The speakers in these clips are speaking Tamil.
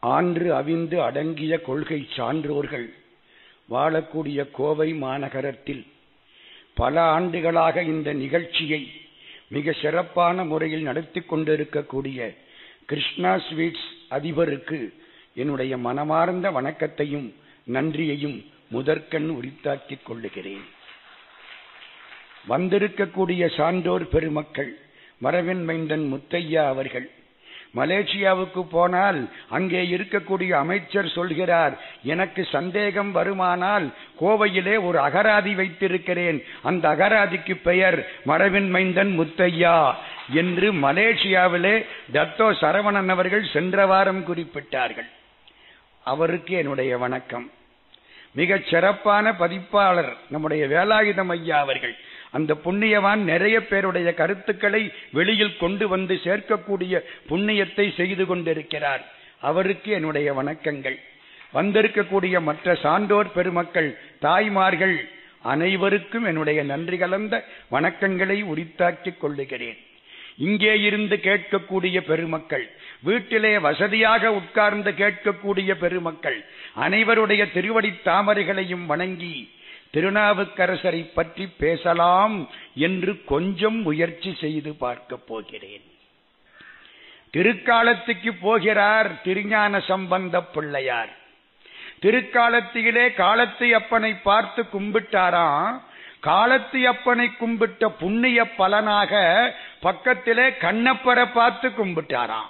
ஆன்று அவிந்து அடங்கிய கொள்கை சான்றோர்கள் வாழக்கூடிய கோவை மாநகரத்தில் பல ஆண்டுகளாக இந்த நிகழ்ச்சியை மிக சிறப்பான முறையில் நடத்தி கொண்டிருக்கக்கூடிய கிருஷ்ணா ஸ்வீட்ஸ் அதிபருக்கு என்னுடைய மனமார்ந்த வணக்கத்தையும் நன்றியையும் முதற்கண் உரித்தாக்கிக் கொள்ளுகிறேன் வந்திருக்கக்கூடிய சான்றோர் பெருமக்கள் மரவின் மைந்தன் முத்தையா அவர்கள் மலேசியாவுக்கு போனால் அங்கே இருக்கக்கூடிய அமைச்சர் சொல்கிறார் எனக்கு சந்தேகம் வருமானால் கோவையிலே ஒரு அகராதி வைத்திருக்கிறேன் அந்த அகராதிக்கு பெயர் மரவின் மைந்தன் முத்தையா என்று மலேசியாவிலே தத்தோ சரவணன் அவர்கள் சென்ற வாரம் குறிப்பிட்டார்கள் அவருக்கு என்னுடைய வணக்கம் மிகச் சிறப்பான பதிப்பாளர் நம்முடைய வேலாயுதம் ஐயா அவர்கள் அந்த புண்ணியவான் நிறைய பேருடைய கருத்துக்களை வெளியில் கொண்டு வந்து சேர்க்கக்கூடிய புண்ணியத்தை செய்து கொண்டிருக்கிறார் அவருக்கு என்னுடைய வணக்கங்கள் வந்திருக்கக்கூடிய மற்ற சான்றோர் பெருமக்கள் தாய்மார்கள் அனைவருக்கும் என்னுடைய நன்றி கலந்த வணக்கங்களை உரித்தாக்கிக் கொள்ளுகிறேன் இங்கே இருந்து கேட்கக்கூடிய பெருமக்கள் வீட்டிலே வசதியாக உட்கார்ந்து கேட்கக்கூடிய பெருமக்கள் அனைவருடைய திருவடி தாமரைகளையும் வணங்கி திருநாவுக்கரசரை பற்றி பேசலாம் என்று கொஞ்சம் முயற்சி செய்து பார்க்க போகிறேன் திருக்காலத்துக்கு போகிறார் திருஞான சம்பந்த பிள்ளையார் திருக்காலத்திலே காலத்தை அப்பனை பார்த்து கும்பிட்டாராம் காலத்து அப்பனை கும்பிட்ட புண்ணிய பலனாக பக்கத்திலே கண்ணப்பரை பார்த்து கும்பிட்டாராம்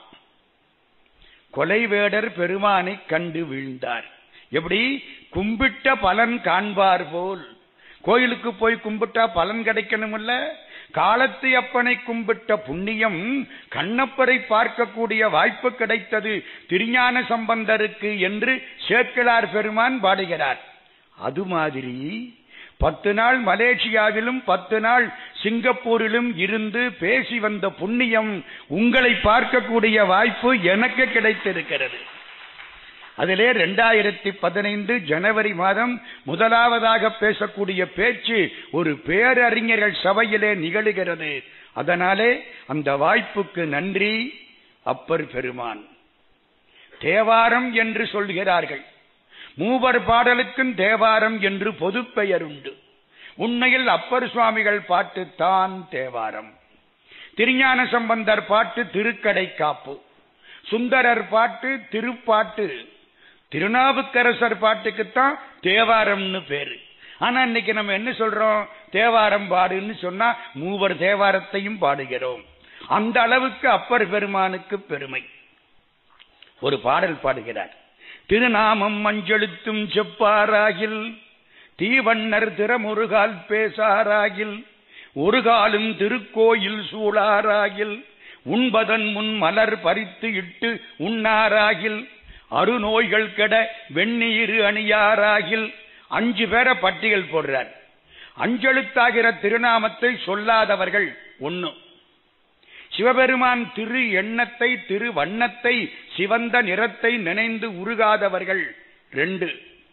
கொலைவேடர் பெருமானை கண்டு வீழ்ந்தார் எப்படி கும்பிட்ட பலன் காண்பார் போல் கோயிலுக்கு போய் கும்பிட்டா பலன் கிடைக்கணும்ல காலத்து அப்பனை கும்பிட்ட புண்ணியம் கண்ணப்பரை பார்க்கக்கூடிய வாய்ப்பு கிடைத்தது திருஞான சம்பந்தருக்கு என்று சேக்கிழார் பெருமான் பாடுகிறார் அது மாதிரி பத்து நாள் மலேசியாவிலும் பத்து நாள் சிங்கப்பூரிலும் இருந்து பேசி வந்த புண்ணியம் உங்களை பார்க்கக்கூடிய வாய்ப்பு எனக்கு கிடைத்திருக்கிறது அதிலே இரண்டாயிரத்தி பதினைந்து ஜனவரி மாதம் முதலாவதாக பேசக்கூடிய பேச்சு ஒரு பேரறிஞர்கள் சபையிலே நிகழுகிறது அதனாலே அந்த வாய்ப்புக்கு நன்றி அப்பர் பெருமான் தேவாரம் என்று சொல்கிறார்கள் மூவர் பாடலுக்கும் தேவாரம் என்று பொது பெயர் உண்டு உண்மையில் அப்பர் சுவாமிகள் பாட்டு தான் தேவாரம் திருஞான சம்பந்தர் பாட்டு திருக்கடை காப்பு சுந்தரர் பாட்டு திருப்பாட்டு திருநாவுக்கரசர் பாட்டுக்குத்தான் தேவாரம்னு பேரு ஆனா இன்னைக்கு நம்ம என்ன சொல்றோம் தேவாரம் பாடுன்னு சொன்னா மூவர் தேவாரத்தையும் பாடுகிறோம் அந்த அளவுக்கு அப்பர் பெருமானுக்கு பெருமை ஒரு பாடல் பாடுகிறார் திருநாமம் மஞ்செழுத்தும் செப்பாராகில் தீவண்ணர் திறமுருகால் பேசாராகில் ஒரு காலும் திருக்கோயில் சூழாராகில் உண்பதன் முன் மலர் பறித்து இட்டு உண்ணாராகில் அருநோய்கள் கெட வெந்நீர் அணியாராகில் அஞ்சு பேரை பட்டியல் போடுறார் அஞ்செழுத்தாகிற திருநாமத்தை சொல்லாதவர்கள் ஒன்னு சிவபெருமான் திரு எண்ணத்தை திரு வண்ணத்தை சிவந்த நிறத்தை நினைந்து உருகாதவர்கள் ரெண்டு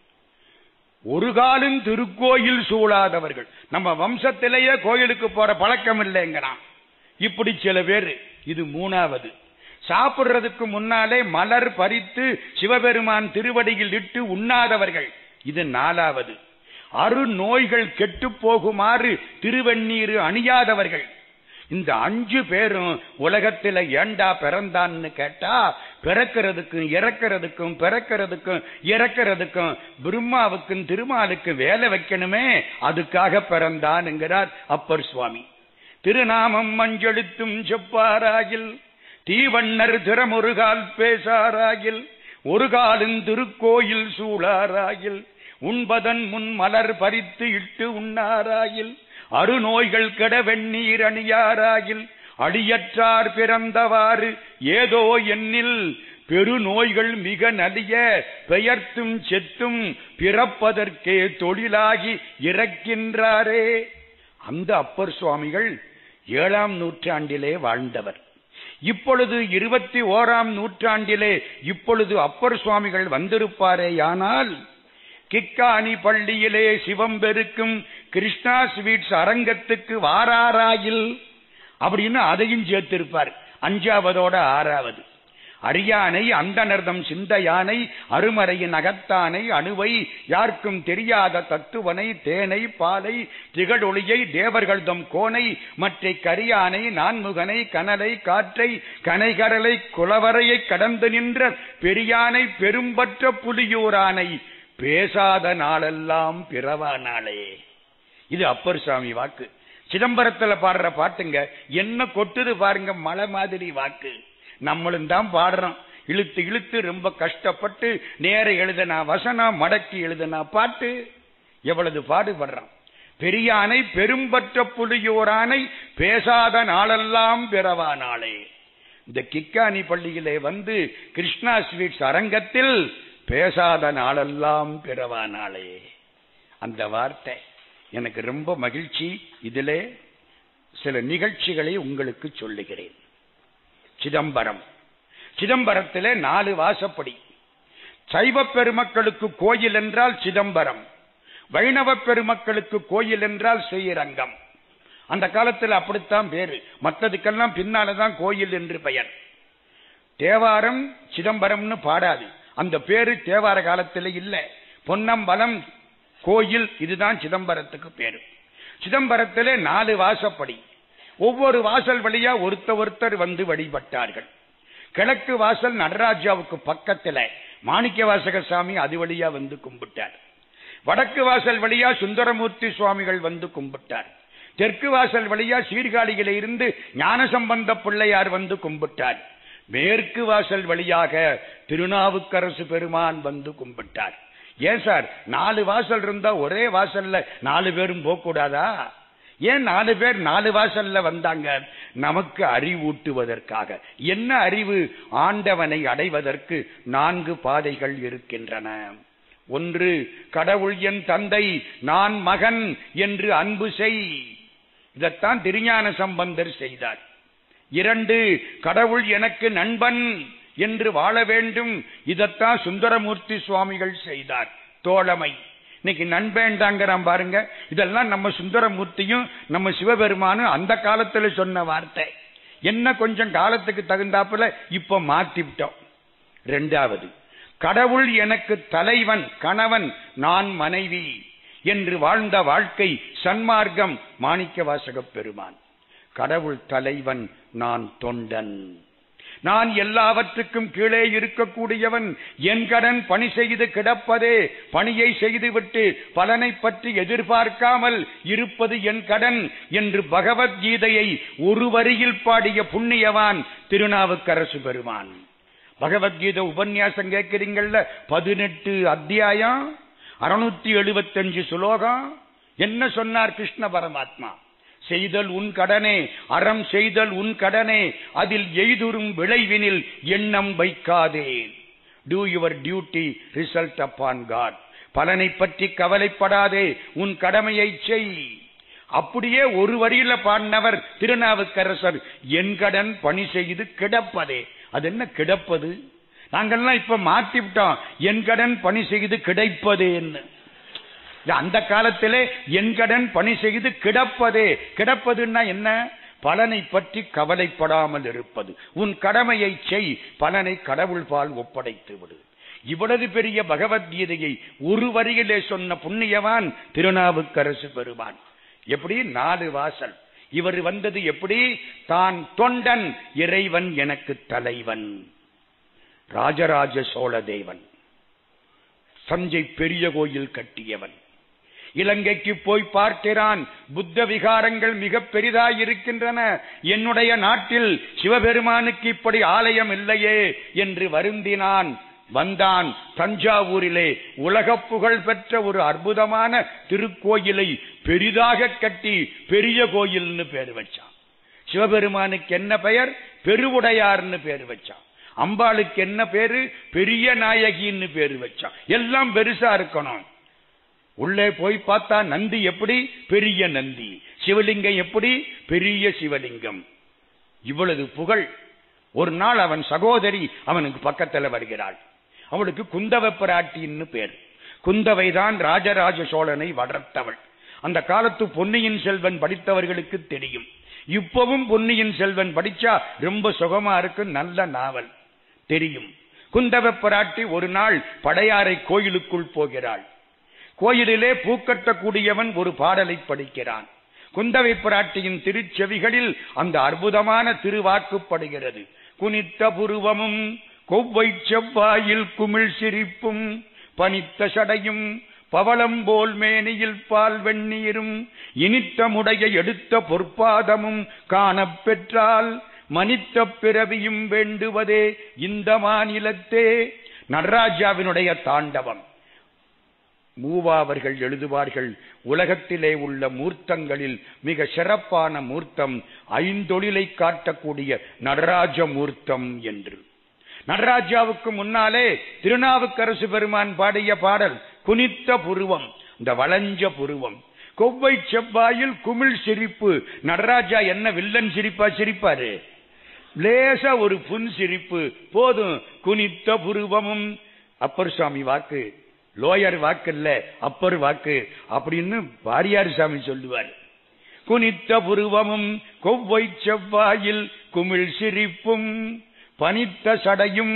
ஒரு காலும் திருக்கோயில் சூழாதவர்கள் நம்ம வம்சத்திலேயே கோயிலுக்கு போற பழக்கம் இல்லைங்கிறான் இப்படி சில பேர் இது மூணாவது சாப்பிடுறதுக்கு முன்னாலே மலர் பறித்து சிவபெருமான் திருவடியில் இட்டு உண்ணாதவர்கள் இது நாலாவது அரு நோய்கள் கெட்டு போகுமாறு திருவெண்ணீர் அணியாதவர்கள் இந்த அஞ்சு பேரும் உலகத்துல ஏண்டா பிறந்தான்னு கேட்டா பிறக்கிறதுக்கும் இறக்கிறதுக்கும் பிறக்கிறதுக்கும் இறக்கிறதுக்கும் பிரம்மாவுக்கும் திருமாலுக்கும் வேலை வைக்கணுமே அதுக்காக பிறந்தான்ங்கிறார் அப்பர் சுவாமி திருநாமம் மஞ்செழுத்தும் செப்பாராகில் தீவண்ணர் திறமுருகால் பேசாராகில் ஒரு காலின் திருக்கோயில் சூழாராகில் உண்பதன் முன் மலர் பறித்து இட்டு உண்ணாராயில் அருநோய்கள் கெட வெந்நீர் அணியாராகில் அடியற்றார் பிறந்தவாறு ஏதோ எண்ணில் பெருநோய்கள் மிக நலிய பெயர்த்தும் செத்தும் பிறப்பதற்கே தொழிலாகி இறக்கின்றாரே அந்த அப்பர் சுவாமிகள் ஏழாம் நூற்றாண்டிலே வாழ்ந்தவர் இப்பொழுது இருபத்தி ஓராம் நூற்றாண்டிலே இப்பொழுது அப்பர் சுவாமிகள் வந்திருப்பாரேயானால் கிக்கானி பள்ளியிலே சிவம் பெருக்கும் கிருஷ்ணா ஸ்வீட்ஸ் அரங்கத்துக்கு வாராராயில் அப்படின்னு அதையும் சேர்த்திருப்பார் அஞ்சாவதோட ஆறாவது அரியானை அந்தனர்தம் சிந்தையானை அருமறையின் அகத்தானை அணுவை யாருக்கும் தெரியாத தத்துவனை தேனை பாலை திகழொளியை தேவர்கள்தம் கோனை மற்றை கரியானை நான்முகனை கனலை காற்றை கனைகரலை குலவரையை கடந்து நின்ற பெரியானை பெரும்பற்ற புலியூரானை பேசாத நாளெல்லாம் பிறவா நாளே இது அப்பர் சாமி வாக்கு சிதம்பரத்துல பாடுற பாட்டுங்க என்ன கொட்டுது பாருங்க மலை மாதிரி வாக்கு நம்மளும் தான் பாடுறோம் இழுத்து இழுத்து ரொம்ப கஷ்டப்பட்டு நேர எழுதனா வசனம் மடக்கி எழுதனா பாட்டு எவ்வளவு பாடுபடுறான் பெரியானை பெரும்பற்ற புலியோரானை பேசாத நாளெல்லாம் பிறவா நாளே இந்த கிக்கானி பள்ளியிலே வந்து கிருஷ்ணா ஸ்வீட்ஸ் அரங்கத்தில் பேசாத நாளெல்லாம் பிறவா நாளே அந்த வார்த்தை எனக்கு ரொம்ப மகிழ்ச்சி இதிலே சில நிகழ்ச்சிகளை உங்களுக்கு சொல்லுகிறேன் சிதம்பரம் சிதம்பரத்திலே நாலு வாசப்படி சைவ பெருமக்களுக்கு கோயில் என்றால் சிதம்பரம் வைணவ பெருமக்களுக்கு கோயில் என்றால் ஸ்ரீரங்கம் அந்த காலத்தில் அப்படித்தான் பேரு மற்றதுக்கெல்லாம் பின்னாலதான் கோயில் என்று பெயர் தேவாரம் சிதம்பரம்னு பாடாது அந்த பேரு தேவார காலத்தில் இல்ல பொன்னம்பலம் கோயில் இதுதான் சிதம்பரத்துக்கு பேரு சிதம்பரத்திலே நாலு வாசப்படி ஒவ்வொரு வாசல் வழியா ஒருத்த ஒருத்தர் வந்து வழிபட்டார்கள் கிழக்கு வாசல் நடராஜாவுக்கு பக்கத்துல மாணிக்க வாசக சாமி அது வழியா வந்து கும்பிட்டார் வடக்கு வாசல் வழியா சுந்தரமூர்த்தி சுவாமிகள் வந்து கும்பிட்டார் தெற்கு வாசல் வழியா சீர்காழியில இருந்து ஞானசம்பந்த பிள்ளையார் வந்து கும்பிட்டார் மேற்கு வாசல் வழியாக திருநாவுக்கரசு பெருமான் வந்து கும்பிட்டார் ஏன் சார் நாலு வாசல் இருந்தா ஒரே வாசல்ல நாலு பேரும் போக கூடாதா ஏன் நாலு பேர் நாலு வாசல்ல வந்தாங்க நமக்கு அறிவூட்டுவதற்காக என்ன அறிவு ஆண்டவனை அடைவதற்கு நான்கு பாதைகள் இருக்கின்றன ஒன்று கடவுள் என் தந்தை நான் மகன் என்று அன்பு செய் இதைத்தான் திருஞான சம்பந்தர் செய்தார் இரண்டு கடவுள் எனக்கு நண்பன் என்று வாழ வேண்டும் இதத்தான் சுந்தரமூர்த்தி சுவாமிகள் செய்தார் தோழமை இன்னைக்கு நண்பேண்டாங்கிறான் பாருங்க இதெல்லாம் நம்ம சுந்தரமூர்த்தியும் நம்ம சிவபெருமானும் அந்த காலத்துல சொன்ன வார்த்தை என்ன கொஞ்சம் காலத்துக்கு தகுந்தாப்புல இப்ப மாத்தி விட்டோம் ரெண்டாவது கடவுள் எனக்கு தலைவன் கணவன் நான் மனைவி என்று வாழ்ந்த வாழ்க்கை சன்மார்க்கம் மாணிக்க வாசகப் பெருமான் கடவுள் தலைவன் நான் தொண்டன் நான் எல்லாவற்றுக்கும் கீழே இருக்கக்கூடியவன் என் கடன் பணி செய்து கிடப்பதே பணியை செய்துவிட்டு பலனை பற்றி எதிர்பார்க்காமல் இருப்பது என் கடன் என்று பகவத்கீதையை ஒரு வரியில் பாடிய புண்ணியவான் திருநாவுக்கரசு பெருமான் பகவத்கீதை உபன்யாசம் கேட்கிறீங்கல்ல பதினெட்டு அத்தியாயம் அறுநூத்தி எழுபத்தஞ்சு சுலோகம் என்ன சொன்னார் கிருஷ்ண பரமாத்மா செய்தல் உன் கடனே அறம் செய்தல் உன் கடனே அதில் எய்துறும் விளைவினில் எண்ணம் வைக்காதே do your duty result upon God பலனை பற்றி கவலைப்படாதே உன் கடமையை செய் அப்படியே ஒரு வரியில பாடினவர் திருநாவுக்கரசர் என் கடன் பணி செய்து கிடப்பதே அது என்ன கிடப்பது நாங்கெல்லாம் இப்ப மாத்தி விட்டோம் என் கடன் பணி செய்து கிடைப்பதேன்னு அந்த காலத்திலே என் கடன் பணி செய்து கிடப்பதே கிடப்பதுன்னா என்ன பலனை பற்றி கவலைப்படாமல் இருப்பது உன் கடமையை செய் பலனை கடவுள் பால் ஒப்படைத்து விடு இவ்வளவு பெரிய பகவத்கீதையை ஒரு வரியிலே சொன்ன புண்ணியவான் திருநாவுக்கரசு பெருமான் எப்படி நாலு வாசல் இவர் வந்தது எப்படி தான் தொண்டன் இறைவன் எனக்கு தலைவன் ராஜராஜ சோழ தேவன் சஞ்சை பெரிய கோயில் கட்டியவன் இலங்கைக்கு போய் பார்க்கிறான் புத்த விகாரங்கள் மிக பெரிதாய் இருக்கின்றன என்னுடைய நாட்டில் சிவபெருமானுக்கு இப்படி ஆலயம் இல்லையே என்று வருந்தினான் வந்தான் தஞ்சாவூரிலே உலக புகழ் பெற்ற ஒரு அற்புதமான திருக்கோயிலை பெரிதாக கட்டி பெரிய கோயில்னு பேர் வச்சான் சிவபெருமானுக்கு என்ன பெயர் பெருவுடையார்னு பேர் வச்சான் அம்பாளுக்கு என்ன பேரு பெரிய நாயகின்னு பேரு வச்சான் எல்லாம் பெருசா இருக்கணும் உள்ளே போய் பார்த்தா நந்தி எப்படி பெரிய நந்தி சிவலிங்கம் எப்படி பெரிய சிவலிங்கம் இவ்வளவு புகழ் ஒரு நாள் அவன் சகோதரி அவனுக்கு பக்கத்துல வருகிறாள் அவளுக்கு குந்தவ பிராட்டின்னு பேர் குந்தவைதான் ராஜராஜ சோழனை வளர்த்தவள் அந்த காலத்து பொன்னியின் செல்வன் படித்தவர்களுக்கு தெரியும் இப்பவும் பொன்னியின் செல்வன் படிச்சா ரொம்ப சுகமா இருக்கு நல்ல நாவல் தெரியும் குந்தவ பிராட்டி ஒரு நாள் படையாறை கோயிலுக்குள் போகிறாள் கோயிலிலே பூக்கட்டக்கூடியவன் ஒரு பாடலை படிக்கிறான் குந்தவை பிராட்டியின் திருச்செவிகளில் அந்த அற்புதமான திருவாக்குப்படுகிறது குனித்த புருவமும் கொவ்வை செவ்வாயில் குமிழ் சிரிப்பும் பனித்த சடையும் பவளம் போல் மேனியில் பால் வெந்நீரும் இனித்த முடைய எடுத்த பொற்பாதமும் காணப் பெற்றால் மனித்த பிறவியும் வேண்டுவதே இந்த மாநிலத்தே நடராஜாவினுடைய தாண்டவம் மூவாவர்கள் எழுதுவார்கள் உலகத்திலே உள்ள மூர்த்தங்களில் மிக சிறப்பான மூர்த்தம் ஐந்தொழிலை காட்டக்கூடிய நடராஜ மூர்த்தம் என்று நடராஜாவுக்கு முன்னாலே திருநாவுக்கரசு பெருமான் பாடிய பாடல் குனித்த புருவம் இந்த வளைஞ்ச புருவம் கொவ்வை செவ்வாயில் குமிழ் சிரிப்பு நடராஜா என்ன வில்லன் சிரிப்பா சிரிப்பாரு லேசா ஒரு புன் சிரிப்பு போதும் குனித்த புருவமும் அப்பர் சுவாமி வாக்கு லோயர் வாக்கு இல்ல அப்பர் வாக்கு அப்படின்னு பாரியார் சாமி சொல்லுவார் குனித்த புருவமும் கொவ்வை செவ்வாயில் குமிழ் சிரிப்பும் பனித்த சடையும்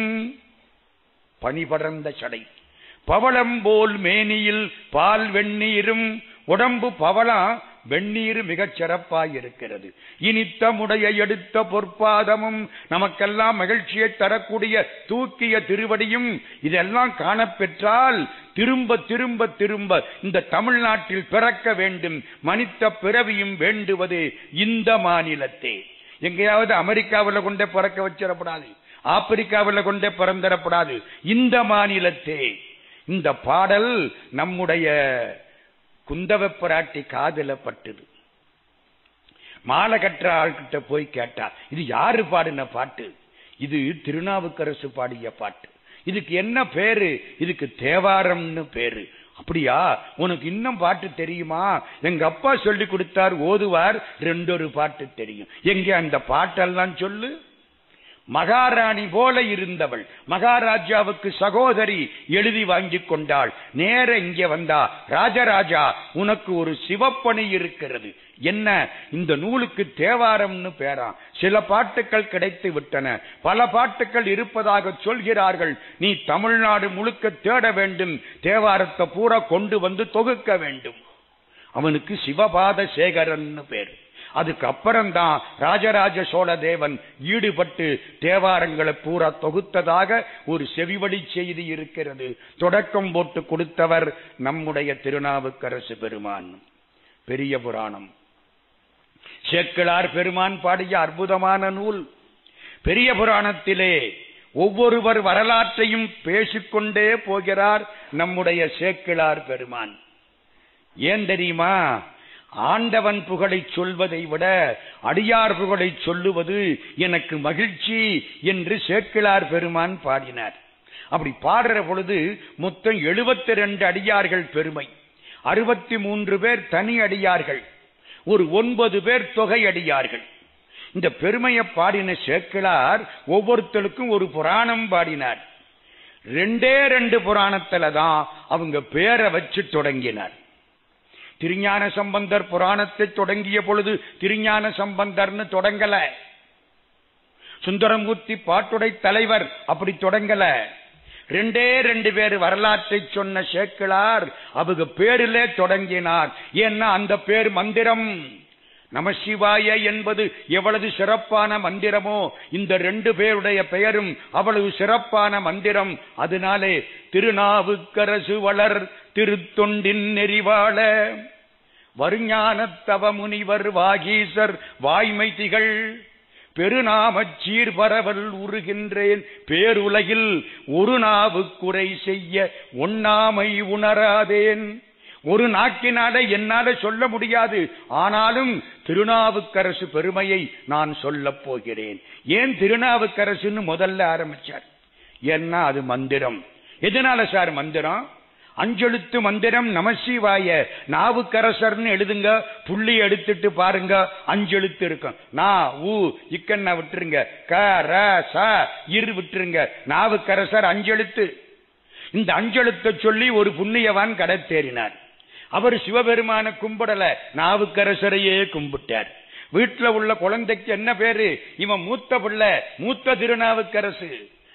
பனி படர்ந்த சடை பவளம் போல் மேனியில் பால் வெந்நீரும் உடம்பு பவளம் வெந்நீர் மிகச் சிறப்பாய் இருக்கிறது இனித்த முடைய எடுத்த பொற்பாதமும் நமக்கெல்லாம் மகிழ்ச்சியை தரக்கூடிய தூக்கிய திருவடியும் இதெல்லாம் காணப்பெற்றால் திரும்ப திரும்ப திரும்ப இந்த தமிழ்நாட்டில் பிறக்க வேண்டும் மனித பிறவியும் வேண்டுவது இந்த மாநிலத்தே எங்கேயாவது அமெரிக்காவில் கொண்டே பிறக்க வச்சிடப்படாது ஆப்பிரிக்காவில் கொண்டே பிறந்திடப்படாது இந்த மாநிலத்தே இந்த பாடல் நம்முடைய குந்தவ பிராட்டி காதல பட்டது மாலை கட்டுற ஆள்கிட்ட போய் கேட்டா இது யாரு பாடின பாட்டு இது திருநாவுக்கரசு பாடிய பாட்டு இதுக்கு என்ன பேரு இதுக்கு தேவாரம்னு பேரு அப்படியா உனக்கு இன்னும் பாட்டு தெரியுமா எங்க அப்பா சொல்லி கொடுத்தார் ஓதுவார் ரெண்டொரு பாட்டு தெரியும் எங்க அந்த பாட்டெல்லாம் சொல்லு மகாராணி போல இருந்தவள் மகாராஜாவுக்கு சகோதரி எழுதி வாங்கி கொண்டாள் நேர இங்கே வந்தா ராஜராஜா உனக்கு ஒரு சிவப்பணி இருக்கிறது என்ன இந்த நூலுக்கு தேவாரம்னு பேரா சில பாட்டுக்கள் கிடைத்து விட்டன பல பாட்டுக்கள் இருப்பதாக சொல்கிறார்கள் நீ தமிழ்நாடு முழுக்க தேட வேண்டும் தேவாரத்தை பூரா கொண்டு வந்து தொகுக்க வேண்டும் அவனுக்கு சிவபாத சேகரன்னு பேர் அதுக்கு அப்புறம்தான் ராஜராஜ சோழ தேவன் ஈடுபட்டு தேவாரங்களை பூரா தொகுத்ததாக ஒரு செவிவழி செய்தி இருக்கிறது தொடக்கம் போட்டு கொடுத்தவர் நம்முடைய திருநாவுக்கரசு பெருமான் பெரிய புராணம் சேக்கிழார் பெருமான் பாடிய அற்புதமான நூல் பெரிய புராணத்திலே ஒவ்வொருவர் வரலாற்றையும் பேசிக்கொண்டே போகிறார் நம்முடைய சேக்கிழார் பெருமான் ஏன் தெரியுமா ஆண்டவன் புகழை சொல்வதை விட அடியார் புகழை சொல்லுவது எனக்கு மகிழ்ச்சி என்று சேக்கிழார் பெருமான் பாடினார் அப்படி பாடுற பொழுது மொத்தம் எழுபத்தி ரெண்டு அடியார்கள் பெருமை அறுபத்தி மூன்று பேர் தனி அடியார்கள் ஒரு ஒன்பது பேர் தொகை அடியார்கள் இந்த பெருமையை பாடின சேக்கிழார் ஒவ்வொருத்தருக்கும் ஒரு புராணம் பாடினார் ரெண்டே ரெண்டு புராணத்துல தான் அவங்க பேரை வச்சு தொடங்கினார் திருஞான சம்பந்தர் புராணத்தை தொடங்கிய பொழுது திருஞான சம்பந்தர்னு தொடங்கல சுந்தரமூர்த்தி பாட்டுடை தலைவர் அப்படி தொடங்கல ரெண்டே ரெண்டு பேர் வரலாற்றை சொன்ன சேக்கிழார் அவங்க பேரிலே தொடங்கினார் ஏன்னா அந்த பேர் மந்திரம் நமசிவாய என்பது எவ்வளவு சிறப்பான மந்திரமோ இந்த ரெண்டு பேருடைய பெயரும் அவ்வளவு சிறப்பான மந்திரம் அதனாலே திருநாவுக்கரசு வளர் திருத்தொண்டின் நெறிவாள வருஞானத்தவ முனிவர் வாகீசர் வாய்மை திகழ் பெருநாமச் சீர்பரவல் உருகின்றேன் பேருலகில் ஒரு நாவு குறை செய்ய ஒண்ணாமை உணராதேன் ஒரு நாக்கினால என்னால சொல்ல முடியாது ஆனாலும் திருநாவுக்கரசு பெருமையை நான் சொல்லப் போகிறேன் ஏன் திருநாவுக்கரசுன்னு முதல்ல ஆரம்பிச்சார் ஏன்னா அது மந்திரம் எதனால சார் மந்திரம் அஞ்செழுத்து மந்திரம் நமசிவாய நாவுக்கரசர்னு எழுதுங்க புள்ளி எடுத்துட்டு பாருங்க அஞ்செழுத்து இருக்கும் நா ஊ இக்கண்ண விட்டுருங்க க ர ச இரு விட்டுருங்க நாவுக்கரசர் அஞ்செழுத்து இந்த அஞ்செழுத்தை சொல்லி ஒரு புண்ணியவான் கடை தேறினார் அவர் சிவபெருமான கும்பிடல நாவுக்கரசரையே கும்பிட்டார் வீட்டுல உள்ள குழந்தைக்கு என்ன பேரு இவன் மூத்த பிள்ளை மூத்த திருநாவுக்கரசு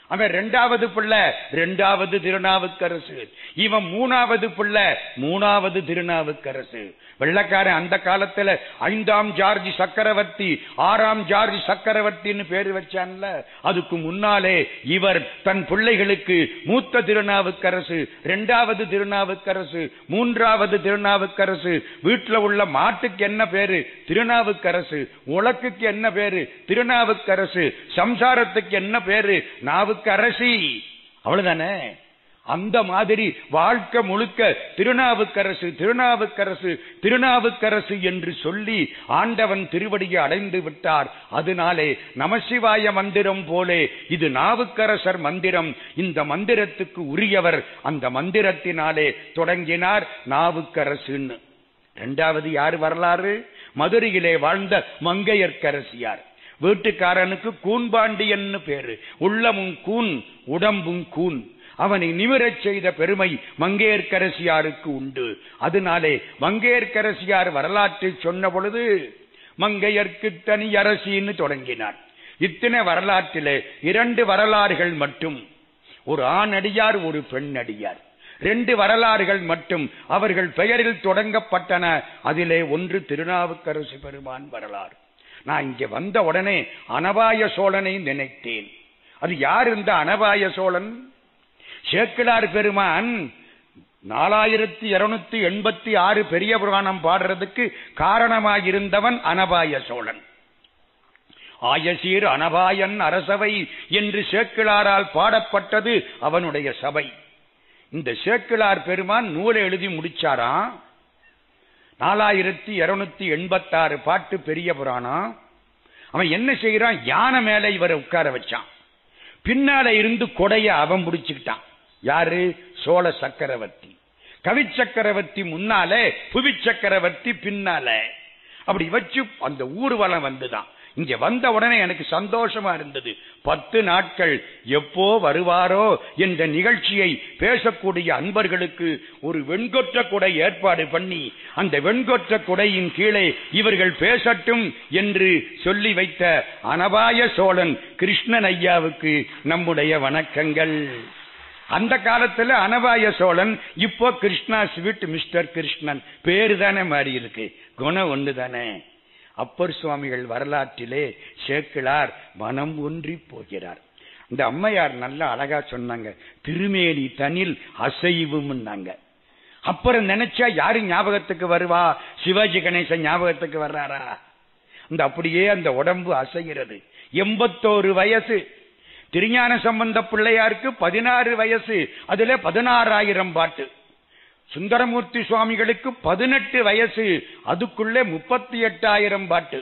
அவன் ரெண்டாவது பிள்ளை ரெண்டாவது திருநாவுக்கரசு இவன் மூணாவது பிள்ளை மூணாவது திருநாவுக்கரசு வெள்ளக்காரன் அந்த காலத்துல ஐந்தாம் ஜார்ஜ் சக்கரவர்த்தி ஆறாம் ஜார்ஜ் சக்கரவர்த்தின்னு பேரு வச்சான்ல அதுக்கு முன்னாலே இவர் தன் பிள்ளைகளுக்கு மூத்த திருநாவுக்கரசு இரண்டாவது திருநாவுக்கரசு மூன்றாவது திருநாவுக்கரசு வீட்டுல உள்ள மாட்டுக்கு என்ன பேரு திருநாவுக்கரசு உலக்குக்கு என்ன பேரு திருநாவுக்கரசு சம்சாரத்துக்கு என்ன பேரு நாவுக்கரசி அவ்வளவுதானே அந்த மாதிரி வாழ்க்கை முழுக்க திருநாவுக்கரசு திருநாவுக்கரசு திருநாவுக்கரசு என்று சொல்லி ஆண்டவன் திருவடியை அடைந்து விட்டார் அதனாலே நமசிவாய மந்திரம் போலே இது நாவுக்கரசர் மந்திரம் இந்த மந்திரத்துக்கு உரியவர் அந்த மந்திரத்தினாலே தொடங்கினார் நாவுக்கரசுன்னு இரண்டாவது யார் வரலாறு மதுரையிலே வாழ்ந்த மங்கையர்க்கரசியார் வீட்டுக்காரனுக்கு கூன்பாண்டியன்னு பேரு உள்ளமும் கூன் உடம்பும் கூன் அவனை நிமிரச் செய்த பெருமை மங்கையர்க்கரசியாருக்கு உண்டு அதனாலே மங்கையர்க்கரசியார் வரலாற்றை சொன்ன பொழுது மங்கையர்க்கு தனி அரசின்னு தொடங்கினார் இத்தனை வரலாற்றிலே இரண்டு வரலாறுகள் மட்டும் ஒரு ஆண் அடியார் ஒரு பெண் அடியார் ரெண்டு வரலாறுகள் மட்டும் அவர்கள் பெயரில் தொடங்கப்பட்டன அதிலே ஒன்று திருநாவுக்கரசு பெருமான் வரலாறு நான் இங்கே வந்த உடனே அனபாய சோழனை நினைத்தேன் அது யார் இந்த அனபாய சோழன் சேக்கிழார் பெருமான் நாலாயிரத்தி இருநூத்தி எண்பத்தி ஆறு பெரிய புராணம் பாடுறதுக்கு காரணமாயிருந்தவன் அனபாய சோழன் ஆயசீர் அனபாயன் அரசவை என்று சேக்கிழாரால் பாடப்பட்டது அவனுடைய சபை இந்த சேக்கிழார் பெருமான் நூலை எழுதி முடிச்சாராம் நாலாயிரத்தி இருநூத்தி எண்பத்தாறு பாட்டு பெரிய புராணம் அவன் என்ன செய்யறான் யானை மேல இவரை உட்கார வச்சான் பின்னால இருந்து கொடைய அவன் முடிச்சுக்கிட்டான் யாரு சோழ சக்கரவர்த்தி கவி சக்கரவர்த்தி முன்னாலே புவி சக்கரவர்த்தி பின்னால அப்படி வச்சு அந்த ஊர்வலம் வந்துதான் இங்க வந்த உடனே எனக்கு சந்தோஷமா இருந்தது பத்து நாட்கள் எப்போ வருவாரோ என்ற நிகழ்ச்சியை பேசக்கூடிய அன்பர்களுக்கு ஒரு வெண்கொற்ற குடை ஏற்பாடு பண்ணி அந்த வெண்கொற்ற குடையின் கீழே இவர்கள் பேசட்டும் என்று சொல்லி வைத்த அனபாய சோழன் கிருஷ்ணன் ஐயாவுக்கு நம்முடைய வணக்கங்கள் அந்த காலத்துல அனபாய சோழன் இப்போ கிருஷ்ணா ஸ்வீட் மிஸ்டர் கிருஷ்ணன் பேரு தானே மாறி இருக்கு குணம் ஒன்று தானே அப்பர் சுவாமிகள் வரலாற்றிலே சேக்கிழார் மனம் ஒன்றி போகிறார் இந்த அம்மையார் நல்லா அழகா சொன்னாங்க திருமேனி தனில் அசைவும்னாங்க அப்புறம் நினைச்சா யாரு ஞாபகத்துக்கு வருவா சிவாஜி கணேசன் ஞாபகத்துக்கு வர்றாரா இந்த அப்படியே அந்த உடம்பு அசைகிறது எண்பத்தோரு வயசு திருஞான சம்பந்த பிள்ளையாருக்கு பதினாறு வயசு அதுல பதினாறாயிரம் பாட்டு சுந்தரமூர்த்தி சுவாமிகளுக்கு பதினெட்டு வயசு அதுக்குள்ளே முப்பத்தி எட்டாயிரம் பாட்டு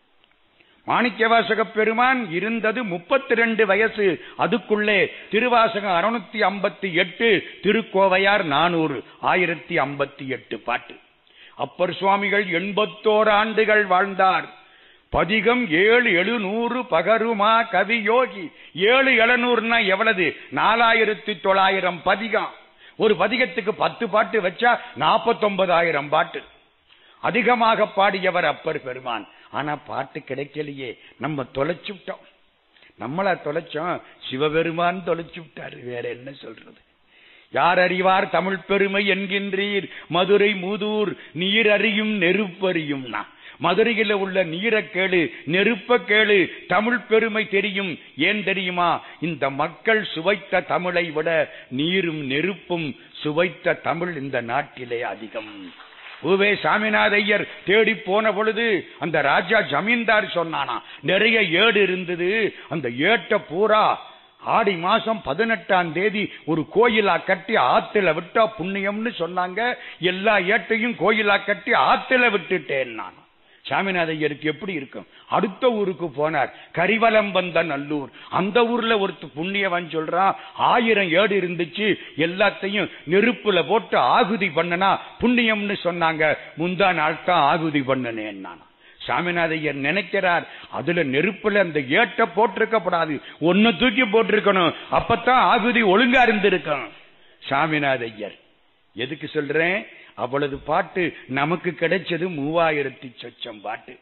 மாணிக்கவாசக பெருமான் இருந்தது முப்பத்தி ரெண்டு வயசு அதுக்குள்ளே திருவாசகம் அறுநூத்தி ஐம்பத்தி எட்டு திருக்கோவையார் நானூறு ஆயிரத்தி ஐம்பத்தி எட்டு பாட்டு அப்பர் சுவாமிகள் எண்பத்தோரு ஆண்டுகள் வாழ்ந்தார் பதிகம் ஏழு எழுநூறு பகருமா கவி யோகி ஏழு எழுநூறுனா எவ்வளவு நாலாயிரத்தி தொள்ளாயிரம் பதிகம் ஒரு பதிகத்துக்கு பத்து பாட்டு வச்சா நாற்பத்தொன்பதாயிரம் பாட்டு அதிகமாக பாடியவர் அப்பர் பெருமான் ஆனா பாட்டு கிடைக்கலையே நம்ம தொலைச்சு விட்டோம் நம்மள தொலைச்சோம் சிவபெருமான் தொலைச்சு விட்டாரு வேற என்ன சொல்றது யார் அறிவார் தமிழ் பெருமை என்கின்றீர் மதுரை மூதூர் நீர் அறியும் நெருப்பறியும்னா மதுரையில உள்ள நீரை கேளு நெருப்ப கேளு தமிழ் பெருமை தெரியும் ஏன் தெரியுமா இந்த மக்கள் சுவைத்த தமிழை விட நீரும் நெருப்பும் சுவைத்த தமிழ் இந்த நாட்டிலே அதிகம் உவே சாமிநாதையர் தேடி போன பொழுது அந்த ராஜா ஜமீன்தார் சொன்னானா நிறைய ஏடு இருந்தது அந்த ஏட்ட பூரா ஆடி மாசம் பதினெட்டாம் தேதி ஒரு கோயிலா கட்டி ஆத்துல விட்டா புண்ணியம்னு சொன்னாங்க எல்லா ஏட்டையும் கோயிலா கட்டி ஆத்துல விட்டுட்டேன் நான் சாமிநாதையருக்கு எப்படி இருக்கும் அடுத்த ஊருக்கு போனார் கரிவலம் வந்த நல்லூர் அந்த ஊர்ல ஒருத்த புண்ணியவன் சொல்றான் ஆயிரம் ஏடு இருந்துச்சு எல்லாத்தையும் நெருப்புல போட்டு ஆகுதி பண்ணனா புண்ணியம்னு சொன்னாங்க முந்தா நாள் தான் ஆகுதி பண்ணனேன் நான் சாமிநாதையர் நினைக்கிறார் அதுல நெருப்புல அந்த ஏட்ட போட்டிருக்கப்படாது ஒன்னு தூக்கி போட்டிருக்கணும் அப்பதான் ஆகுதி ஒழுங்கா இருந்திருக்கும் சாமிநாதையர் எதுக்கு சொல்றேன் அவ்வளவு பாட்டு நமக்கு கிடைச்சது மூவாயிரத்தி சொச்சம் பாட்டு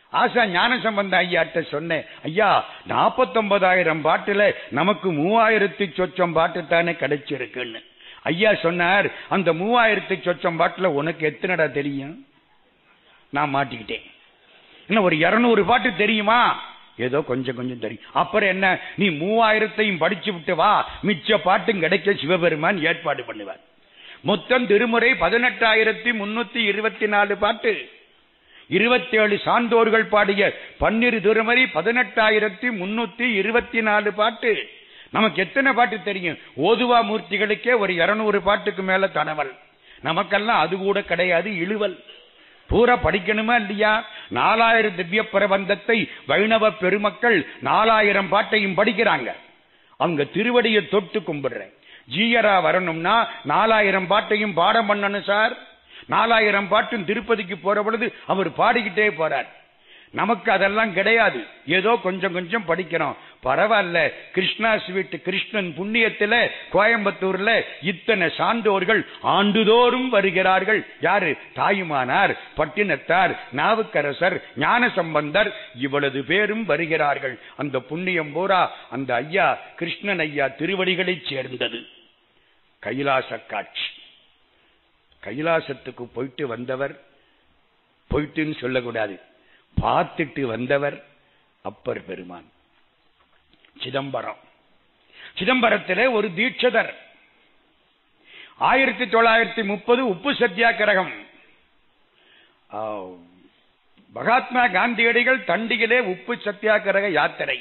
ஆசா ஞான சம்பந்த ஐயாட்ட சொன்னேன் ஐயா நாற்பத்தொன்பதாயிரம் பாட்டுல நமக்கு மூவாயிரத்தி சொச்சம் பாட்டு தானே கிடைச்சிருக்குன்னு ஐயா சொன்னார் அந்த மூவாயிரத்தி சொச்சம் பாட்டுல உனக்கு எத்தனைடா தெரியும் நான் மாட்டிக்கிட்டேன் இன்னும் ஒரு இருநூறு பாட்டு தெரியுமா ஏதோ கொஞ்சம் கொஞ்சம் தெரியும் அப்புறம் என்ன நீ மூவாயிரத்தையும் படிச்சு விட்டு வா மிச்ச பாட்டும் கிடைக்க சிவபெருமான் ஏற்பாடு பண்ணுவார் மொத்தம் திருமுறை பதினெட்டாயிரத்தி முன்னூத்தி இருபத்தி நாலு பாட்டு இருபத்தி ஏழு சான்றோர்கள் பாடிய பன்னிரு திருமறை பதினெட்டாயிரத்தி முன்னூத்தி இருபத்தி நாலு பாட்டு நமக்கு எத்தனை பாட்டு தெரியும் ஓதுவா மூர்த்திகளுக்கே ஒரு இருநூறு பாட்டுக்கு மேல தனவல் நமக்கெல்லாம் அது கூட கிடையாது இழுவல் பூரா படிக்கணுமா இல்லையா நாலாயிரம் திவ்ய பிரபந்தத்தை வைணவ பெருமக்கள் நாலாயிரம் பாட்டையும் படிக்கிறாங்க அங்க திருவடியை தொட்டு கும்பிடுறேன் ஜீயரா வரணும்னா நாலாயிரம் பாட்டையும் பாடம் பண்ணணும் சார் நாலாயிரம் பாட்டும் திருப்பதிக்கு போற பொழுது அவர் பாடிக்கிட்டே போறார் நமக்கு அதெல்லாம் கிடையாது ஏதோ கொஞ்சம் கொஞ்சம் படிக்கிறோம் பரவாயில்ல கிருஷ்ணா ஸ்வீட் கிருஷ்ணன் புண்ணியத்துல கோயம்புத்தூர்ல இத்தனை சான்றோர்கள் ஆண்டுதோறும் வருகிறார்கள் யாரு தாயுமானார் பட்டினத்தார் நாவுக்கரசர் ஞான சம்பந்தர் இவ்வளவு பேரும் வருகிறார்கள் அந்த புண்ணியம் பூரா அந்த ஐயா கிருஷ்ணன் ஐயா திருவடிகளைச் சேர்ந்தது கைலாச காட்சி கைலாசத்துக்கு போயிட்டு வந்தவர் போயிட்டுன்னு சொல்லக்கூடாது பார்த்துட்டு வந்தவர் அப்பர் பெருமான் சிதம்பரம் சிதம்பரத்திலே ஒரு தீட்சதர் ஆயிரத்தி தொள்ளாயிரத்தி முப்பது உப்பு சத்தியாகிரகம் ஆ, மகாத்மா காந்தியடிகள் தண்டியிலே உப்பு சத்தியாகிரக யாத்திரை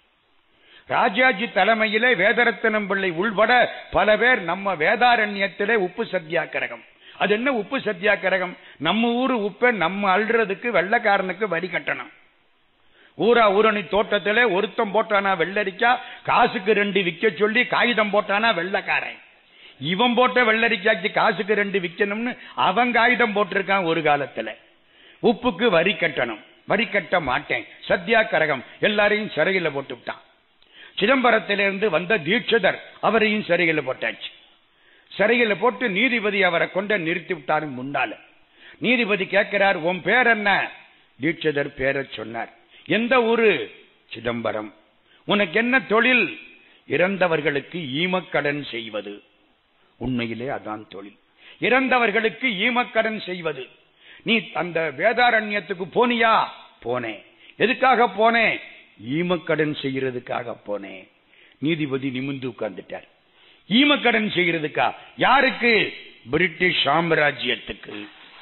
ராஜாஜி தலைமையிலே வேதரத்னம் பிள்ளை உள்பட பல பேர் நம்ம வேதாரண்யத்திலே உப்பு சத்தியாகிரகம் அது என்ன உப்பு சத்தியாகிரகம் நம்ம ஊரு உப்பை நம்ம அள்ளுறதுக்கு வெள்ளக்காரனுக்கு வரி கட்டணும் ஊரா ஊரணி தோட்டத்திலே ஒருத்தம் போட்டானா வெள்ளரிக்கா காசுக்கு ரெண்டு விக்க சொல்லி காகிதம் போட்டானா வெள்ளக்காரன் இவன் போட்ட வெள்ளரிக்காய்க்கு காசுக்கு ரெண்டு விக்கணும்னு அவன் காகிதம் போட்டிருக்கான் ஒரு காலத்துல உப்புக்கு வரி கட்டணும் வரி கட்ட மாட்டேன் சத்தியாகிரகம் எல்லாரையும் சிறையில போட்டு விட்டான் சிதம்பரத்திலிருந்து வந்த தீட்சிதர் அவரையும் சிறையில போட்டாச்சு சிறையில போட்டு நீதிபதி அவரை கொண்டு நிறுத்தி விட்டாரு முன்னால நீதிபதி கேட்கிறார் உன் பேர் என்ன தீட்சிதர் பேரை சொன்னார் எந்த ஊரு சிதம்பரம் உனக்கு என்ன தொழில் இறந்தவர்களுக்கு ஈமக்கடன் செய்வது உண்மையிலே அதான் தொழில் இறந்தவர்களுக்கு ஈமக்கடன் செய்வது நீ அந்த வேதாரண்யத்துக்கு போனியா போனேன் எதுக்காக போனேன் ஈமக்கடன் செய்யறதுக்காக போனேன் நீதிபதி நிமிந்து உட்கார்ந்துட்டார் ஈமக்கடன் செய்யறதுக்கா யாருக்கு பிரிட்டிஷ் சாம்ராஜ்யத்துக்கு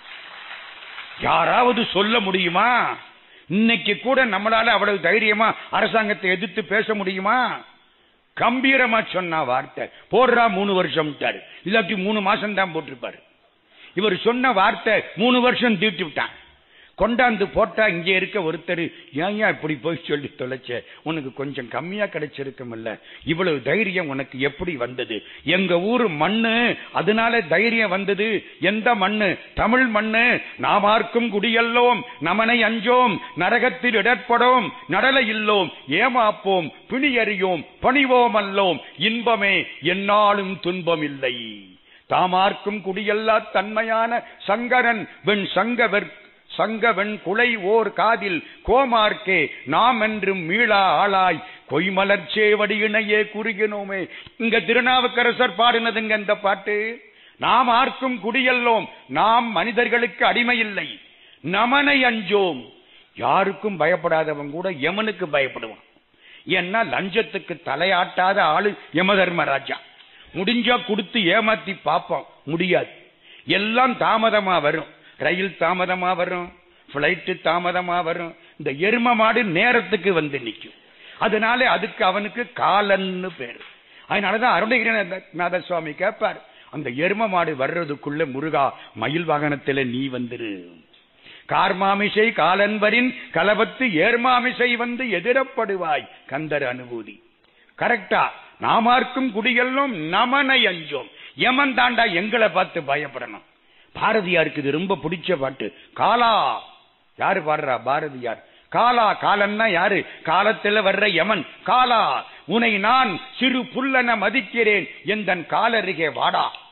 யாராவது சொல்ல முடியுமா இன்னைக்கு கூட நம்மளால அவ்வளவு தைரியமா அரசாங்கத்தை எதிர்த்து பேச முடியுமா கம்பீரமா சொன்னா வார்த்தை போடுறா மூணு வருஷம் இல்லாட்டி மூணு மாசம் தான் போட்டிருப்பாரு இவர் சொன்ன வார்த்தை மூணு வருஷம் தீட்டு விட்டான் கொண்டாந்து போட்டா இங்கே இருக்க ஒருத்தர் ஏன் ஏன் இப்படி போய் சொல்லி தொலைச்ச உனக்கு கொஞ்சம் கம்மியா கிடைச்சிருக்கும்ல இவ்வளவு தைரியம் உனக்கு எப்படி வந்தது எங்க ஊரு மண்ணு அதனால தைரியம் வந்தது எந்த மண்ணு தமிழ் மண்ணு நாமார்க்கும் குடியல்லோம் நமனை அஞ்சோம் நரகத்தில் இடர்படோம் நடலை இல்லோம் ஏமாப்போம் பிணியறியோம் பணிவோம் அல்லோம் இன்பமே என்னாலும் துன்பமில்லை தாமார்க்கும் குடியல்லா தன்மையான சங்கரன் வெண் சங்கவர் சங்கவன் குலை ஓர் காதில் கோமார்க்கே நாம் என்றும் மீளா ஆளாய் கொய்மலர் சேவடியினையே குறுகினோமே இங்க திருநாவுக்கரசர் பாடினதுங்க இந்த பாட்டு நாம் ஆர்க்கும் குடியல்லோம் நாம் மனிதர்களுக்கு அடிமை இல்லை நமனை அஞ்சோம் யாருக்கும் பயப்படாதவன் கூட யமனுக்கு பயப்படுவான் ஏன்னா லஞ்சத்துக்கு தலையாட்டாத ஆளு யம தர்மராஜா முடிஞ்சா கொடுத்து ஏமாத்தி பார்ப்போம் முடியாது எல்லாம் தாமதமா வரும் ரயில் தாமதமா வரும் பிளைட் தாமதமா வரும் இந்த எரும மாடு நேரத்துக்கு வந்து நிக்கும் அதனால அதுக்கு அவனுக்கு காலன்னு பேரு அதனாலதான் அருணகிரிநாத சுவாமி கேட்பார் அந்த எரும மாடு வர்றதுக்குள்ள முருகா மயில் வாகனத்துல நீ வந்துரு கார்மாமிசை காலன்பரின் கலபத்து ஏர்மாமிசை வந்து எதிரப்படுவாய் கந்தர் அனுபூதி கரெக்டா நாமார்க்கும் குடியெல்லாம் நமனை அஞ்சோம் யமன் தாண்டா எங்களை பார்த்து பயப்படணும் பாரதியாருக்கு இது ரொம்ப பிடிச்ச பாட்டு காலா யாரு பாடுறா பாரதியார் காலா காலன்னா யாரு காலத்துல வர்ற யமன் காலா உனை நான் சிறு புல்லன மதிக்கிறேன் எந்தன் காலருகே வாடா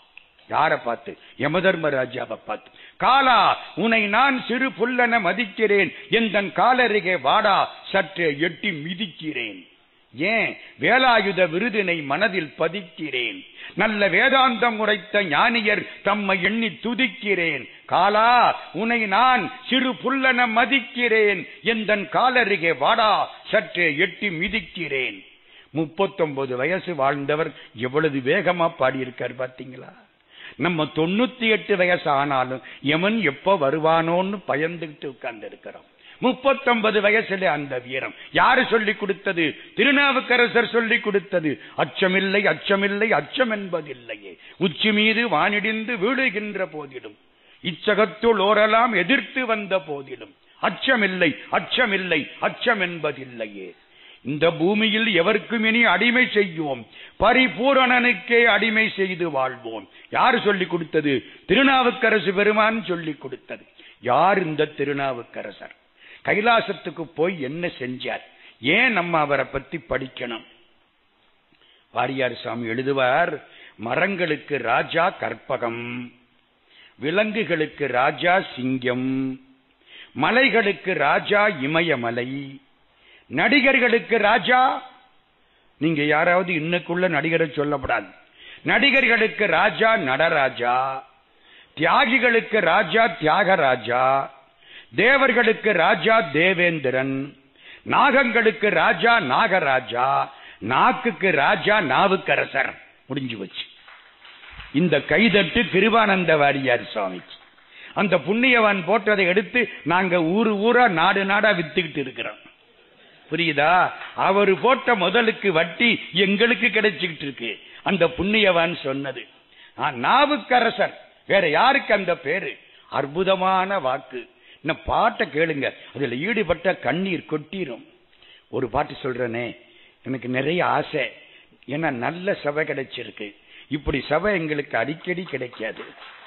யார பார்த்து யமதர்மராஜாவை பார்த்து காலா உன்னை நான் சிறு புல்லன மதிக்கிறேன் எந்தன் காலருகே வாடா சற்றே எட்டி மிதிக்கிறேன் ஏன் வேலாயுத விருதினை மனதில் பதிக்கிறேன் நல்ல வேதாந்தம் உரைத்த ஞானியர் தம்மை எண்ணி துதிக்கிறேன் காலா உன்னை நான் சிறு புல்லன மதிக்கிறேன் எந்தன் காலருகே வாடா சற்றே எட்டி மிதிக்கிறேன் முப்பத்தொன்பது வயசு வாழ்ந்தவர் எவ்வளவு வேகமா பாடியிருக்கார் பாத்தீங்களா நம்ம தொண்ணூத்தி எட்டு வயசு ஆனாலும் எவன் எப்ப வருவானோன்னு பயந்துகிட்டு உட்கார்ந்து இருக்கிறோம் முப்பத்தொன்பது வயசுல அந்த வீரம் யாரு சொல்லி கொடுத்தது திருநாவுக்கரசர் சொல்லி கொடுத்தது அச்சமில்லை அச்சமில்லை அச்சம் என்பதில்லையே உச்சி மீது வானிடிந்து வீழுகின்ற போதிலும் இச்சகத்துள் ஓரெல்லாம் எதிர்த்து வந்த போதிலும் அச்சமில்லை அச்சமில்லை அச்சம் என்பதில்லையே இந்த பூமியில் எவருக்கும் இனி அடிமை செய்வோம் பரிபூரணனுக்கே அடிமை செய்து வாழ்வோம் யார் சொல்லிக் கொடுத்தது திருநாவுக்கரசு பெருமான் சொல்லிக் கொடுத்தது யார் இந்த திருநாவுக்கரசர் கைலாசத்துக்கு போய் என்ன செஞ்சார் ஏன் நம்ம அவரை பத்தி படிக்கணும் வாரியார் சாமி எழுதுவார் மரங்களுக்கு ராஜா கற்பகம் விலங்குகளுக்கு ராஜா சிங்கம் மலைகளுக்கு ராஜா இமயமலை நடிகர்களுக்கு ராஜா நீங்க யாராவது இன்னைக்குள்ள நடிகரை சொல்லப்படாது நடிகர்களுக்கு ராஜா நடராஜா தியாகிகளுக்கு ராஜா தியாகராஜா தேவர்களுக்கு ராஜா தேவேந்திரன் நாகங்களுக்கு ராஜா நாகராஜா நாக்குக்கு ராஜா நாவுக்கரசர் முடிஞ்சு வச்சு இந்த கைதட்டு கிருபானந்த வாரியார் சுவாமிக்கு அந்த புண்ணியவான் போட்டதை எடுத்து நாங்க ஊரு ஊரா நாடு நாடா வித்துக்கிட்டு இருக்கிறோம் புரியுதா அவர் போட்ட முதலுக்கு வட்டி எங்களுக்கு கிடைச்சுக்கிட்டு இருக்கு அந்த புண்ணியவான் சொன்னது ஆ, நாவுக்கரசர் வேற யாருக்கு அந்த பேரு அற்புதமான வாக்கு இந்த பாட்டை கேளுங்க அதுல ஈடுபட்ட கண்ணீர் கொட்டிரும் ஒரு பாட்டு சொல்றேனே எனக்கு நிறைய ஆசை ஏன்னா நல்ல சபை கிடைச்சிருக்கு இப்படி சபை எங்களுக்கு அடிக்கடி கிடைக்காது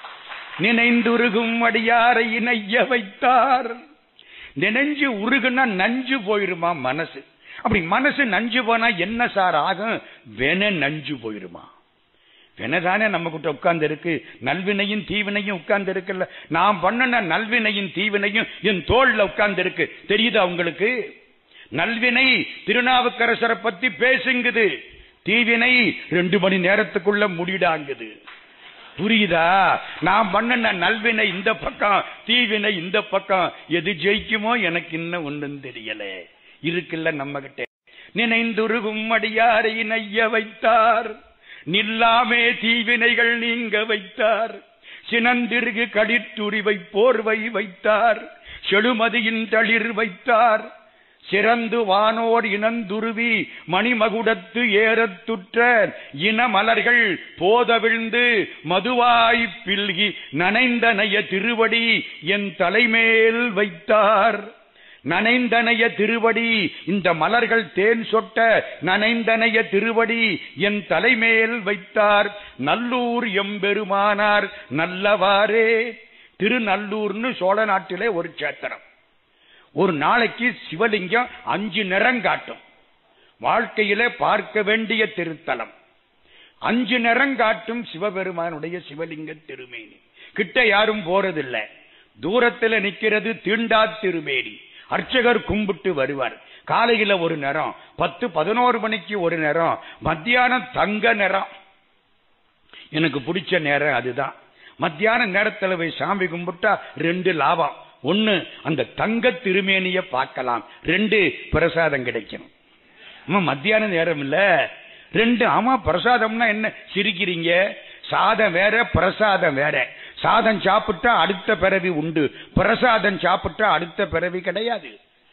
நினைந்துருகும் அடியாரை இணைய வைத்தார் நினைஞ்சு உருகுனா நஞ்சு போயிருமா மனசு அப்படி மனசு நஞ்சு போனா என்ன சார் ஆகும் வென நஞ்சு போயிருமா வெனதானே நம்ம கிட்ட உட்கார்ந்து இருக்கு நல்வினையும் தீவினையும் உட்கார்ந்து இருக்குல்ல நான் பண்ணின நல்வினையும் தீவினையும் என் தோல்ல உட்கார்ந்து இருக்கு தெரியுதா உங்களுக்கு நல்வினை திருநாவுக்கரசரை பத்தி பேசுங்குது தீவினை ரெண்டு மணி நேரத்துக்குள்ள முடிடாங்குது புரியுதா நான் பண்ணின நல்வினை இந்த பக்கம் தீவினை இந்த பக்கம் எது ஜெயிக்குமோ எனக்கு இன்னும் ஒண்ணும் தெரியல இருக்குல்ல நம்ம கிட்ட நினைந்துருகும் அடியாரை நைய வைத்தார் நில்லாமே தீவினைகள் நீங்க வைத்தார் சினந்திருகு கடித்துரிவை போர்வை வைத்தார் செழுமதியின் தளிர் வைத்தார் சிறந்து வானோர் இனந்துருவி மணிமகுடத்து ஏறத்துற்ற இன மலர்கள் போதவிழ்ந்து மதுவாய் பில்கி நனைந்தனைய திருவடி என் தலைமேல் வைத்தார் நனைந்தனைய திருவடி இந்த மலர்கள் தேன் சொட்ட நனைந்தனைய திருவடி என் தலைமேல் வைத்தார் நல்லூர் எம்பெருமானார் நல்லவாறே திருநல்லூர்னு சோழ நாட்டிலே ஒரு சேத்திரம் ஒரு நாளைக்கு சிவலிங்கம் அஞ்சு நிறம் காட்டும் வாழ்க்கையிலே பார்க்க வேண்டிய திருத்தலம் அஞ்சு நிறம் காட்டும் சிவபெருமானுடைய சிவலிங்க திருமேனி கிட்ட யாரும் போறதில்லை தூரத்துல நிக்கிறது தீண்டா திருமேனி அர்ச்சகர் கும்பிட்டு வருவார் காலையில ஒரு நேரம் பத்து பதினோரு மணிக்கு ஒரு நேரம் மத்தியானம் தங்க நேரம் எனக்கு பிடிச்ச நேரம் அதுதான் மத்தியான நேரத்துல போய் சாமி கும்பிட்டா ரெண்டு லாபம் ஒண்ணு அந்த தங்க திருமேனிய பார்க்கலாம் ரெண்டு பிரசாதம் கிடைக்கும் ஆமா மத்தியான நேரம் இல்ல ரெண்டு ஆமா பிரசாதம்னா என்ன சிரிக்கிறீங்க சாதம் வேற பிரசாதம் வேற சாதம் சாப்பிட்டா அடுத்த பிறவி உண்டு பிரசாதம் சாப்பிட்டா அடுத்த பிறவி கிடையாது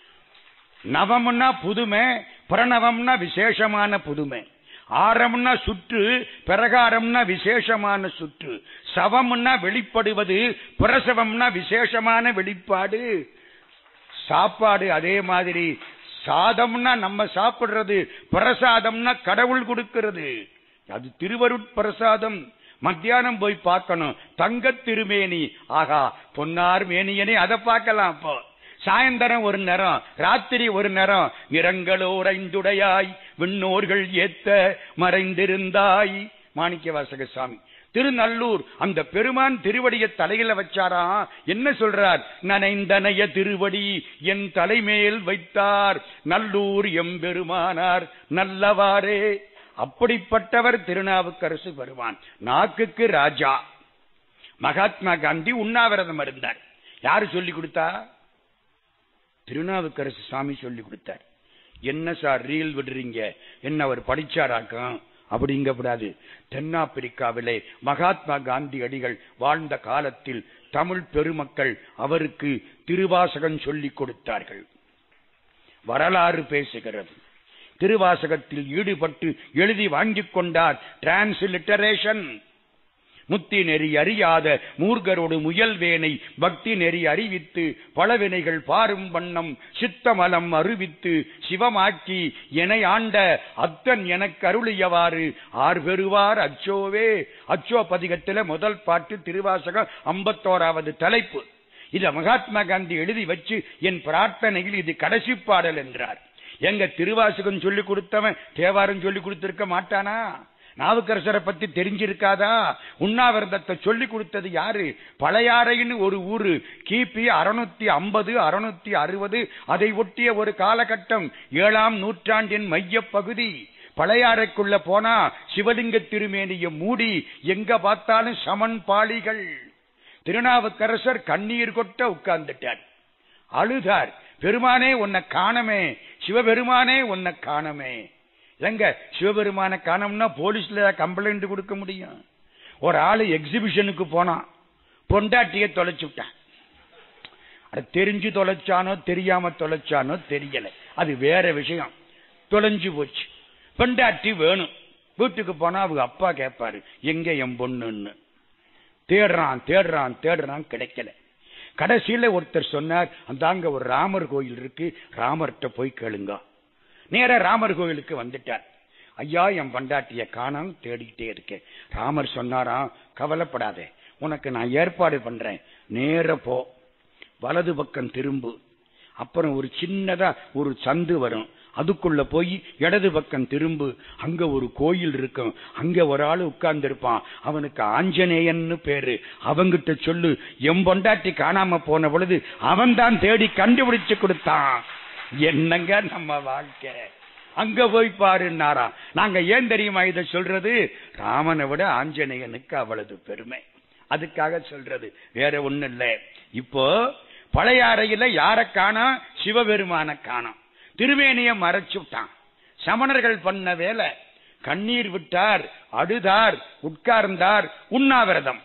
நவம்னா புதுமை பிரணவம்னா விசேஷமான புதுமை ஆரம்னா சுற்று பிரகாரம்னா விசேஷமான சுற்று சவம்னா வெளிப்படுவது பிரசவம்னா விசேஷமான வெளிப்பாடு சாப்பாடு அதே மாதிரி சாதம்னா நம்ம சாப்பிடுறது பிரசாதம்னா கடவுள் கொடுக்கிறது அது திருவருட்பிரசாதம் மத்தியானம் போய் பார்க்கணும் தங்க திருமேனி ஆகா பொன்னார் மேனியனே அதை பார்க்கலாம் அப்போ சாயந்தரம் ஒரு நேரம் ராத்திரி ஒரு நேரம் நிறங்களோர் ஐந்துடையாய் விண்ணோர்கள் ஏத்த மறைந்திருந்தாய் மாணிக்க வாசக சாமி திருநல்லூர் அந்த பெருமான் திருவடியை தலையில வச்சாரா என்ன சொல்றார் நனைந்தனைய திருவடி என் தலைமேல் வைத்தார் நல்லூர் எம்பெருமானார் நல்லவாறே அப்படிப்பட்டவர் திருநாவுக்கரசு பெருமான் நாக்குக்கு ராஜா மகாத்மா காந்தி உண்ணாவிரதம் இருந்தார் யாரு சொல்லி கொடுத்தா திருநாவுக்கரசு சாமி சொல்லி கொடுத்தார் என்ன சார் ரீல் விடுறீங்க என்ன அவர் படிச்சாராக்கம் அப்படிங்கக்கூடாது தென்னாப்பிரிக்காவிலே மகாத்மா காந்தி அடிகள் வாழ்ந்த காலத்தில் தமிழ் பெருமக்கள் அவருக்கு திருவாசகம் சொல்லிக் கொடுத்தார்கள் வரலாறு பேசுகிறது திருவாசகத்தில் ஈடுபட்டு எழுதி வாங்கிக் கொண்டார் டிரான்ஸ்லிட்டரேஷன் முத்தி நெறி அறியாத மூர்கரோடு முயல்வேனை பக்தி நெறி அறிவித்து பலவினைகள் பாரும் வண்ணம் சித்தமலம் அறிவித்து சிவமாக்கி எனை ஆண்ட அத்தன் எனக்கு அருளியவாறு ஆர் பெறுவார் அச்சோவே அச்சோ பதிகத்தில முதல் பாட்டு திருவாசகம் ஐம்பத்தோராவது தலைப்பு இத மகாத்மா காந்தி எழுதி வச்சு என் பிரார்த்தனையில் இது கடைசி பாடல் என்றார் எங்க திருவாசகம் சொல்லி கொடுத்தவன் தேவாரம் சொல்லி கொடுத்திருக்க மாட்டானா நாவுக்கரசரை பத்தி தெரிஞ்சிருக்காதா உண்ணாவிரதத்தை சொல்லி கொடுத்தது யாரு பழையாறைன்னு ஒரு ஊரு கிபி அறுநூத்தி ஐம்பது அறுநூத்தி அறுபது அதை ஒட்டிய ஒரு காலகட்டம் ஏழாம் நூற்றாண்டின் மைய பகுதி பழையாறைக்குள்ள போனா சிவலிங்க திருமேனிய மூடி எங்க பார்த்தாலும் சமன் பாளிகள் திருநாவுக்கரசர் கண்ணீர் கொட்ட உட்கார்ந்துட்டார் அழுதார் பெருமானே உன்னை காணமே சிவபெருமானே உன்னை காணமே எங்க சிவபெருமான காணோம்னா போலீஸ்ல கம்ப்ளைண்ட் கொடுக்க முடியும் ஒரு ஆளு எக்ஸிபிஷனுக்கு போனான் பொண்டாட்டிய தொலைச்சு விட்டான் அது தெரிஞ்சு தொலைச்சானோ தெரியாம தொலைச்சானோ தெரியல அது வேற விஷயம் தொலைஞ்சு போச்சு பொண்டாட்டி வேணும் வீட்டுக்கு போனா அவங்க அப்பா கேட்பாரு எங்க என் பொண்ணுன்னு தேடுறான் தேடுறான் தேடுறான் கிடைக்கல கடைசியில ஒருத்தர் சொன்னார் அந்தாங்க ஒரு ராமர் கோயில் இருக்கு ராமர்கிட்ட போய் கேளுங்க நேர ராமர் கோயிலுக்கு வந்துட்டார் ஐயா என் பண்டாட்டிய காணாம தேடிக்கிட்டே இருக்கேன் ராமர் சொன்னாராம் கவலைப்படாதே உனக்கு நான் ஏற்பாடு பண்றேன் நேர போ வலது பக்கம் திரும்பு அப்புறம் ஒரு சின்னதா ஒரு சந்து வரும் அதுக்குள்ள போய் இடது பக்கம் திரும்பு அங்க ஒரு கோயில் இருக்கும் அங்க ஒரு ஆளு உட்கார்ந்து இருப்பான் அவனுக்கு ஆஞ்சநேயன்னு பேரு அவங்கிட்ட சொல்லு என் பொண்டாட்டி காணாம போன பொழுது அவன் தான் தேடி கண்டுபிடிச்சு கொடுத்தான் என்னங்க நம்ம வாழ்க்கை அங்க போய் பாருன்னாரா நாங்க ஏன் தெரியுமா இதை சொல்றது ராமனை விட ஆஞ்சநேயனுக்கு அவ்வளவு பெருமை அதுக்காக சொல்றது வேற ஒண்ணு இல்ல இப்போ பழைய அறையில யார காணோம் சிவபெருமான காணோம் திருமேனிய மறைச்சு விட்டான் சமணர்கள் பண்ண வேலை கண்ணீர் விட்டார் அழுதார் உட்கார்ந்தார் உண்ணாவிரதம்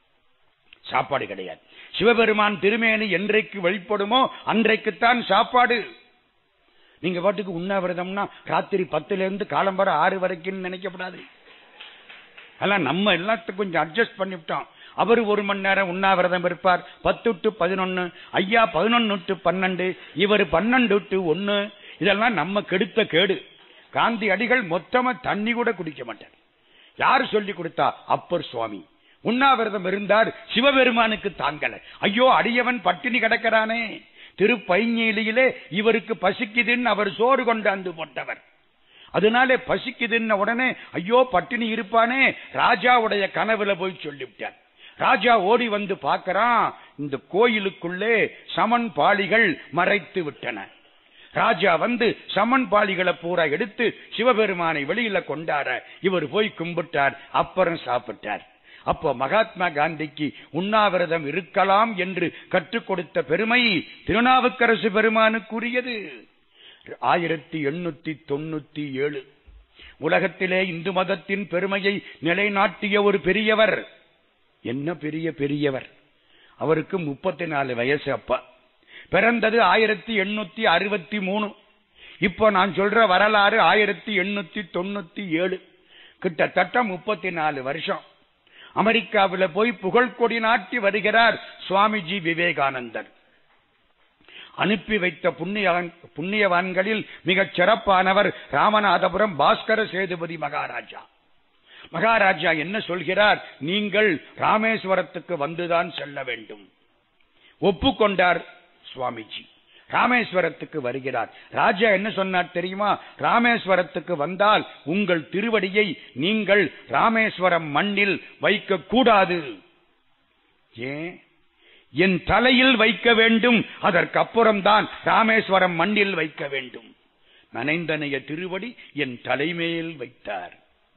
சாப்பாடு கிடையாது சிவபெருமான் திருமேனி என்றைக்கு வெளிப்படுமோ அன்றைக்குத்தான் சாப்பாடு நீங்க பாட்டுக்கு உண்ணாவிரதம்னா ராத்திரி பத்துல இருந்து காலம்பர ஆறு வரைக்கும் நினைக்கப்படாது அதெல்லாம் நம்ம எல்லாத்துக்கும் கொஞ்சம் அட்ஜஸ்ட் பண்ணிவிட்டோம் அவர் ஒரு மணி நேரம் உண்ணாவிரதம் இருப்பார் பத்து டு பதினொன்னு ஐயா பதினொன்னு டு பன்னெண்டு இவர் பன்னெண்டு டு ஒன்னு இதெல்லாம் நம்ம கெடுத்த கேடு காந்தி அடிகள் மொத்தமா தண்ணி கூட குடிக்க மாட்டார் யார் சொல்லி கொடுத்தா அப்பர் சுவாமி உண்ணாவிரதம் இருந்தார் சிவபெருமானுக்கு தாங்கல ஐயோ அடியவன் பட்டினி கிடக்கிறானே திருப்பைஞீலியிலே இவருக்கு பசிக்குதுன்னு அவர் சோறு கொண்டாந்து போட்டவர் அதனாலே பசிக்குதுன்ன உடனே ஐயோ பட்டினி இருப்பானே ராஜாவுடைய கனவுல போய் சொல்லிவிட்டார் ராஜா ஓடி வந்து பார்க்கறான் இந்த கோயிலுக்குள்ளே சமன் பாளிகள் மறைத்து விட்டன ராஜா வந்து சமன் பாளிகளை பூரா எடுத்து சிவபெருமானை வெளியில கொண்டாட இவர் போய் கும்பிட்டார் அப்புறம் சாப்பிட்டார் அப்போ மகாத்மா காந்திக்கு உண்ணாவிரதம் இருக்கலாம் என்று கற்றுக் கொடுத்த பெருமை திருநாவுக்கரசு பெருமானுக்குரியது ஆயிரத்தி எண்ணூத்தி தொண்ணூத்தி ஏழு உலகத்திலே இந்து மதத்தின் பெருமையை நிலைநாட்டிய ஒரு பெரியவர் என்ன பெரிய பெரியவர் அவருக்கு முப்பத்தி நாலு வயசு அப்பா பிறந்தது ஆயிரத்தி எண்ணூத்தி அறுபத்தி மூணு இப்போ நான் சொல்ற வரலாறு ஆயிரத்தி எண்ணூத்தி தொண்ணூத்தி ஏழு கிட்டத்தட்ட முப்பத்தி நாலு வருஷம் அமெரிக்காவில் போய் புகழ்கொடி நாட்டி வருகிறார் சுவாமிஜி விவேகானந்தர் அனுப்பி வைத்த புண்ணியவான் புண்ணியவான்களில் மிகச் சிறப்பானவர் ராமநாதபுரம் பாஸ்கர சேதுபதி மகாராஜா மகாராஜா என்ன சொல்கிறார் நீங்கள் ராமேஸ்வரத்துக்கு வந்துதான் செல்ல வேண்டும் ஒப்புக்கொண்டார் சுவாமிஜி ராமேஸ்வரத்துக்கு வருகிறார் ராஜா என்ன சொன்னார் தெரியுமா ராமேஸ்வரத்துக்கு வந்தால் உங்கள் திருவடியை நீங்கள் ராமேஸ்வரம் மண்ணில் வைக்க கூடாது ஏன் என் தலையில் வைக்க வேண்டும் அதற்கப்புறம்தான் ராமேஸ்வரம் மண்ணில் வைக்க வேண்டும் நனைந்தனைய திருவடி என் தலைமேல் வைத்தார்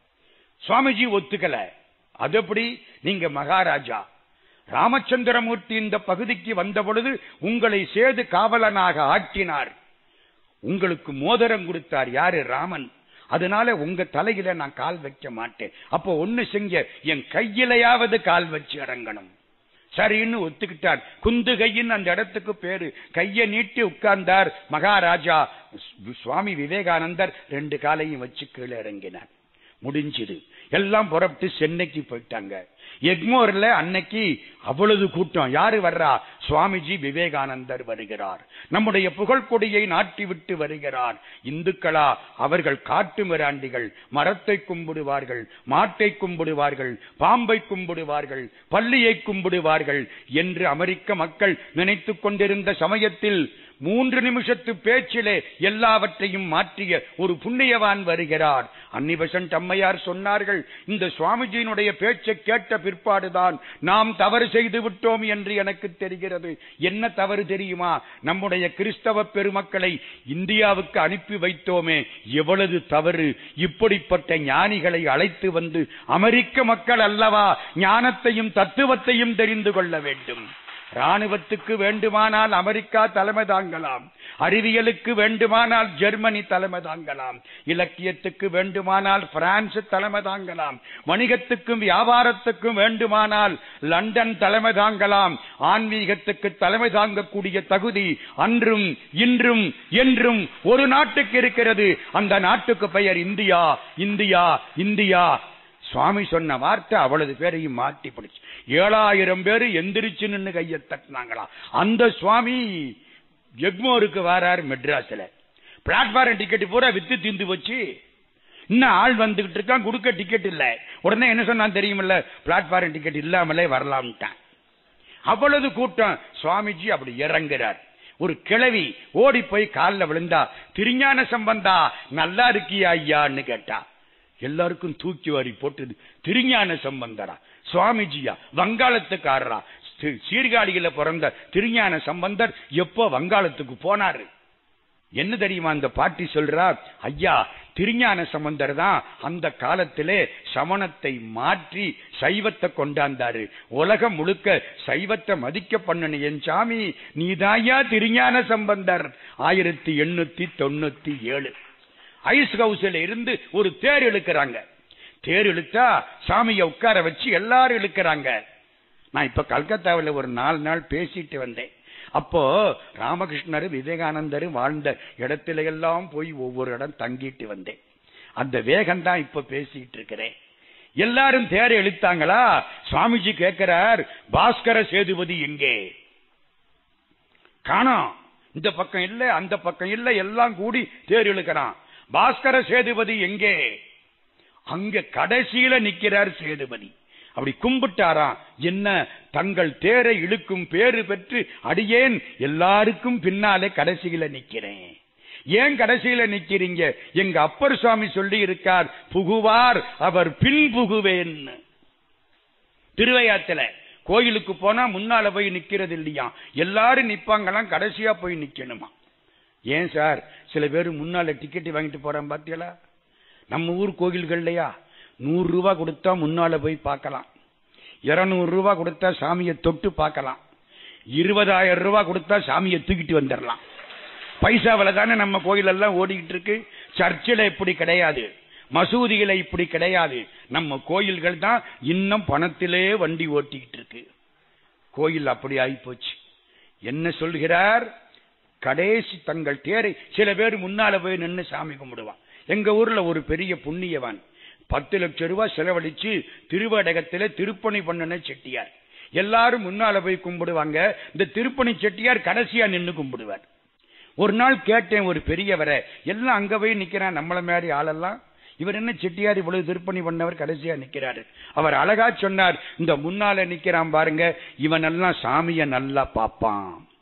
சுவாமிஜி ஒத்துக்கல அது எப்படி நீங்க மகாராஜா ராமச்சந்திரமூர்த்தி இந்த பகுதிக்கு வந்த பொழுது உங்களை சேது காவலனாக ஆக்கினார் உங்களுக்கு மோதிரம் கொடுத்தார் யாரு ராமன் அதனால உங்க தலையில நான் கால் வைக்க மாட்டேன் அப்போ ஒண்ணு செஞ்ச என் கையிலையாவது கால் வச்சு இறங்கணும் சரின்னு ஒத்துக்கிட்டார் குந்துகையின் அந்த இடத்துக்கு பேரு கைய நீட்டி உட்கார்ந்தார் மகாராஜா சுவாமி விவேகானந்தர் ரெண்டு காலையும் வச்சு கீழே இறங்கினார் முடிஞ்சது எல்லாம் புறப்பட்டு சென்னைக்கு போயிட்டாங்க எக்மோர்ல அன்னைக்கு அவ்வளவு கூட்டம் யாரு வர்றா சுவாமிஜி விவேகானந்தர் வருகிறார் நம்முடைய புகழ்கொடியை நாட்டி விட்டு வருகிறார் இந்துக்களா அவர்கள் காட்டு மிராண்டிகள் மரத்தை கும்பிடுவார்கள் மாட்டை கும்பிடுவார்கள் பாம்பை கும்பிடுவார்கள் பள்ளியை கும்பிடுவார்கள் என்று அமெரிக்க மக்கள் நினைத்துக் கொண்டிருந்த சமயத்தில் மூன்று நிமிஷத்து பேச்சிலே எல்லாவற்றையும் மாற்றிய ஒரு புண்ணியவான் வருகிறார் அன்னிபசன்ட் அம்மையார் சொன்னார்கள் இந்த சுவாமிஜியினுடைய பேச்சை கேட்ட பிற்பாடுதான் நாம் தவறு செய்து விட்டோம் என்று எனக்கு தெரிகிறது என்ன தவறு தெரியுமா நம்முடைய கிறிஸ்தவ பெருமக்களை இந்தியாவுக்கு அனுப்பி வைத்தோமே எவ்வளவு தவறு இப்படிப்பட்ட ஞானிகளை அழைத்து வந்து அமெரிக்க மக்கள் அல்லவா ஞானத்தையும் தத்துவத்தையும் தெரிந்து கொள்ள வேண்டும் ராணுவத்துக்கு வேண்டுமானால் அமெரிக்கா தலைமை தாங்கலாம் அறிவியலுக்கு வேண்டுமானால் ஜெர்மனி தலைமை தாங்கலாம் இலக்கியத்துக்கு வேண்டுமானால் பிரான்ஸ் தலைமை தாங்கலாம் வணிகத்துக்கும் வியாபாரத்துக்கும் வேண்டுமானால் லண்டன் தலைமை தாங்கலாம் ஆன்மீகத்துக்கு தலைமை தாங்கக்கூடிய தகுதி அன்றும் இன்றும் என்றும் ஒரு நாட்டுக்கு இருக்கிறது அந்த நாட்டுக்கு பெயர் இந்தியா இந்தியா இந்தியா சுவாமி சொன்ன வார்த்தை அவ்வளவு பேரையும் மாட்டி பிடிச்சு ஏழாயிரம் பேர் எந்திரிச்சு நின்னு கையை தட்டினாங்களாம் அந்த சுவாமி எக்மோருக்கு வாரார் மெட்ராஸ்ல பிளாட்ஃபார்ம் டிக்கெட் பூரா வித்து தீந்து போச்சு இன்னும் ஆள் வந்துகிட்டு இருக்கான் கொடுக்க டிக்கெட் இல்ல உடனே என்ன சொன்னான் தெரியுமில்ல பிளாட்ஃபார்ம் டிக்கெட் இல்லாமலே வரலாம்ட்டான் அவ்வளவு கூட்டம் சுவாமிஜி அப்படி இறங்குறார் ஒரு கிழவி ஓடி போய் காலில் விழுந்தா திருஞான சம்பந்தா நல்லா இருக்கியா ஐயான்னு கேட்டா எல்லாருக்கும் தூக்கி வாரி போட்டது திருஞான சம்பந்தரா சுவாமிஜியா வங்காளத்துக்காரரா சி- சீர்காழியில பிறந்த திருஞான சம்பந்தர் எப்போ வங்காளத்துக்கு போனாரு என்ன தெரியுமா அந்த பாட்டி சொல்றா ஐயா திருஞான சம்பந்தர் தான் அந்த காலத்திலே சமணத்தை மாற்றி சைவத்தை கொண்டாந்தாரு உலகம் முழுக்க சைவத்தை மதிக்க பண்ணனு என் சாமி நீதாயா திருஞான சம்பந்தர் ஆயிரத்தி எண்ணூத்தி தொண்ணூத்தி ஏழு ஐஸ் ஹவுஸ்ல இருந்து ஒரு தேர் இழுக்கிறாங்க தேர் இழுத்தா சாமியை உட்கார வச்சு எல்லாரும் இழுக்கிறாங்க நான் இப்ப கல்கத்தாவில் ஒரு நாலு நாள் பேசிட்டு வந்தேன் அப்போ ராமகிருஷ்ணர் விவேகானந்தர் வாழ்ந்த இடத்துல எல்லாம் போய் ஒவ்வொரு இடம் தங்கிட்டு வந்தேன் அந்த வேகம் தான் இப்ப பேசிட்டு இருக்கிறேன் எல்லாரும் தேரை இழுத்தாங்களா சுவாமிஜி கேட்கிறார் பாஸ்கர சேதுபதி எங்கே காணோம் இந்த பக்கம் இல்ல அந்த பக்கம் இல்ல எல்லாம் கூடி தேர் இழுக்கிறான் பாஸ்கர சேதுபதி எங்கே அங்க கடைசியில நிக்கிறார் சேதுபதி அப்படி கும்பிட்டாராம் என்ன தங்கள் தேரை இழுக்கும் பேரு பெற்று அடியேன் எல்லாருக்கும் பின்னாலே கடைசியில நிக்கிறேன் ஏன் கடைசியில நிக்கிறீங்க எங்க அப்பர் சுவாமி சொல்லி இருக்கார் புகுவார் அவர் பின் புகுவேன்னு திருவையாத்துல கோயிலுக்கு போனா முன்னால போய் நிக்கிறது இல்லையா எல்லாரும் நிப்பாங்களாம் கடைசியா போய் நிக்கணுமா ஏன் சார் சில பேர் முன்னால டிக்கெட் வாங்கிட்டு போறான் பாத்தீங்களா நம்ம ஊர் கோயில்கள்லையா நூறு ரூபா கொடுத்தா முன்னால போய் பார்க்கலாம் இருநூறு ரூபா கொடுத்தா சாமியை தொட்டு பார்க்கலாம் இருபதாயிரம் ரூபாய் கொடுத்தா சாமியை தூக்கிட்டு வந்துடலாம் பைசாவில தானே நம்ம கோயில் எல்லாம் ஓடிக்கிட்டு இருக்கு சர்ச்சில் இப்படி கிடையாது மசூதியில இப்படி கிடையாது நம்ம கோயில்கள் தான் இன்னும் பணத்திலே வண்டி ஓட்டிக்கிட்டு இருக்கு கோயில் அப்படி ஆயிப்போச்சு என்ன சொல்கிறார் கடைசி தங்கள் தேரை சில பேர் முன்னால போய் நின்னு சாமி கும்பிடுவான் எங்க ஊர்ல ஒரு பெரிய புண்ணியவான் பத்து லட்சம் ரூபாய் செலவழிச்சு திருவடகத்துல திருப்பணி பண்ணன செட்டியார் எல்லாரும் முன்னால போய் கும்பிடுவாங்க இந்த திருப்பணி செட்டியார் கடைசியா நின்னு கும்பிடுவார் ஒரு நாள் கேட்டேன் ஒரு பெரியவரை எல்லாம் அங்க போய் நிக்கிறான் நம்மள மாதிரி ஆளெல்லாம் இவர் என்ன செட்டியார் இவ்வளவு திருப்பணி பண்ணவர் கடைசியா நிக்கிறாரு அவர் அழகா சொன்னார் இந்த முன்னால நிக்கிறான் பாருங்க இவன் எல்லாம் சாமிய நல்லா பாப்பான்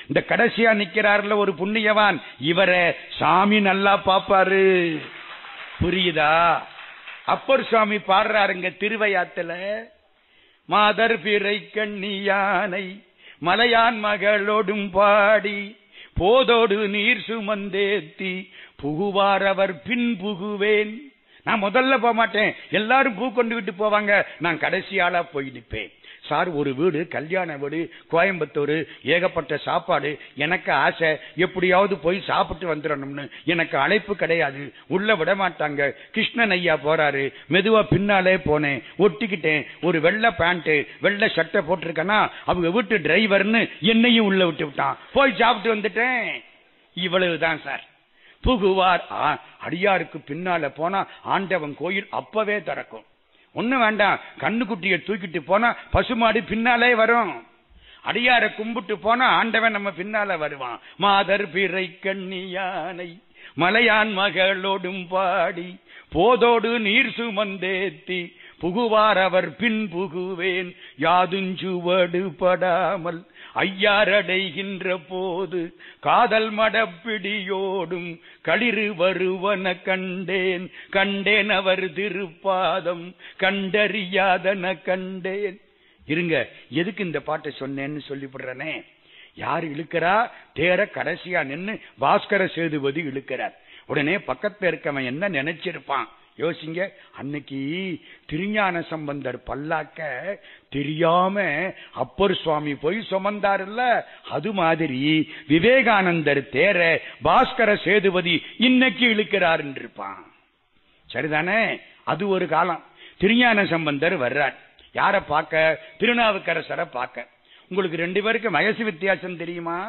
இந்த கடைசியா நிக்கிறார்ல ஒரு புண்ணியவான் இவரை சாமி நல்லா பாப்பாரு புரியுதா அப்பர் சுவாமி பாடுறாருங்க திருவையாத்துல மாதர் பிறை கண்ணியானை மலையான் மகளோடும் பாடி போதோடு நீர் சுமந்தேத்தி புகுவார் அவர் பின் புகுவேன் நான் முதல்ல போக மாட்டேன் எல்லாரும் பூ கொண்டு விட்டு போவாங்க நான் கடைசி ஆளா போய் நிற்பேன் சார் ஒரு வீடு கல்யாண வீடு கோயம்புத்தூர் ஏகப்பட்ட சாப்பாடு எனக்கு ஆசை எப்படியாவது போய் சாப்பிட்டு வந்துடணும்னு எனக்கு அழைப்பு கிடையாது உள்ள விட மாட்டாங்க கிருஷ்ணன் ஐயா போறாரு மெதுவா பின்னாலே போனேன் ஒட்டிக்கிட்டேன் ஒரு வெள்ளை பேண்ட் வெள்ளை சட்டை போட்டிருக்கேன்னா அவங்க வீட்டு டிரைவர்னு என்னையும் உள்ள விட்டு விட்டான் போய் சாப்பிட்டு வந்துட்டேன் இவ்வளவுதான் சார் புகுவார் ஆ, அடியாருக்கு பின்னால போனா ஆண்டவன் கோயில் அப்பவே திறக்கும் ஒண்ணு வேண்டாம் கண்ணுக்குட்டியை தூக்கிட்டு போனா பசுமாடு பின்னாலே வரும் அடியார கும்பிட்டு போனா ஆண்டவன் நம்ம பின்னால வருவான் மாதர் பிறை கண்ணியானை மலையான் மகளோடும் பாடி போதோடு நீர் சுமந்தேத்தி புகுவார் அவர் பின் புகுவேன் யாதுஞ்சுவடு படாமல் ஐயாரடைகின்ற போது காதல் மடப்பிடியோடும் களிறு வருவன கண்டேன் கண்டேன் அவர் திருப்பாதம் கண்டறியாதன கண்டேன் இருங்க எதுக்கு இந்த பாட்டை சொன்னேன்னு சொல்லிவிடுறனே யார் இழுக்கிறா தேர கடைசியா நின்னு பாஸ்கர சேதுபதி இழுக்கிறார் உடனே பக்கத்துல இருக்கவன் என்ன நினைச்சிருப்பான் யோசிங்க அன்னைக்கு திருஞான சம்பந்தர் பல்லாக்க தெரியாம அப்பர் சுவாமி போய் சுமந்தாருல்ல அது மாதிரி விவேகானந்தர் தேர பாஸ்கர சேதுபதி இன்னைக்கு இழுக்கிறார் இருப்பான் சரிதானே அது ஒரு காலம் திருஞான சம்பந்தர் வர்றார் யார பார்க்க திருநாவுக்கரசரை பார்க்க உங்களுக்கு ரெண்டு பேருக்கு வயசு வித்தியாசம் தெரியுமா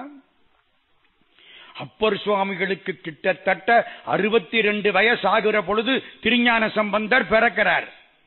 அப்பர் சுவாமிகளுக்கு கிட்டத்தட்ட அறுபத்தி ரெண்டு வயசாகிற பொழுது திருஞான சம்பந்தர் பிறக்கிறார்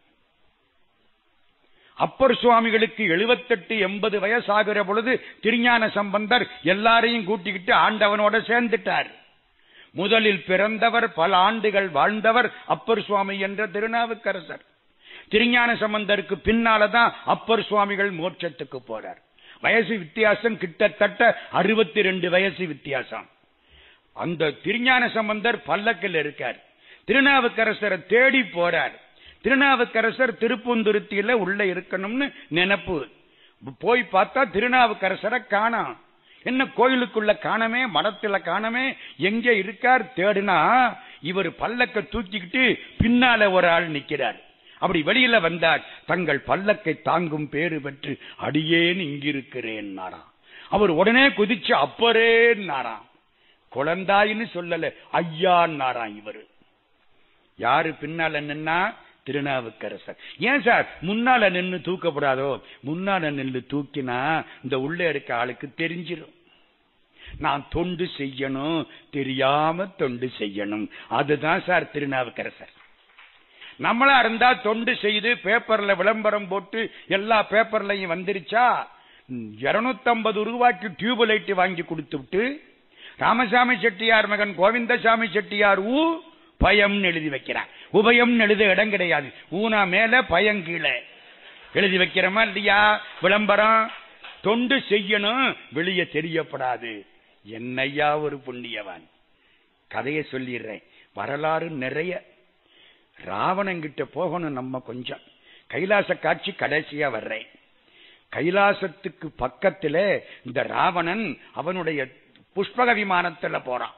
அப்பர் சுவாமிகளுக்கு எழுபத்தெட்டு எண்பது வயசாகிற பொழுது திருஞான சம்பந்தர் எல்லாரையும் கூட்டிக்கிட்டு ஆண்டவனோட சேர்ந்துட்டார் முதலில் பிறந்தவர் பல ஆண்டுகள் வாழ்ந்தவர் அப்பர் சுவாமி என்ற திருநாவுக்கரசர் திருஞான சம்பந்தருக்கு பின்னாலதான் அப்பர் சுவாமிகள் மோட்சத்துக்கு போறார் வயசு வித்தியாசம் கிட்டத்தட்ட அறுபத்தி ரெண்டு வயசு வித்தியாசம் அந்த திருஞான சம்பந்தர் பல்லக்கில் இருக்கார் திருநாவுக்கரசரை தேடி போறார் திருநாவுக்கரசர் திருப்புந்துருத்தியில உள்ள இருக்கணும்னு நினைப்பு போய் பார்த்தா திருநாவுக்கரசரை காணோம் என்ன கோயிலுக்குள்ள காணமே மடத்துல காணமே எங்க இருக்கார் தேடுனா இவர் பல்லக்க தூக்கிக்கிட்டு பின்னால ஒரு ஆள் நிக்கிறார் அப்படி வெளியில வந்தார் தங்கள் பல்லக்கை தாங்கும் பேரு பெற்று அடியேன் இங்கிருக்கிறேன் நாராம் அவர் உடனே குதிச்சு அப்பரே நாராம் குழந்தாயின்னு சொல்லல ஐயா நாராம் இவரு யாரு பின்னால நின்னா திருநாவுக்கரசர் ஏன் சார் முன்னால நின்னு தூக்கப்படாதோ முன்னால நின்று தூக்கினா இந்த உள்ள இருக்க ஆளுக்கு தெரிஞ்சிடும் நான் தொண்டு செய்யணும் தெரியாம தொண்டு செய்யணும் அதுதான் சார் திருநாவுக்கரசர் நம்மளா இருந்தா தொண்டு செய்து பேப்பர்ல விளம்பரம் போட்டு எல்லா பேப்பர்லயும் வந்துருச்சா இருநூத்தம்பது ரூபாய்க்கு டியூப் லைட் வாங்கி கொடுத்து விட்டு ராமசாமி செட்டியார் மகன் கோவிந்தசாமி செட்டியார் ஊ பயம் எழுதி வைக்கிறான் உபயம் எழுத இடம் கிடையாது ஊனா மேல பயம் கீழே எழுதி வைக்கிறோமா இல்லையா விளம்பரம் தொண்டு செய்யணும் வெளியே தெரியப்படாது என்னையா ஒரு புண்ணியவான் கதையை சொல்லிடுறேன் வரலாறு நிறைய ராவணங்கிட்ட போகணும் நம்ம கொஞ்சம் கைலாச காட்சி கடைசியா வர்றேன் கைலாசத்துக்கு பக்கத்துல இந்த ராவணன் அவனுடைய புஷ்பக விமானத்துல போறான்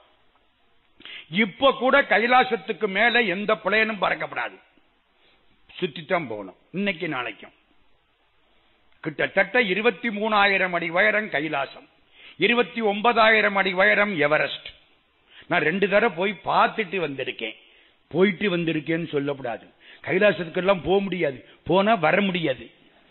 இப்ப கூட கைலாசத்துக்கு மேல எந்த பிளேனும் பறக்கப்படாது சுத்தித்தான் போகணும் இன்னைக்கு நாளைக்கும் கிட்டத்தட்ட இருபத்தி மூணாயிரம் அடி உயரம் கைலாசம் இருபத்தி ஒன்பதாயிரம் அடி உயரம் எவரெஸ்ட் நான் ரெண்டு தடவை போய் பார்த்துட்டு வந்திருக்கேன் போயிட்டு வந்திருக்கேன்னு சொல்லக்கூடாது கைலாசத்துக்கு எல்லாம் போக முடியாது போனா வர முடியாது